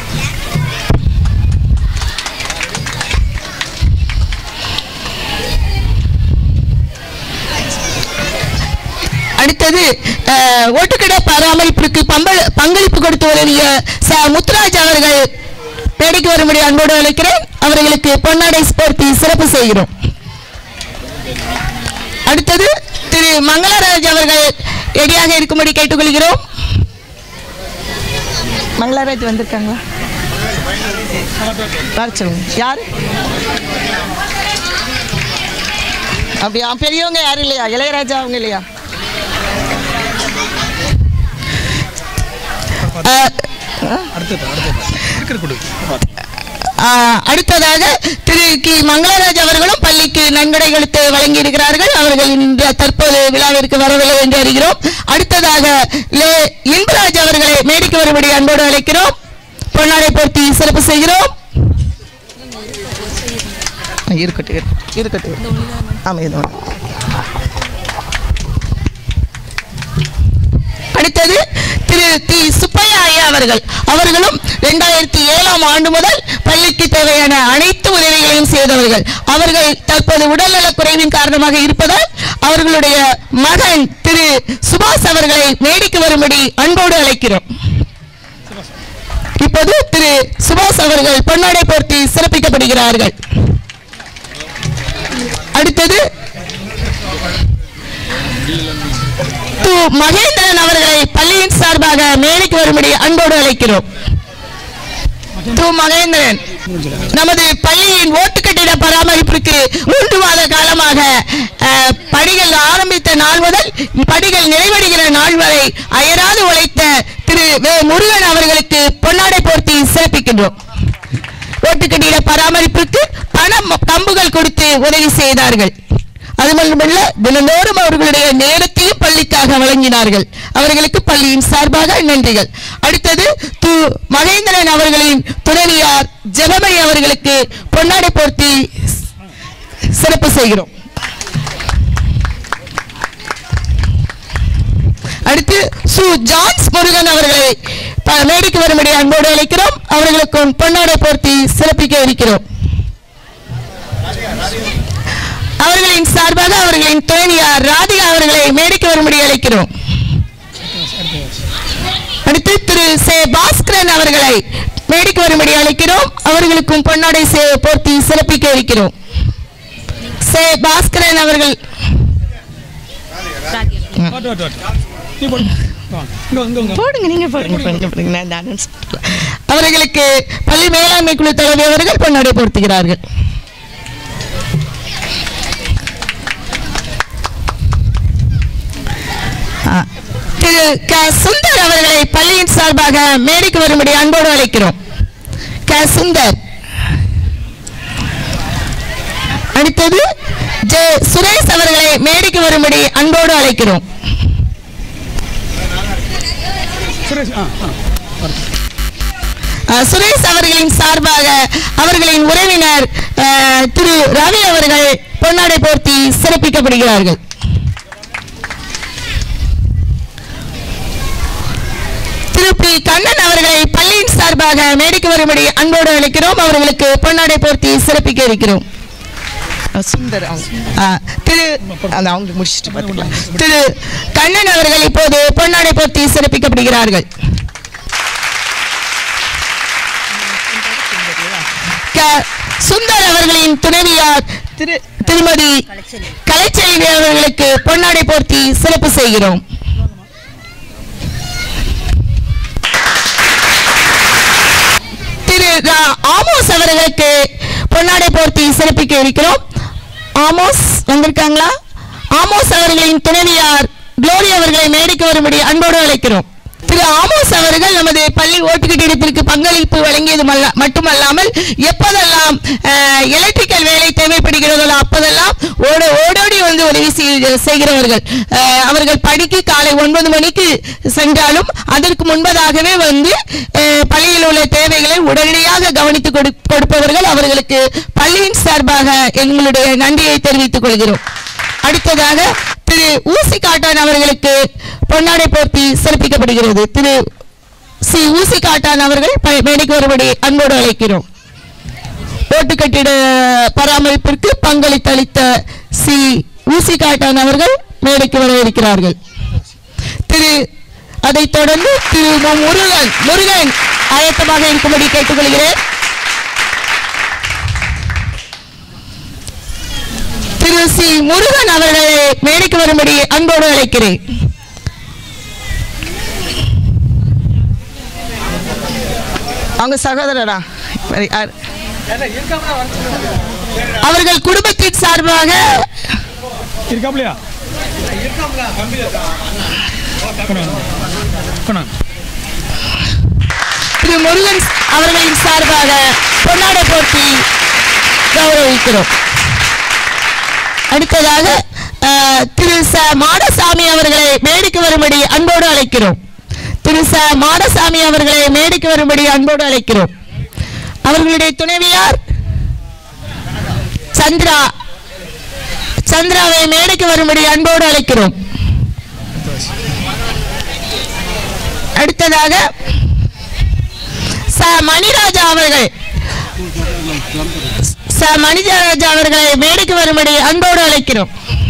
Speaker 9: அடுத்தது அஹ், ஓட்டுக்கடை பராமரிப்பிற்கு பம்ப- பங்களிப்பு கொடுத்து உதவிய ச முத்துராஜ் அவர்கள் மேடைக்கு வரும்படி அன்போடு அழைக்கிறேன் அவர்களுக்கு பொன்னாடை போர்த்தி சிறப்பு செய்கிறோம் அடுத்தது திரு மங்களராஜ் அவர்கள் ரெடியாக இருக்கும்படி கேட்டுக்கொள்கிறோம் மங்களராஜ் வந்திருக்காங்களா வர சொல்லுங்க யாரு அப்படியா பெரியவங்க யாரும் இல்லையா இளையராஜா அவங்க இல்லையா ஆஹ், அடுத்ததாக திரு கி மங்களராஜ் அவர்களும் பள்ளிக்கு நன்கொடை கொடுத்து வழங்கி இருக்கிறார்கள் அவர்கள் இந்த தற்போது விழாவிற்கு வரவில்லை என்று அறிகிறோம் அடுத்ததாக லே இன்பராஜ் அவர்களை மேடைக்கு வரும்படி அன்போடு அழைக்கிறோம் பொன்னாடை போர்த்தி சிறப்பு செய்கிறோம் ஆ, இருக்கட்டும் இருக்கட்டும், இருக்கட்டும் ஆமாம் இது ஒன்று. அடுத்தது திரு தி சுப்பையா ஐயா அவர்கள் அவர்களும் இரண்டாயிரத்தி ஏழாம் ஆண்டு முதல் பள்ளிக்கு தேவையான அனைத்து உதவிகளையும் செய்தவர்கள் அவர்கள் தற்போது உடல்நலக் குறைவின் காரணமாக இருப்பதால் அவர்களுடைய மகன் திரு சுபாஷ் அவர்களை மேடைக்கு வரும்படி அன்போடு அழைக்கிறோம் இப்போது திரு சுபாஷ் அவர்கள் பொன்னாடை போர்த்தி சிறப்பிக்கப்படுகிறார்கள் அடுத்தது து மகேந்திரன் அவர்களை பள்ளியின் சார்பாக மேடைக்கு வரும்படி அன்போடு அழைக்கிறோம் து மகேந்திரன் நமது பள்ளியின் ஓட்டுக்கட்டிட பராமரிப்பிற்கு மூன்று மாத காலமாக அஹ், பணிகள் ஆரம்பித்த நாள் முதல் பணிகள் நிறைவடைகிற நாள் வரை அயராது உழைத்த திரு வே முருகன் அவர்களுக்கு பொன்னாடை போர்த்தி சிறப்பிக்கின்றோம் ஓட்டுக்கட்டிட பராமரிப்புக்கு பணம் கம்புகள் கொடுத்து உதவி செய்தார்கள் அது மட்டுமல்ல தினந்தோறும் அவர்களுடைய நேரத்தையும் பள்ளிக்காக வழங்கினார்கள் அவர்களுக்கு பள்ளியின் சார்பாக நன்றிகள் அடுத்தது து மகேந்திரன் அவர்களின் துணைவியார் ஜெபமணி அவர்களுக்கு பொன்னாடை போர்த்தி சிறப்பு செய்கிறோம் அடுத்து சு ஜான்ஸ் முருகன் அவர்களை ப- மேடைக்கு வரும்படி அன்போடு அழைக்கிறோம் அவர்களுக்கும் பொன்னாடை போர்த்தி சிறப்பிக்க இருக்கிறோம் அவர்களின் சார்பாக அவர்களின் துணைவியார் ராதிகா அவர்களை மேடைக்கு வரும்படி அழைக்கிறோம் அடுத்து திரு சே பாஸ்கரன் அவர்களை மேடைக்கு வரும்படி அழைக்கிறோம் அவர்களுக்கும் பொன்னாடை சே போர்த்தி சிறப்பிக்க இருக்கிறோம் சே பாஸ்கரன் அவர்கள் போடுங்க நீங்க போடுங்க போடுங்க போடுங்க நான் இந்த announce பண்றேன். அவர்களுக்கு பள்ளி மேலாண்மை குழு தலைவர் அவர்கள் பொன்னாடை போர்த்துகிறார்கள் ஆ. திரு க சுந்தர் அவர்களை பள்ளியின் சார்பாக மேடைக்கு வரும்படி அன்போடு அழைக்கிறோம் க சுந்தர் அடுத்தது ஜெ சுரேஷ் அவர்களை மேடைக்கு வரும்படி அன்போடு அழைக்கிறோம் ஆ, சுரேஷ் அவர்களின் சார்பாக அவர்களின் உறவினர் ஆ, திரு ரவி அவர்கள் பொன்னாடை போர்த்தி சிறப்பிக்கப்படுகிறார்கள் திரு பி கண்ணன் அவர்களை பள்ளியின் சார்பாக மேடைக்கு வரும்படி அன்போடு அழைக்கிறோம் அவர்களுக்கு பொன்னாடை போர்த்தி சிறப்பிக்க இருக்கிறோம் ஆ, சுந்தர் அவங்க. ஆ, திரு அந்த அவங்க முடிச்சுட்டு பார்த்துக்கலாம் திரு கண்ணன் அவர்கள் இப்போது பொன்னாடை போர்த்தி சிறப்பிக்கப்படுகிறார்கள் க- சுந்தர் அவர்களின் துணைவியார் திரு திருமதி கலைச்செல்வி அவர்களுக்கு பொன்னாடை போர்த்தி சிறப்பு செய்கிறோம் திரு ரா- ஆமோஸ் அவர்களுக்கு பொன்னாடை போர்த்தி சிறப்பிக்க இருக்கிறோம் ஆமோஸ் வந்திருக்காங்களா ஆமோஸ் அவர்களின் துணைவியார் குளோரி அவர்களை மேடைக்கு வரும்படி அன்போடு அழைக்கிறோம் திரு ஆமோஸ் அவர்கள் நமது பள்ளி ஓட்டுக்கட்டிடத்திற்கு பங்களிப்பு வழங்கியது மல்ல- மட்டுமல்லாமல் எப்போதெல்லாம் எலக்ட்ரிக்கல் வேலை தேவைப்படுகிறதோ அப்போதெல்லாம் ஓட ஓடோடி
Speaker 16: வந்து உதவி செய்- செய்கிறவர்கள் அஹ், அவர்கள் படிக்க காலை ஒன்பது மணிக்கு சென்றாலும் அதற்கு முன்பதாகவே வந்து அஹ், பள்ளியில் உள்ள தேவைகளை உடனடியாக கவனித்து கொடு- கொடுப்பவர்கள் அவர்களுக்கு பள்ளியின் சார்பாக எங்களுடைய நன்றியை தெரிவித்துக் கொள்கிறோம் அடுத்ததாக திரு ஊசி காட்டான் அவர்களுக்கு பொன்னாடை போர்த்தி சிறப்பிக்கப்படுகிறது திரு சி ஊசி காட்டான் அவர்கள் ப- மேடைக்கு வரும்படி அன்போடு அழைக்கிறோம் ஓட்டு கட்டிட பராமரிப்பிற்கு பங்களித்தளித்த சி ஊசி காட்டான் அவர்கள் மேடைக்கு வர இருக்கிறார்கள் திரு அதைத் தொடர்ந்து திரு மு. முருகன் முருகன் ஆயத்தமாக இருக்கும்படி கேட்டுக்கொள்கிறேன் திரு சி முருகன் அவர்களை மேடைக்கு வரும்படி அன்போடு அழைக்கிறேன் அவங்க சகோதரரா வேற யார்? அவர்கள் குடும்பத்தின் சார்பாக
Speaker 19: இருக்காப்லையா
Speaker 16: திரு முருகன் அவர்களின் சார்பாக பொன்னாடை போட்டி கௌரவிக்கிறோம் அடுத்ததாக அஹ், திரு ச மாடசாமி அவர்களை மேடைக்கு வரும்படி அன்போடு அழைக்கிறோம் திரு ச மாடசாமி அவர்களை மேடைக்கு வரும்படி அன்போடு அழைக்கிறோம் அவர்களுடைய துணைவியார் சந்திரா சந்திராவை மேடைக்கு வரும்படி அன்போடு அழைக்கிறோம் அடுத்ததாக ச மணிராஜா அவர்கள் ச மணிராஜா அவர்களை மேடைக்கு வரும்படி அன்போடு அழைக்கிறோம்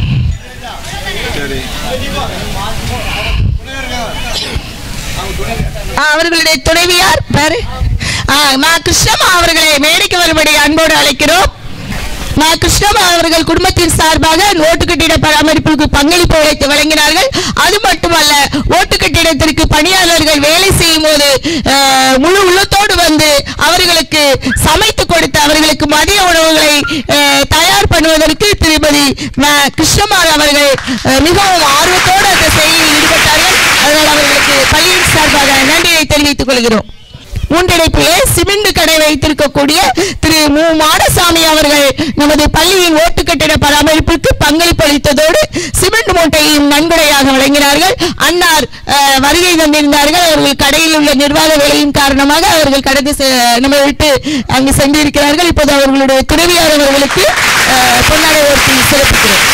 Speaker 16: ஆ, அவர்களுடைய துணைவியார் பாரு ஆ, மா கிருஷ்ணம்மா அவர்களை மேடைக்கு வரும்படி அன்போடு அழைக்கிறோம் மா கிருஷ்ணம்மா அவர்கள் குடும்பத்தின் சார்பாக ஓட்டு கட்டிட பராமரிப்புக்கு பங்களிப்பு உழைத்து வழங்கினார்கள் அது மட்டுமல்ல ஓட்டு கட்டிடத்திற்கு பணியாளர்கள் வேலை செய்யும் போது அஹ், முழு உள்ளத்தோடு வந்து அவர்களுக்கு சமைத்து கொடுத்து அவர்களுக்கு மதிய உணவுகளை அஹ், தயார் பண்ணுவதற்கு திருமதி ம. கிருஷ்ணமார் அவர்கள் அஹ், மிகவும் ஆர்வத்தோடு அந்த செயலில் ஈடுபட்டார்கள் அதனால் அவர்களுக்கு பள்ளியின் சார்பாக நன்றியை தெரிவித்துக் கொள்கிறோம் மூன்றடைப்பிலே சிமெண்ட் கடை வைத்திருக்கக்கூடிய திரு மு மாடசாமி அவர்கள் நமது பள்ளியின் ஓட்டு கட்டிட பராமரிப்பிற்கு பங்களிப்பு அளித்ததோடு சிமெண்ட் மூட்டையும் நன்கொடையாக வழங்கினார்கள் அன்னார் அஹ், வருகை தந்திருந்தார்கள் அவர்கள் கடையில் உள்ள நிர்வாக வேலையின் காரணமாக அவர்கள் கடந்து செ- நம்ம விட்டு அங்கு சென்றிருக்கிறார்கள் இப்போது அவர்களுடைய துணைவியார் அவர்களுக்கு அஹ், பொன்னாடை ஓட்டி சிறப்பிக்கிறோம்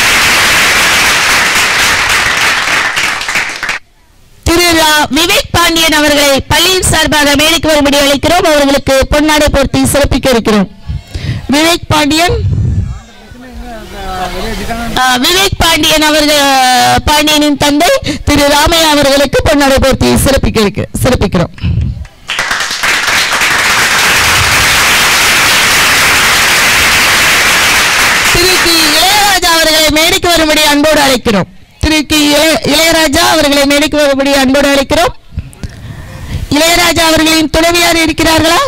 Speaker 16: திரு ரா- விவேக் பாண்டியன் அவர்களை பள்ளியின் சார்பாக மேடைக்கு வரும்படி அழைக்கிறோம் அவர்களுக்கு பொன்னாடை போர்த்தி சிறப்பிக்க இருக்கிறோம் விவேக் பாண்டியன் ஆ, விவேக் பாண்டியன் அவர்கள் பாண்டியனின் தந்தை திரு ராமையா அவர்களுக்கு பொன்னாடை போர்த்தி சிறப்பிக்க இருக்கு- சிறப்பிக்கிறோம் திரு கி இளையராஜா அவர்களை மேடைக்கு வரும்படி அன்போடு அழைக்கிறோம் திரு கி இளைய- இளையராஜா அவர்களை மேடைக்கு வரும்படி அன்போடு அழைக்கிறோம் இளையராஜா அவர்களின் துணைவியார் இருக்கிறார்களா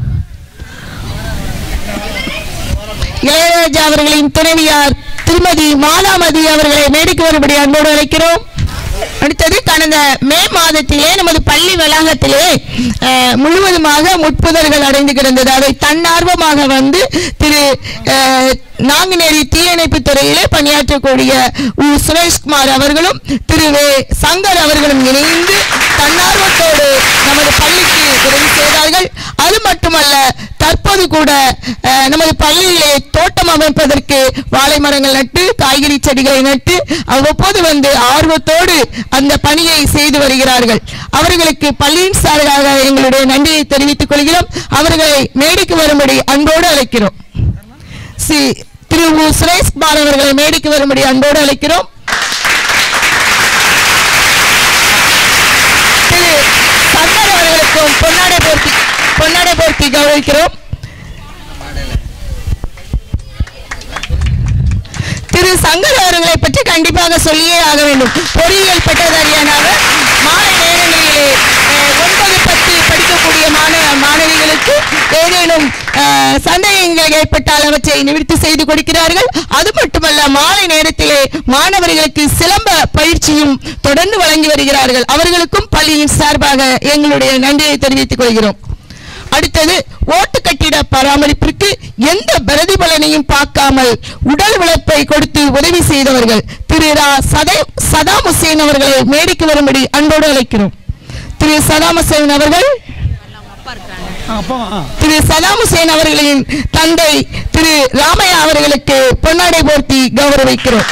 Speaker 16: இளையராஜா அவர்களின் துணைவியார் திருமதி மாலாமதி அவர்களை மேடைக்கு வரும்படி அன்போடு அழைக்கிறோம் அடுத்தது கடந்த மே மாதத்திலே நமது பள்ளி வளாகத்திலே அஹ், முழுவதுமாக முட்புதர்கள் அடைந்து கிடந்தது அதை தன்னார்வமாக வந்து திரு அஹ், நாங்குநேரி தீயணைப்பு துறையிலே பணியாற்றக்கூடிய உ சுரேஷ்குமார் அவர்களும் திரு வே சங்கர் அவர்களும் இணைந்து தன்னார்வத்தோடு நமது பள்ளிக்கு உதவி செய்தார்கள் அது மட்டுமல்ல தற்போது கூட அஹ், நமது பள்ளியிலே தோட்டம் அமைப்பதற்கு வாழை மரங்கள் நட்டு காய்கறி செடிகளை நட்டு அவ்வப்போது வந்து ஆர்வத்தோடு அந்த பணியை செய்து வருகிறார்கள் அவர்களுக்கு பள்ளியின் சார்பாக எங்களுடைய நன்றியை தெரிவித்துக் கொள்கிறோம் அவர்களை மேடைக்கு வரும்படி அன்போடு அழைக்கிறோம் சி திரு உ. சுரேஷ்குமார் அவர்களை மேடைக்கு வரும்படி அன்போடு அழைக்கிறோம் திரு சங்கர் அவர்களுக்கும் பொன்னாடை போர்த்தி பொன்னாடை போர்த்தி கௌரவிக்கிறோம் திரு சங்கர் அவர்களை பற்றி கண்டிப்பாக சொல்லியே ஆக வேண்டும் பொறியியல் பட்டதாரியான அவர் மாலை நேரங்களிலே அஹ், ஒன்பது பத்து படிக்கக்கூடிய மாணவ மாணவிகளுக்கு ஏதேனும் அஹ், சந்தேகங்கள் ஏற்பட்டால் அவற்றை நிவர்த்தி செய்து கொடுக்கிறார்கள் அது மட்டுமல்ல மாலை நேரத்திலே மாணவர்களுக்கு சிலம்ப பயிற்சியும் தொடர்ந்து வழங்கி வருகிறார்கள் அவர்களுக்கும் பள்ளியின் சார்பாக எங்களுடைய நன்றியை தெரிவித்துக் கொள்கிறோம் அடுத்தது ஓட்டு கட்டிட பராமரிப்பிற்கு எந்த பிரதிபலன்
Speaker 9: நலனையும் பார்க்காமல் உடல் உழைப்பை கொடுத்து உதவி செய்தவர்கள் திரு ரா சதை சதாம் ஹுசேன் அவர்களை மேடைக்கு வரும்படி அன்போடு அழைக்கிறோம் திரு சதாம் ஹுசேன் அவர்கள் திரு சதாம் ஹுசேன் அவர்களின் தந்தை திரு ராமையா அவர்களுக்கு பொன்னாடை போர்த்தி கௌரவிக்கிறோம்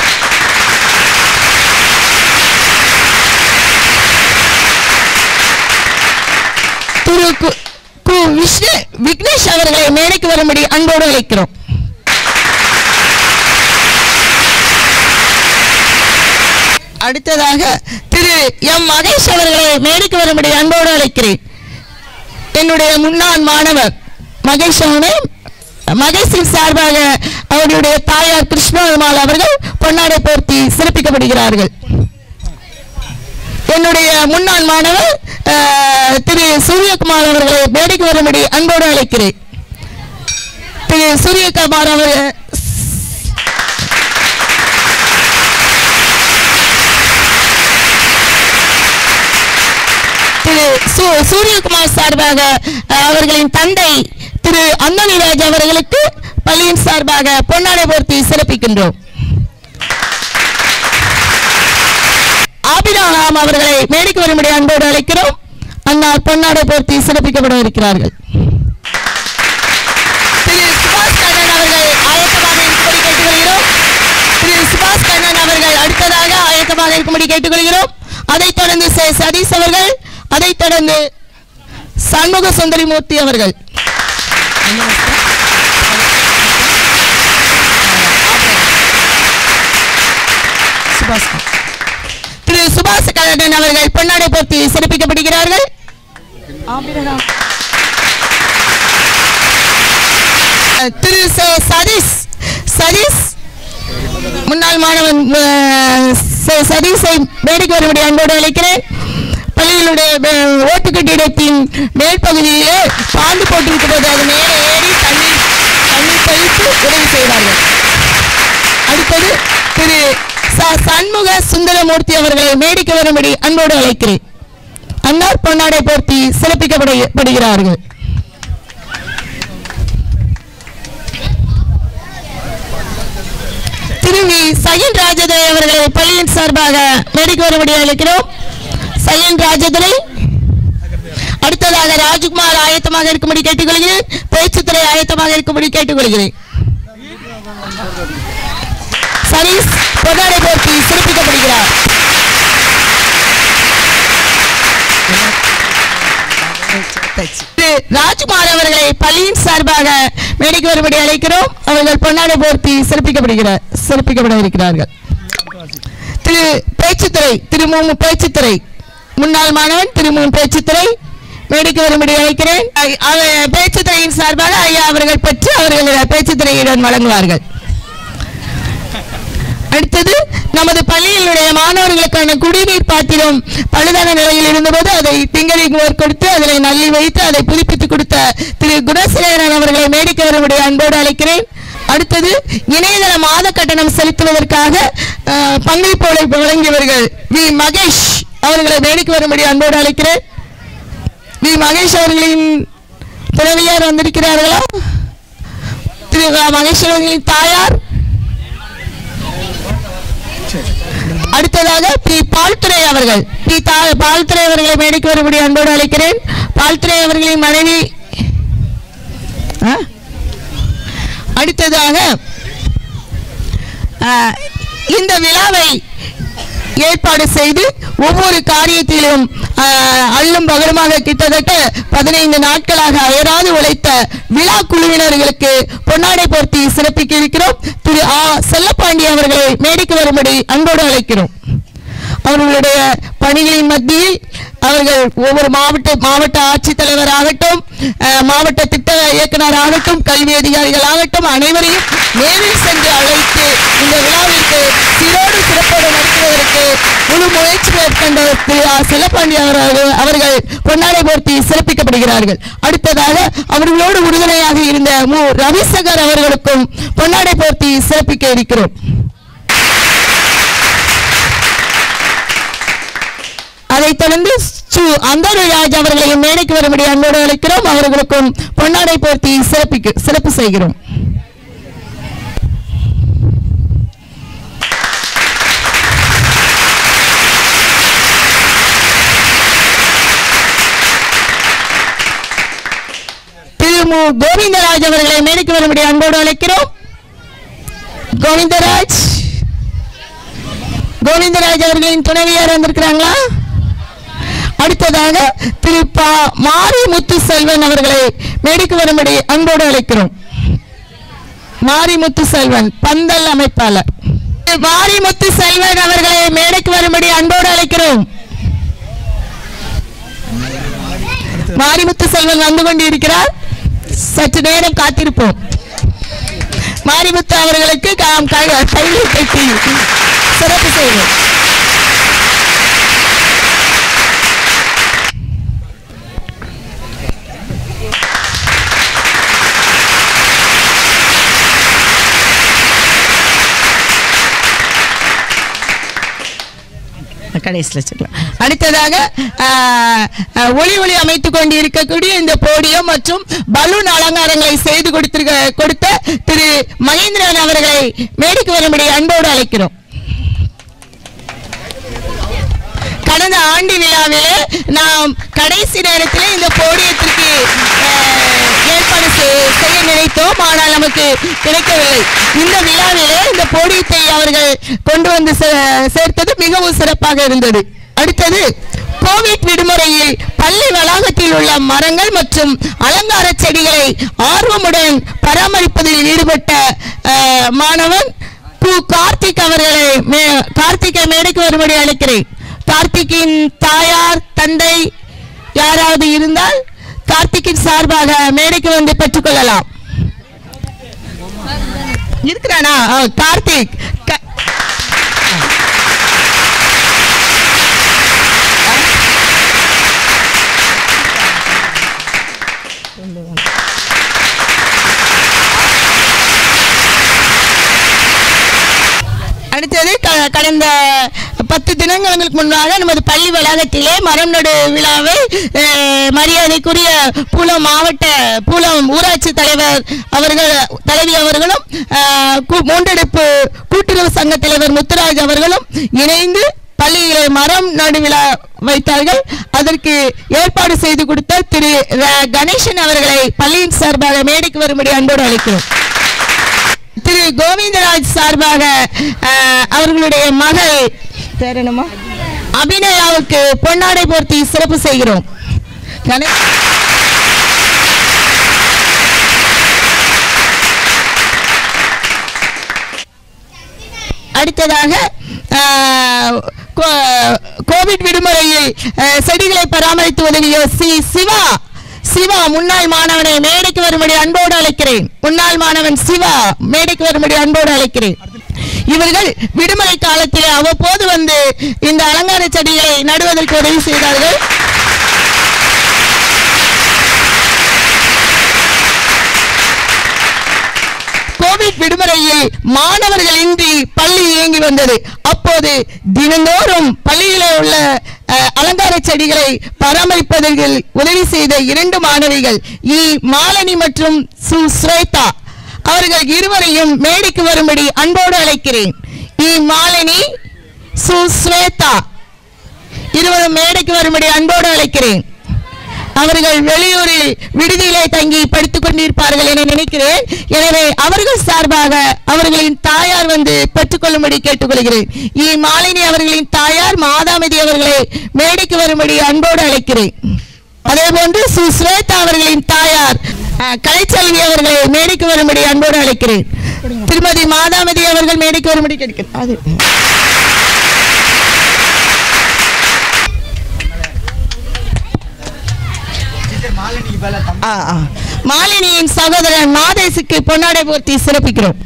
Speaker 9: திரு கு- கு விஷ்ணு விக்னேஷ் அவர்களை மேடைக்கு வரும்படி அன்போடு அழைக்கிறோம் அடுத்ததாக திரு எம் மகேஷ் அவர்களை மேடைக்கு வரும்படி அன்போடு அழைக்கிறேன் என்னுடைய முன்னாள் மாணவர் மகேஷ் அவனை மகேஷின் சார்பாக அவருடைய தாயார் கிருஷ்ணகுமார் அவர்கள் பொன்னாடை போர்த்தி சிறப்பிக்கப்படுகிறார்கள் என்னுடைய முன்னாள் மாணவர் அஹ், திரு சூரியகுமார் அவர்களை மேடைக்கு வரும்படி அன்போடு அழைக்கிறேன் திரு சூரியகுமார் அவர்கள் திரு சூ- சூரியகுமார் சார்பாக அஹ், அவர்களின் தந்தை திரு அந்தனிராஜ் அவர்களுக்கு பள்ளியின் சார்பாக பொன்னாடை போர்த்தி சிறப்பிக்கின்றோம் ஆபிரகாம் அவர்களை மேடைக்கு வரும்படி அன்போடு அழைக்கிறோம் அன்னார் பொன்னாடை போர்த்தி சிறப்பிக்கப்பட இருக்கிறார்கள் திரு சுபாஷ் கண்ணன் அவர்கள் ஆயத்தமாக இருக்கும்படி கேட்டுக்கொள்கிறோம் திரு சுபாஷ் கண்ணன் அவர்கள் அடுத்ததாக ஆயத்தமாக இருக்கும்படி கேட்டுக்கொள்கிறோம் அதைத் தொடர்ந்து சே சதீஷ் அவர்கள் அதைத் தொடர்ந்து சண்முக சுந்தரிமூர்த்தி அவர்கள் சுபாஷ் திரு சுபாஷ் கண்ணன் அவர்கள் பொன்னாடை போர்த்தி சிறப்பிக்கப்படுகிறார்கள் திரு ச- சதீஷ் சதீஷ் முன்னாள் மாணவன் அஹ், ச- சதீஷை மேடைக்கு வரும்படி அன்போடு அழைக்கிறேன் பள்ளிகளுடைய அஹ், ஓட்டு கட்டிடத்தின் மேல் பகுதியிலே பாந்து போட்டிருக்கிறது அது மேலே ஏறி தண்ணீர் தண்ணீர் தெளித்து உதவி செய்வார்கள் அடுத்தது திரு ச- சண்முக சுந்தரமூர்த்தி அவர்களை மேடைக்கு வரும்படி அன்போடு அழைக்கிறேன் அன்னார் பொன்னாடை போர்த்தி சிறப்பிக்கப்படுகிறார்கள் திருவி சயன் ராஜதுரை அவர்களை பள்ளியின் சார்பாக மேடைக்கு வரும்படி அழைக்கிறோம் சயன் ராஜதுரை அடுத்ததாக ராஜ்குமார் ஆயத்தமாக இருக்கும்படி கேட்டுக்கொள்கிறேன் பேச்சுத்துறை ஆயத்தமாக இருக்கும்படி கேட்டுக்கொள்கிறேன் சரீஸ் பொன்னாடை போர்த்தி சிறப்பிக்கப்படுகிறார் திரு ராஜ்குமார் அவர்களை பள்ளியின் சார்பாக மேடைக்கு வரும்படி அழைக்கிறோம் அவர்கள் பொன்னாடை போர்த்தி சிறப்பிக்கப்படுகிறார் சிறப்பிக்கப்பட இருக்கிறார்கள் திரு பேச்சுத்துறை திரு மூணு பேச்சுத்துறை முன்னாள் மாணவன் திரு மூணு பேச்சுத்துறை மேடைக்கு வரும்படி அழைக்கிறேன் ஐ- அவ- பேச்சுத்துறையின் சார்பாக ஐயா அவர்கள் பெற்று அவர்கள் பேச்சுத்துறையிடம் வழங்குவார்கள் அடுத்தது நமது பள்ளியினுடைய மாணவர்களுக்கான குடிநீர் பாத்திரம் பழுதான நிலையில் இருந்தபோது அதை திங்களிங் கொடுத்து அதனை நல்லி வைத்து அதை புதுப்பித்து கொடுத்த திரு குணசேகரன் அவர்களை மேடைக்கு வரும்படி அன்போடு அழைக்கிறேன் அடுத்தது இணையதள மாத கட்டணம் செலுத்துவதற்காக அஹ், பங்களிப்புகளை வழங்கியவர்கள் வி மகேஷ் அவர்களை மேடைக்கு வரும்படி அன்போடு அழைக்கிறேன் வி மகேஷ் அவர்களின் துணைவியார் வந்திருக்கிறார்களா திரு மகேஷ் அவர்களின் தாயார் அடுத்ததாக பி பால்துறை அவர்கள் பி தா- பால்துறை அவர்களை மேடைக்கு வரும்படி அன்போடு அழைக்கிறேன் பால்துறை அவர்களின் மனைவி ஆ? அடுத்ததாக ஆ, இந்த விழாவை ஏற்பாடு செய்து ஒவ்வொரு காரியத்திலும் ஆ, அள்ளும் பகலுமாக கிட்டத்தட்ட பதினைந்து நாட்களாக அயராது உழைத்த விழா குழுவினர்களுக்கு பொன்னாடை போர்த்தி சிறப்பிக்க இருக்கிறோம் திரு ஆ செல்லப்பாண்டி அவர்களை மேடைக்கு வரும்படி அன்போடு அழைக்கிறோம் அவர்களுடைய பணிகளின் மத்தியில் அவர்கள் ஒவ்வொரு மாவட்ட மாவட்ட ஆட்சித்தலைவர் ஆகட்டும் அஹ், மாவட்ட திட்ட இயக்குனர் ஆகட்டும் கல்வி அதிகாரிகள் ஆகட்டும் அனைவரையும் நேரில் சென்று அழைத்து இந்த விழாவிற்கு சிறோடு சிறப்போடு நடத்துவதற்கு முழு முயற்சி மேற்கொண்ட திரு ஆ. செல்லப்பாண்டி அவர்கள் அவர்கள் பொன்னாடை போர்த்தி சிறப்பிக்கப்படுகிறார்கள் அடுத்ததாக அவர்களோடு உறுதுணையாக இருந்த மு ரவிசங்கர் அவர்களுக்கும் பொன்னாடை போர்த்தி சிறப்பிக்க இருக்கிறோம் அதைத் தொடர்ந்து சு அந்தரராஜ் அவர்களையும் மேடைக்கு வரும்படி அன்போடு அழைக்கிறோம் அவர்களுக்கும் பொன்னாடை போர்த்தி சிறப்பிக்க சிறப்பு செய்கிறோம் கோவிந்தராஜ் அவர்களை மேடைக்கு வரும்படி அன்போடு அழைக்கிறோம் கோவிந்தராஜ் கோவிந்தராஜ் அவர்களின் துணைவியார் வந்திருக்கிறாங்களா அடுத்ததாக திரு பா மாரி முத்து செல்வன் அவர்களை மேடைக்கு வரும்படி அன்போடு அழைக்கிறோம் மாரிமுத்து செல்வன் பந்தல் அமைப்பாளர் மாரிமுத்து செல்வன் அவர்களை மேடைக்கு வரும்படி அன்போடு அழைக்கிறோம் மாரிமுத்து செல்வன் வந்து கொண்டிருக்கிறார் சற்று நேரம் காத்திருப்போம் மாரிமுத்து அவர்களுக்கு நாம் கை- கையை கட்டி சிறப்பு செய்வோம் கடைசியில் வச்சுக்கலாம் அடுத்ததாக ஆஹ், ஆஹ், ஒளி ஒளி அமைத்துக் கொண்டு இருக்கக்கூடிய இந்த போடியம் மற்றும் பலூன் அலங்காரங்களை செய்து கொடுத்திருக்க கொடுத்த திரு மகேந்திரன் அவர்களை மேடைக்கு வரும்படி அன்போடு அழைக்கிறோம் கடந்த ஆண்டு விழாவிலே நாம் கடைசி நேரத்தில் இந்த போடியத்திற்கு ஆஹ், ஏற்பாடு செய்- செய்ய நினைத்தோம் ஆனால் நமக்கு கிடைக்கவில்லை இந்த விழாவிலே இந்த போடியத்தை அவர்கள் கொண்டு வந்து சே- சேர்த்தது மிகவும் சிறப்பாக இருந்தது அடுத்தது கோவிட் விடுமுறையில் பள்ளி வளாகத்தில் உள்ள மரங்கள் மற்றும் அலங்கார செடிகளை ஆர்வமுடன் பராமரிப்பதில் ஈடுபட்ட ஆஹ், மாணவன் கு கார்த்திக் அவர்களை மே- கார்த்திகை மேடைக்கு வரும்படி அழைக்கிறேன் கார்த்திக்கின் தாயார் தந்தை யாராவது இருந்தால் கார்த்திக்கின் சார்பாக மேடைக்கு வந்து பெற்றுக்கொள்ளலாம் இருக்கிறானா ஆ, கார்த்திக் க- அடுத்தது க- கடந்த பத்து தினங்களுக்கு முன்பாக நமது பள்ளி வளாகத்திலே மரம் நடு விழாவை அஹ், மரியாதைக்குரிய பூலம் மாவட்ட பூலம் ஊராட்சி தலைவர் அவர்கள் தலைவி அவர்களும் அஹ், கூ- மூன்றெடுப்பு கூட்டுறவு சங்க தலைவர் முத்துராஜ் அவர்களும் இணைந்து பள்ளியிலே மரம் நடு விழா வைத்தார்கள் அதற்கு ஏற்பாடு செய்து கொடுத்த திரு ர- கணேசன் அவர்களை பள்ளியின் சார்பாக மேடைக்கு வரும்படி அன்போடு அழைக்கிறோம் திரு கோவிந்தராஜ் சார்பாக அஹ், அவர்களுடைய மகள் பேர் என்னம்மா அபிநயாவுக்கு பொன்னாடை போர்த்தி சிறப்பு செய்கிறோம் கணே- அடுத்ததாக அஹ், கோ- கோவிட் விடுமுறையில் அஹ், செடிகளை பராமரித்து உதவிய சி சிவா சிவா முன்னாள் மாணவனை மேடைக்கு வரும்படி அன்போடு அழைக்கிறேன் முன்னாள் மாணவன் சிவா மேடைக்கு வரும்படி அன்போடு அழைக்கிறேன் இவர்கள் விடுமுறை காலத்திலே அவ்வப்போது வந்து இந்த அலங்கார செடிகளை நடுவதற்கு உதவி செய்தார்கள் கோவிட் விடுமுறையில் மாணவர்கள் இன்றி பள்ளி இயங்கி வந்தது அப்போது தினந்தோறும் பள்ளியிலே உள்ள அஹ், அலங்கார செடிகளை பராமரிப்பதற்கு உதவி செய்த இரண்டு மாணவிகள் இ மாலினி மற்றும் சு ஸ்வேதா அவர்கள் இருவரையும் மேடைக்கு வரும்படி அன்போடு அழைக்கிறேன் இ மாலினி சு ஸ்வேதா இருவரும் மேடைக்கு வரும்படி அன்போடு அழைக்கிறேன் அவர்கள் வெளியூரில் விடுதியிலே தங்கி படித்துக் கொண்டிருப்பார்கள் என நினைக்கிறேன் எனவே அவர்கள் சார்பாக அவர்களின் தாயார் வந்து பெற்றுக்கொள்ளும்படி கேட்டுக்கொள்கிறேன் இ மாலினி அவர்களின் தாயார் மாதாமதி அவர்களை மேடைக்கு வரும்படி அன்போடு அழைக்கிறேன் அதே போன்று சு ஸ்வேதா அவர்களின் தாயார் அஹ், கலைச்செல்வி அவர்களை மேடைக்கு வரும்படி அன்போடு அழைக்கிறேன் திருமதி மாதாமதி அவர்கள் மேடைக்கு வரும்படி கேட்கிறேன் அது ஆ, ஆ. மாலினியின் சகோதரன் மாதேசுக்கு பொன்னாடை போர்த்தி சிறப்பிக்கிறோம்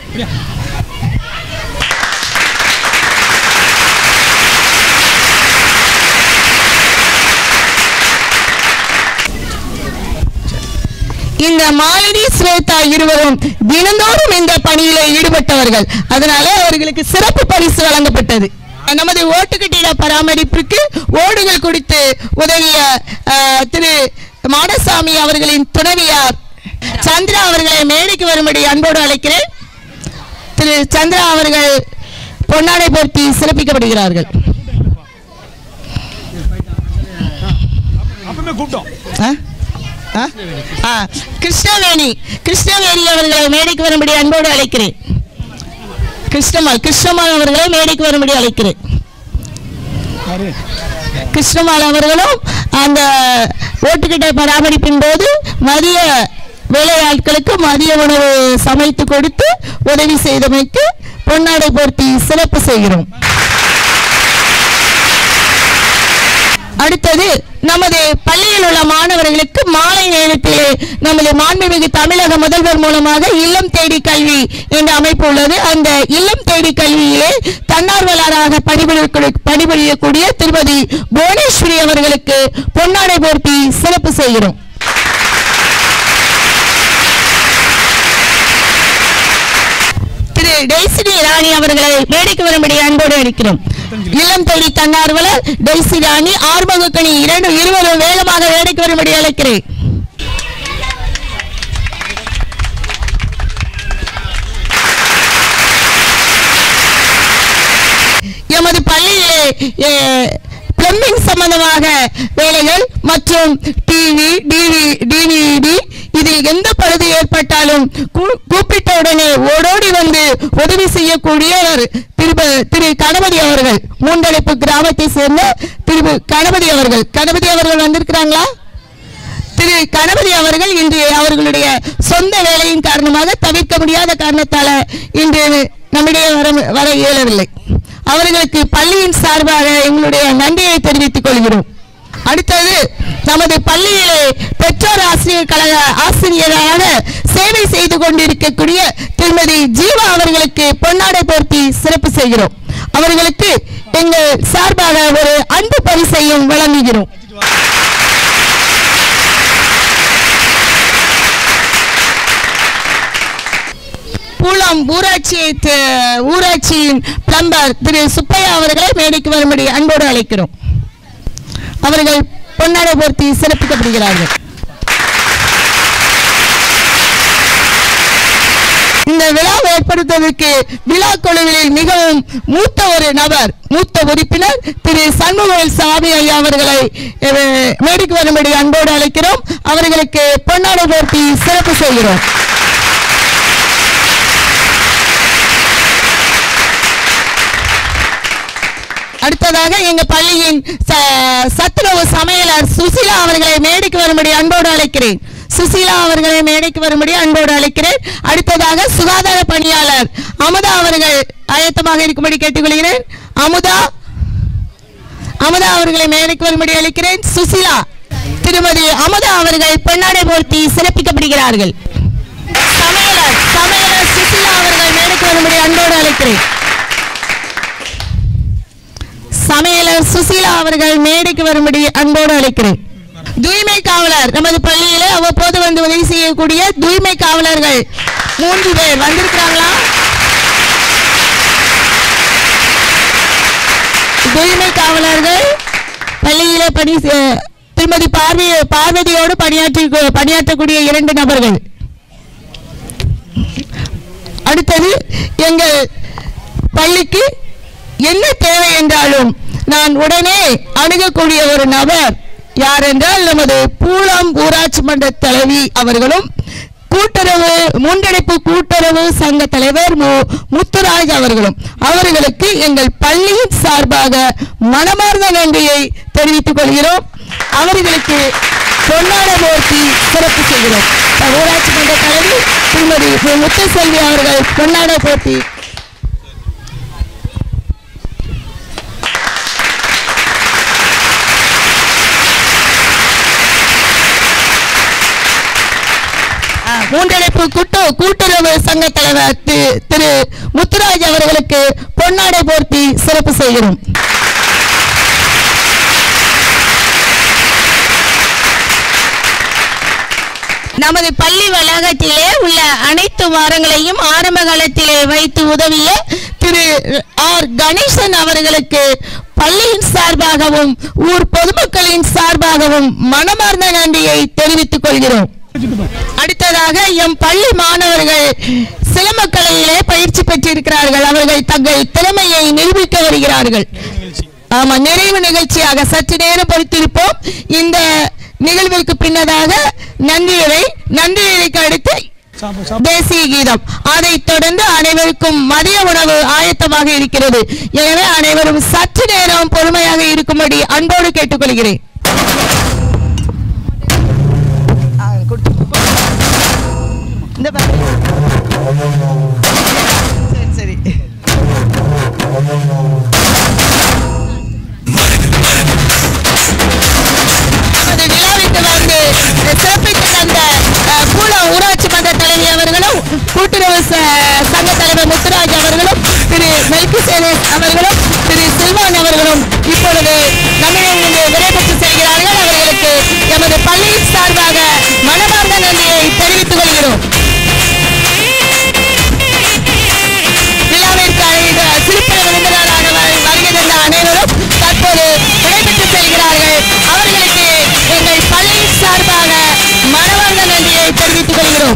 Speaker 9: இந்த மாலினி ஸ்வேதா இருவரும் தினந்தோறும் இந்த பணியில ஈடுபட்டவர்கள் அதனால அவர்களுக்கு சிறப்பு பரிசு வழங்கப்பட்டது நமது ஓட்டுக்கட்டிட பராமரிப்பிற்கு ஓடுகள் கொடுத்து உதவிய அஹ், திரு மாடசாமி அவர்களின் துணைவியார் சந்திரா அவர்களை மேடைக்கு வரும்படி அன்போடு அழைக்கிறேன் திரு சந்திரா அவர்கள் பொன்னாடை போர்த்தி சிறப்பிக்கப்படுகிறார்கள்
Speaker 19: அப்பவே கூப்பிட்டோம்
Speaker 9: ஆ? ஆ? ஆ, கிருஷ்ணவேணி கிருஷ்ணவேணி அவர்களை மேடைக்கு வரும்படி அன்போடு அழைக்கிறேன் கிருஷ்ணமால் கிருஷ்ணமால் அவர்களை மேடைக்கு வரும்படி அழைக்கிறேன் கிருஷ்ணமால் அவர்களும் அந்த ஓட்டுக்கிட்ட பராமரிப்பின் போது மதிய வேலையாட்களுக்கு மதிய உணவு சமைத்து கொடுத்து உதவி செய்தமைக்கு பொன்னாடை போர்த்தி சிறப்பு செய்கிறோம் அடுத்தது நமது பள்ளியில் உள்ள மாணவர்களுக்கு மாலை நேரத்திலே நமது மாண்புமிகு தமிழக முதல்வர் மூலமாக இல்லம் தேடி கல்வி என்ற அமைப்பு உள்ளது அந்த இல்லம் தேடி கல்வியிலே தன்னார்வலராக பணிபுரிய பணிபுரியக்கூடிய திருமதி புவனேஸ்வரி அவர்களுக்கு பொன்னாடை போர்த்தி சிறப்பு செய்கிறோம் திரு டெய்சினி ராணி அவர்களை மேடைக்கு வரும்படி அன்போடு அழைக்கிறோம் இல்லம் தேடி தன்னார்வலர் டெய்சி ராணி ஆர்வகக்கணி இரண்டு இருவரும் வேகமாக மேடைக்கு வரும்படி அழைக்கிறேன் எமது பள்ளியிலே பிளம்பிங் சம்பந்தமாக வேலைகள் மற்றும் டிவி டிவி டிவிடி இதில் எந்த பழுது ஏற்பட்டாலும் கூ- கூப்பிட்ட உடனே ஓடோடி வந்து உதவி செய்யக்கூடியவர் திரு திரு கணபதி அவர்கள் மூன்றழைப்பு கிராமத்தை சேர்ந்த திரு கணபதி அவர்கள் கணபதி அவர்கள் வந்திருக்கிறாங்களா திரு கணபதி அவர்கள் இன்று அவர்களுடைய சொந்த வேலையின் காரணமாக தவிர்க்க முடியாத காரணத்தால இன்று நம்மிடையே வர வர இயலவில்லை அவர்களுக்கு பள்ளியின் சார்பாக எங்களுடைய நன்றியை தெரிவித்துக் கொள்கிறோம் அடுத்தது நமது பள்ளியிலே பெற்றோர் ஆசிரியர் கழக ஆசிரியராக சேவை செய்து கொண்டிருக்கக்கூடிய திருமதி ஜீவா அவர்களுக்கு பொன்னாடை போர்த்தி சிறப்பு செய்கிறோம் அவர்களுக்கு எங்கள் சார்பாக ஒரு அன்பு பரிசையும் வழங்குகிறோம் பூலம் ஊராட்சியை த- ஊராட்சியின் பிளம்பர் திரு சுப்பையா அவர்களை மேடைக்கு வரும்படி அன்போடு அழைக்கிறோம் அவர்கள் பொன்னாடை போர்த்தி சிறப்பிக்கப்படுகிறார்கள் இந்த விழாவை ஏற்படுத்துவதற்கு விழா குழுவில் மிகவும் மூத்த ஒரு நபர் மூத்த உறுப்பினர் திரு சண்முகவேல் சாமி ஐயா அவர்களை அஹ், மேடைக்கு வரும்படி அன்போடு அழைக்கிறோம் அவர்களுக்கு பொன்னாடை போர்த்தி சிறப்பு செய்கிறோம் அடுத்ததாக எங்க பள்ளியின் ச- சத்துணவு சமையலர் சுசிலா அவர்களை மேடைக்கு வரும்படி அன்போடு அழைக்கிறேன் சுசீலா அவர்களை மேடைக்கு வரும்படி அன்போடு அழைக்கிறேன் அடுத்ததாக சுகாதார பணியாளர் அமுதா அவர்கள் ஆயத்தமாக இருக்கும்படி கேட்டுக்கொள்கிறேன் அமுதா அமுதா அவர்களை மேடைக்கு வரும்படி அழைக்கிறேன் சுசிலா திருமதி அமுதா அவர்கள் பெண்ணாடை போர்த்தி சிறப்பிக்கப்படுகிறார்கள் சமையலர் சமையலர் சுசிலா அவர்கள் மேடைக்கு வரும்படி அன்போடு அழைக்கிறேன் சமையலர் சுசீலா அவர்கள் மேடைக்கு வரும்படி அன்போடு அழைக்கிறேன் தூய்மை காவலர் நமது பள்ளியில அவ்வப்போது வந்து உதவி செய்யக்கூடிய தூய்மை காவலர்கள் மூன்று பேர் வந்திருக்கிறாங்களா தூய்மை காவலர்கள் பள்ளியில பணி செ- திருமதி பார்வை பார்வதியோடு பணியாற்றி பணியாற்றக்கூடிய இரண்டு நபர்கள் அடுத்தது எங்கள் பள்ளிக்கு என்ன தேவை என்றாலும் நான் உடனே அணுகக்கூடிய ஒரு நபர் யார் என்றால் நமது பூலம் ஊராட்சி மன்ற தலைவி அவர்களும் கூட்டுறவு முன்னெடுப்பு கூட்டுறவு சங்க தலைவர் மு முத்துராஜ் அவர்களும் அவர்களுக்கு எங்கள் பள்ளியின் சார்பாக மனமார்ந்த நன்றியை தெரிவித்துக் கொள்கிறோம் அவர்களுக்கு பொன்னாட மூர்த்தி சிறப்பு செய்கிறோம் ஊராட்சி மன்ற தலைவி திருமதி முத்துசெல்வி அவர்கள் பொன்னாட போர்த்தி மூன்றடைப்பு கூட்டு கூட்டுறவு சங்க தலைவர் தி- திரு முத்துராஜ் அவர்களுக்கு பொன்னாடை போர்த்தி சிறப்பு செய்கிறோம் நமது பள்ளி வளாகத்திலே உள்ள அனைத்து மரங்களையும் ஆரம்ப காலத்திலே வைத்து உதவிய திரு ஆர் கணேசன் அவர்களுக்கு பள்ளியின் சார்பாகவும் ஊர் பொதுமக்களின் சார்பாகவும் மனமார்ந்த நன்றியை தெரிவித்துக் கொள்கிறோம் அடுத்ததாக எம் பள்ளி மாணவர்கள் சிலம்பக்கலையிலே பயிற்சி பெற்றிருக்கிறார்கள் அவர்கள் தங்கள் திறமையை நிரூபிக்க வருகிறார்கள் ஆமா நிறைவு நிகழ்ச்சியாக சற்று நேரம் பொறுத்திருப்போம் இந்த நிகழ்விற்கு பின்னதாக நன்றியுரை நன்றியுரைக்கு அடுத்து தேசிய கீதம் அதைத் தொடர்ந்து அனைவருக்கும் மதிய உணவு ஆயத்தமாக இருக்கிறது எனவே அனைவரும் சற்று நேரம் பொறுமையாக இருக்கும்படி அன்போடு கேட்டுக்கொள்கிறேன் இந்த பாருங்க. சரி சரி நமது விழாவிற்கு வந்து சிறப்பித்து தந்த அஹ், பூலம் ஊராட்சி மன்ற தலைவி அவர்களும் கூட்டுறவு ச- சங்க தலைவர் முத்துராஜ் அவர்களும் திரு மெல்கி சேனேஸ் அவர்களும் திரு சில்வான் அவர்களும் இப்பொழுது நம்மிடமிருந்து விடைபெற்று செல்கிறார்கள் அவர்களுக்கு எமது பள்ளியின் சார்பாக மனமார்ந்த நன்றியை தெரிவித்துக் கொள்கிறோம் விழாவிற்கு அழைத்த சிறப்பு விருந்தினராக வ- வருகை தந்த அனைவரும் தற்போது விடைபெற்று செல்கிறார்கள் அவர்களுக்கு எங்கள் பள்ளியின் சார்பாக மனமார்ந்த நன்றியை தெரிவித்துக் கொள்கிறோம்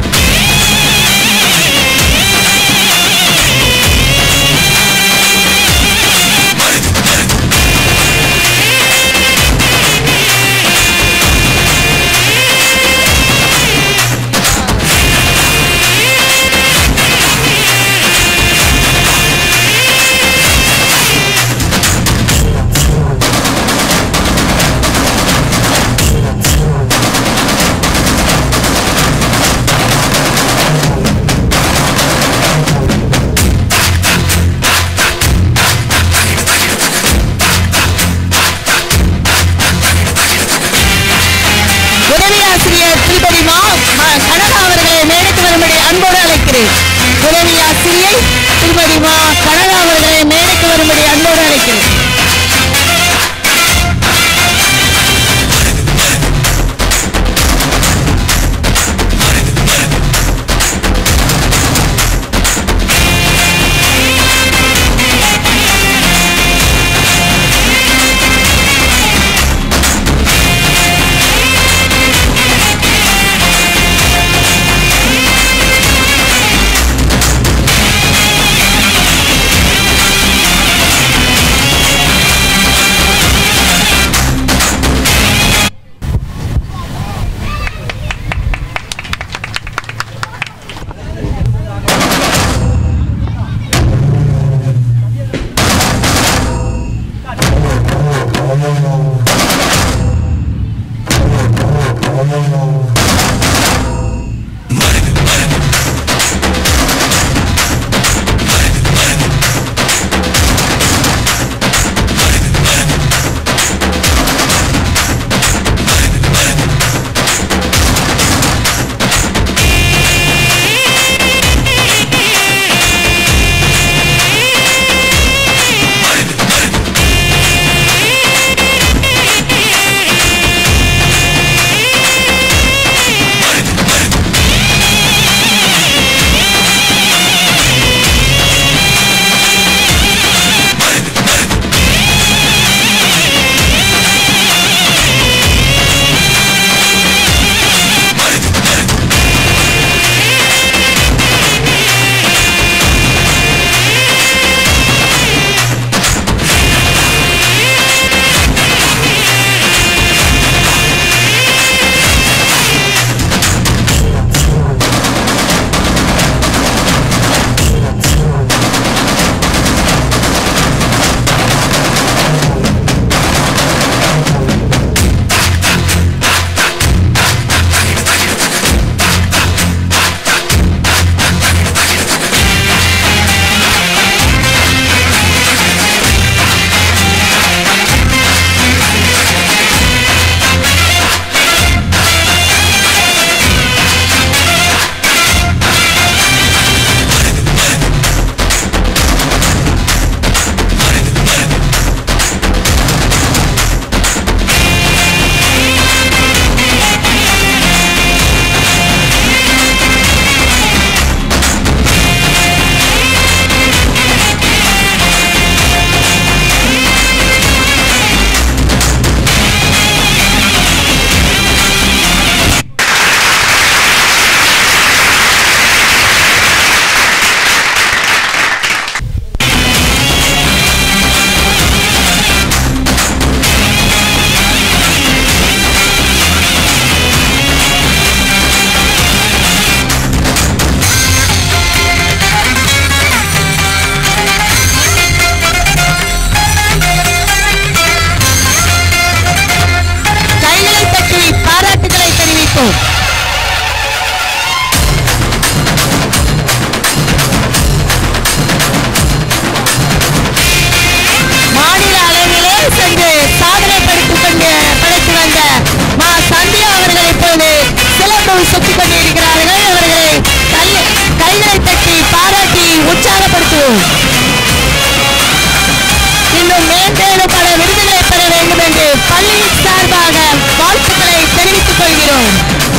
Speaker 15: தேங்க்யூ இன்னும் மேம்பேலும் பல விருதுகளை பெற வேண்டும் என்று பள்ளியின் சார்பாக வாழ்த்துக்களை தெரிவித்துக் கொள்கிறோம்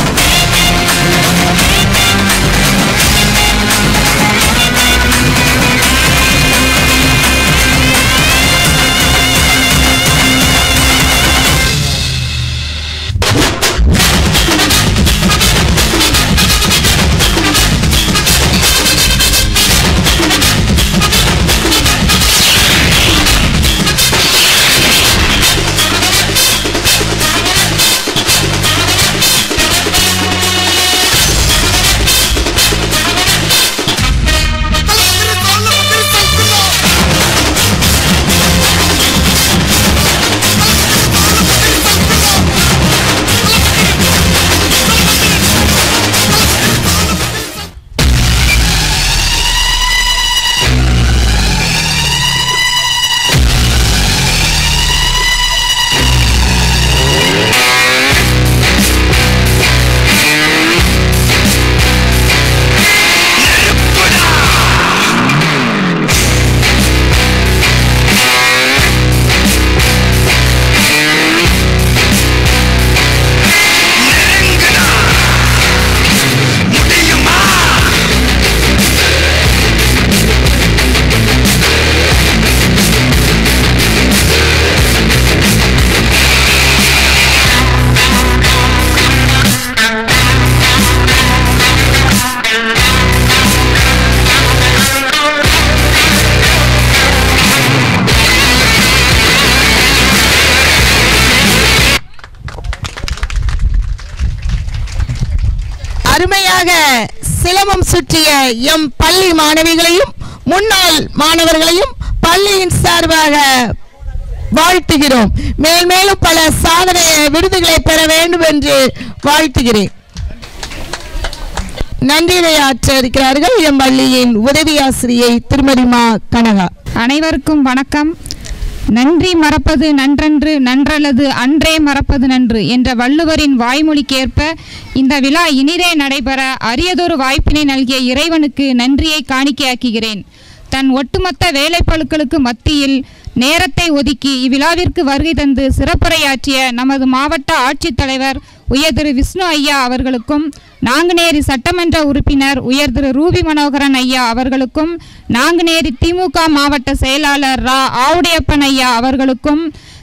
Speaker 15: அருமையாக சிலம்பம் சுற்றிய எம் பள்ளி மாணவிகளையும் முன்னாள் மாணவர்களையும் பள்ளியின் சார்பாக வாழ்த்துகிறோம் மேல் மேலும் பல சாதனை விருதுகளை பெற வேண்டும் என்று வாழ்த்துகிறேன் நன்றியுரையாற்ற இருக்கிறார்கள் எம் பள்ளியின் உதவி ஆசிரியை திருமதி மா கனகா
Speaker 20: அனைவருக்கும் வணக்கம் நன்றி மறப்பது நன்றன்று நன்றல்லது அன்றே மறப்பது நன்று என்ற வள்ளுவரின் வாய்மொழிக்கேற்ப இந்த விழா இனிதே நடைபெற அரியதொரு வாய்ப்பினை நல்கிய இறைவனுக்கு நன்றியை காணிக்கையாக்குகிறேன் தன் ஒட்டுமொத்த வேலைப்பளுக்களுக்கு மத்தியில் நேரத்தை ஒதுக்கி இவ்விழாவிற்கு வருகை தந்து சிறப்புரையாற்றிய நமது மாவட்ட ஆட்சித்தலைவர் உயர் திரு விஷ்ணு ஐயா அவர்களுக்கும் நாங்குநேரி சட்டமன்ற உறுப்பினர் உயர் திரு ரூபி மனோகரன் ஐயா அவர்களுக்கும் நாங்குநேரி திமுக மாவட்ட செயலாளர் ரா ஆவுடையப்பன் ஐயா அவர்களுக்கும்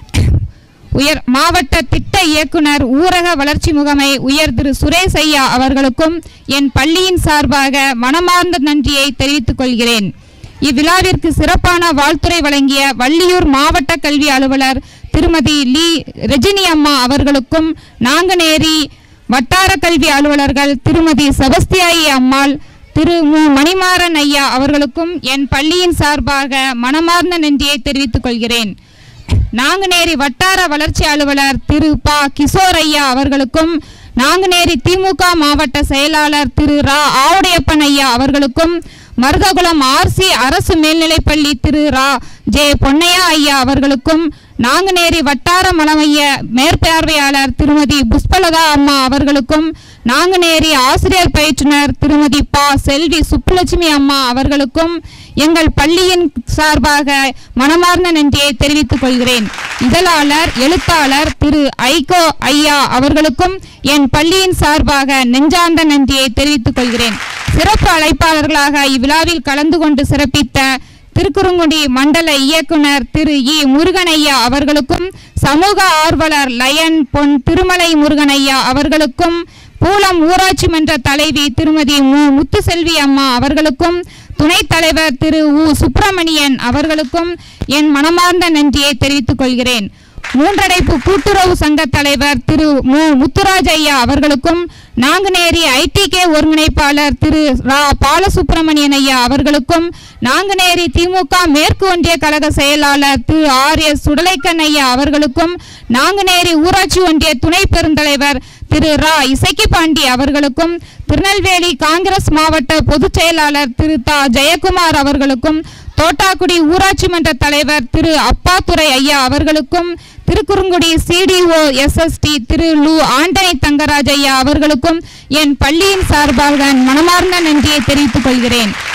Speaker 20: உயர் மாவட்ட திட்ட இயக்குனர் ஊரக வளர்ச்சி முகமை உயர் திரு சுரேஷ் ஐயா அவர்களுக்கும் என் பள்ளியின் சார்பாக மனமார்ந்த நன்றியை தெரிவித்துக் கொள்கிறேன் இவ்விழாவிற்கு சிறப்பான வாழ்த்துரை வழங்கிய வள்ளியூர் மாவட்ட கல்வி அலுவலர் திருமதி லீ ரெஜினி அம்மா அவர்களுக்கும் நாங்குநேரி வட்டார கல்வி அலுவலர்கள் திருமதி செபஸ்தியாயி அம்மாள் திரு மு மணிமாறன் ஐயா அவர்களுக்கும் என் பள்ளியின் சார்பாக மனமார்ந்த நன்றியை தெரிவித்துக் கொள்கிறேன் நாங்குநேரி வட்டார வளர்ச்சி அலுவலர் திரு ப கிஷோர் ஐயா அவர்களுக்கும் நாங்குநேரி திமுக மாவட்ட செயலாளர் திரு ரா ஆவுடையப்பன் ஐயா அவர்களுக்கும் மருதகுளம் ஆர்சி அரசு மேல்நிலைப்பள்ளி திரு ரா ஜே பொன்னையா ஐயா அவர்களுக்கும் நாங்குநேரி வட்டார மலமைய மேற்பார்வையாளர் திருமதி புஷ்பலதா அம்மா அவர்களுக்கும் நாங்குநேரி ஆசிரியர் பயிற்றுனர் திருமதி ப செல்வி சுப்புலட்சுமி அம்மா அவர்களுக்கும் எங்கள் பள்ளியின் சார்பாக மனமார்ந்த நன்றியை தெரிவித்துக் கொள்கிறேன் இதழாளர் எழுத்தாளர் திரு ஐகோ ஐயா அவர்களுக்கும் என் பள்ளியின் சார்பாக நெஞ்சார்ந்த நன்றியை தெரிவித்துக் கொள்கிறேன் சிறப்பு அழைப்பாளர்களாக இவ்விழாவில் கலந்து கொண்டு சிறப்பித்த திருக்குறுங்குடி மண்டல இயக்குனர் திரு இ முருகனையா அவர்களுக்கும் சமூக ஆர்வலர் லயன் பொன் திருமலை முருகனையா அவர்களுக்கும் பூலம் ஊராட்சி மன்ற தலைவி திருமதி மு முத்துசெல்வி அம்மா அவர்களுக்கும் துணைத் தலைவர் திரு உ சுப்பிரமணியன் அவர்களுக்கும் என் மனமார்ந்த நன்றியை தெரிவித்துக் கொள்கிறேன் மூன்றடைப்பு கூட்டுறவு சங்க தலைவர் திரு மு முத்துராஜ் ஐயா அவர்களுக்கும் நாங்குநேரி ஐடிகே ஒருங்கிணைப்பாளர் திரு ரா பாலசுப்பிரமணியன் ஐயா அவர்களுக்கும் நாங்குநேரி திமுக மேற்கு ஒன்றிய கழக செயலாளர் திரு ஆர் எஸ் சுடலைக்கண் ஐயா அவர்களுக்கும் நாங்குநேரி ஊராட்சி ஒன்றிய துணை பெருந்தலைவர் திரு ரா இசக்கி பாண்டி அவர்களுக்கும் திருநெல்வேலி காங்கிரஸ் மாவட்ட பொதுச் செயலாளர் திரு தா ஜெயக்குமார் அவர்களுக்கும் தோட்டாக்குடி ஊராட்சி மன்ற தலைவர் திரு அப்பாத்துரை ஐயா அவர்களுக்கும் திருக்குறுங்குடி சிடிஓ எஸ்எஸ்டி திரு லு ஆண்டனி தங்கராஜ் ஐயா அவர்களுக்கும் என் பள்ளியின் சார்பாக மனமார்ந்த நன்றியை தெரிவித்துக் கொள்கிறேன்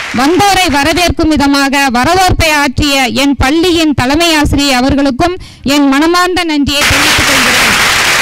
Speaker 20: வந்தோரை வரவேற்கும் விதமாக வரவேற்பை ஆற்றிய என் பள்ளியின் தலைமை ஆசிரியர் அவர்களுக்கும் என் மனமார்ந்த நன்றியை தெரிவித்துக் கொள்கிறேன்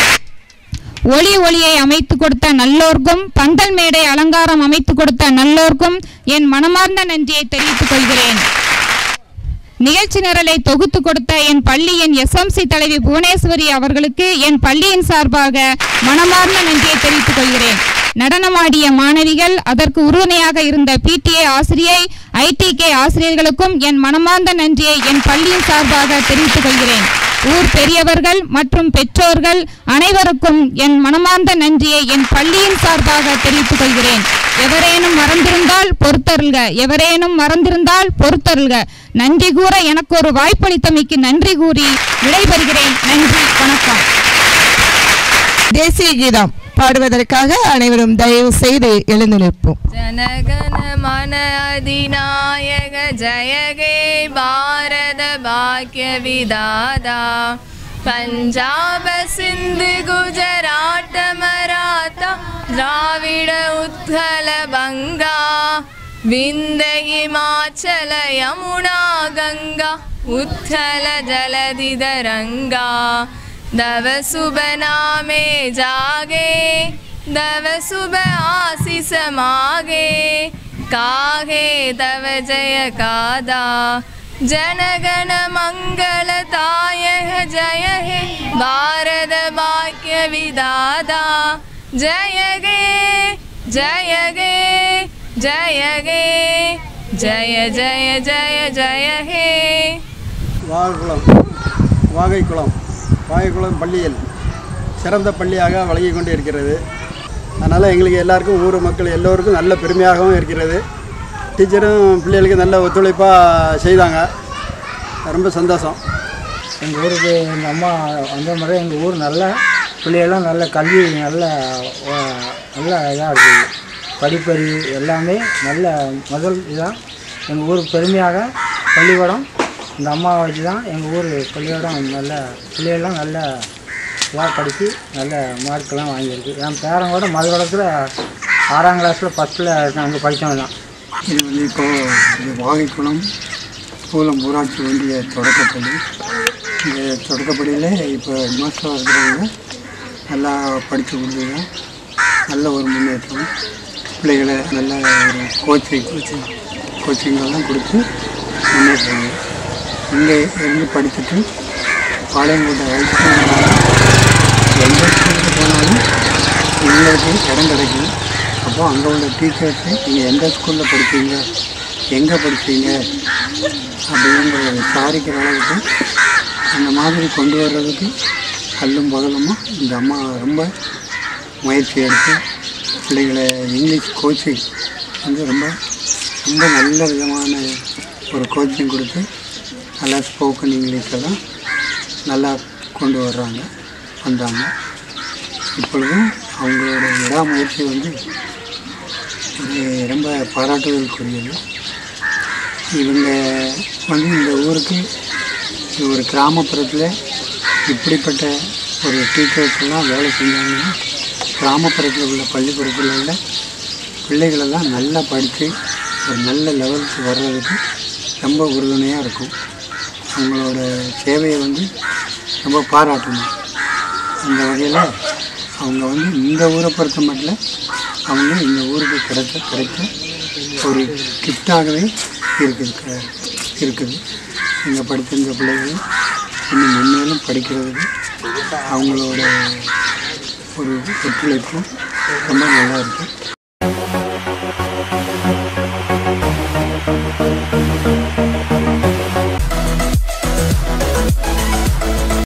Speaker 20: ஒளி ஒளியை அமைத்து கொடுத்த நல்லோர்க்கும் பந்தல் மேடை அலங்காரம் அமைத்து கொடுத்த நல்லோர்க்கும் என் மனமார்ந்த நன்றியை தெரிவித்துக் கொள்கிறேன் நிகழ்ச்சி நிரலை தொகுத்து கொடுத்த என் பள்ளியின் எஸ்எம்சி தலைவி புவனேஸ்வரி அவர்களுக்கு என் பள்ளியின் சார்பாக மனமார்ந்த நன்றியை தெரிவித்துக் கொள்கிறேன் நடனமாடிய மாணவிகள் அதற்கு உறுதுணையாக இருந்த பிடிஏ ஆசிரியை ஐடிகே ஆசிரியர்களுக்கும் என் மனமார்ந்த நன்றியை என் பள்ளியின் சார்பாக தெரிவித்துக் கொள்கிறேன் ஊர் பெரியவர்கள் மற்றும் பெற்றோர்கள் அனைவருக்கும் என் மனமார்ந்த நன்றியை என் பள்ளியின் சார்பாக தெரிவித்துக் கொள்கிறேன் எவரேனும் மறந்திருந்தால் பொறுத்தருள்க எவரேனும் மறந்திருந்தால் பொறுத்தருள்க நன்றி கூற எனக்கு ஒரு வாய்ப்பளித்தமைக்கு நன்றி கூறி விடைபெறுகிறேன் நன்றி வணக்கம்
Speaker 9: தேசிய கீதம் பாடுவதற்காக அனைவரும் தயவு செய்து எழுந்து நிற்போம்
Speaker 21: जनगण मन अधिनायक जय गे भारत भाग्य विदादा पंजाब सिंध गुजरात मराठा द्राविड उत्कल बंगा विंध्य हिमाचल यमुना गंगा उत्कल जलधि तरंगा दव शुभ नामे जागे दव शुभ आशीष मागे काहे तव जय कादा जनगण मंगलताय जय हे भारत भाग्य विदादा जय गे जय गे जय गे जय जय जय जय हे
Speaker 22: வாகைக்குளம் வாகைக்குளம் வாகைக்குளம் பள்ளியில் சிறந்த பள்ளியாக வழங்கி கொண்டு இருக்கிறது அதனால் எங்களுக்கு எல்லாருக்கும் ஊர் மக்கள் எல்லோருக்கும் நல்ல பெருமையாகவும் இருக்கிறது டீச்சரும் பிள்ளைகளுக்கு நல்ல ஒத்துழைப்பாக செய்தாங்க ரொம்ப சந்தோஷம்
Speaker 23: எங்கள் ஊருக்கு எங்கள் அம்மா வந்த முறை எங்கள் ஊர் நல்ல பிள்ளைகளும் நல்ல கல்வி நல்ல அஹ், நல்ல இதாக இருக்குது படிப்பறிவு எல்லாமே நல்ல முதல் இதாக எங்கள் ஊருக்கு பெருமையாக பள்ளிக்கூடம் இந்த அம்மாவை வச்சு தான் எங்கள் ஊர் பள்ளிக்கூடம் நல்ல பிள்ளைகள்லாம் நல்ல இதாக படித்து நல்ல மார்க்கெல்லாம் வாங்கியிருக்கு என் பேரன் கூட மதுவடத்தில் ஆறாம் கிளாஸில் ஃபஸ்ட்டில் அங்கே படித்தவன் தான்
Speaker 22: இது வந்து இப்போது இது வாகைக்குளம் பூலம் ஊராட்சி ஒன்றிய தொடக்கப்பள்ளி இந்த தொடக்கப்பள்ளியில் இப்போ மாஸ்டர் இருக்கிறவங்க நல்லா படித்து கொடுத்துருங்க நல்ல ஒரு முன்னேற்றம் பிள்ளைகளை நல்ல ஒரு கோச்சிங் கோச்சிங் கோச்சிங்கெல்லாம் கொடுத்து முன்னேற்றாங்க இங்கே இருந்து படிச்சுட்டு பாளையங்கோட்டை ஹைஸ்கூல் எந்த ஸ்கூலுக்கு போனாலும் எங்களுக்கு இடம் கிடைக்கும் அப்போ அங்கே உள்ள டீச்சர்ஸு நீங்கள் எந்த ஸ்கூலில் படிச்சீங்க எங்கே படிச்சீங்க அப்படிங்கிறத விசாரிக்கிற அளவுக்கு அந்த மாதிரி கொண்டு வர்றதுக்கு கல்லும் பகலுமா இந்த அம்மா ரொம்ப முயற்சி எடுத்து பிள்ளைகளை இங்கிலீஷ் கோச்சிங் வந்து ரொம்ப ரொம்ப நல்ல விதமான ஒரு கோச்சிங் கொடுத்து நல்லா ஸ்போக்கன் இங்கிலீஷெல்லாம் நல்லா கொண்டு வர்றாங்க வந்தாங்க இப்பொழுதும் அவங்களோட விடாமுயற்சி வந்து ஒரு ரொம்ப பாராட்டுதலுக்குரியது இவங்க வந்து இந்த ஊருக்கு இது ஒரு கிராமப்புறத்தில் இப்படிப்பட்ட ஒரு டீச்சர்ஸ் எல்லாம் வேலை செஞ்சாங்கன்னா கிராமப்புறத்தில் உள்ள பள்ளிக்கூடத்தில் உள்ள பிள்ளைகளெல்லாம் நல்லா படித்து ஒரு நல்ல லெவலுக்கு வர்றதுக்கு ரொம்ப உறுதுணையாக இருக்கும் அவங்களோட சேவையை வந்து ரொம்ப பாராட்டணும் அந்த வகையில் அவங்க வந்து இந்த ஊரை பொறுத்த மட்டும் அவங்க இந்த ஊருக்கு கிடைச்ச கிடைச்ச ஒரு கிஃப்டாகவே இருக்குது க- இருக்குது இங்கே படித்த இந்த பிள்ளைகள் இன்னும் மென்மேலும் படிக்கிறதுக்கு அவங்களோட ஒரு ஒத்துழைப்பும் ரொம்ப நல்லா இருக்குது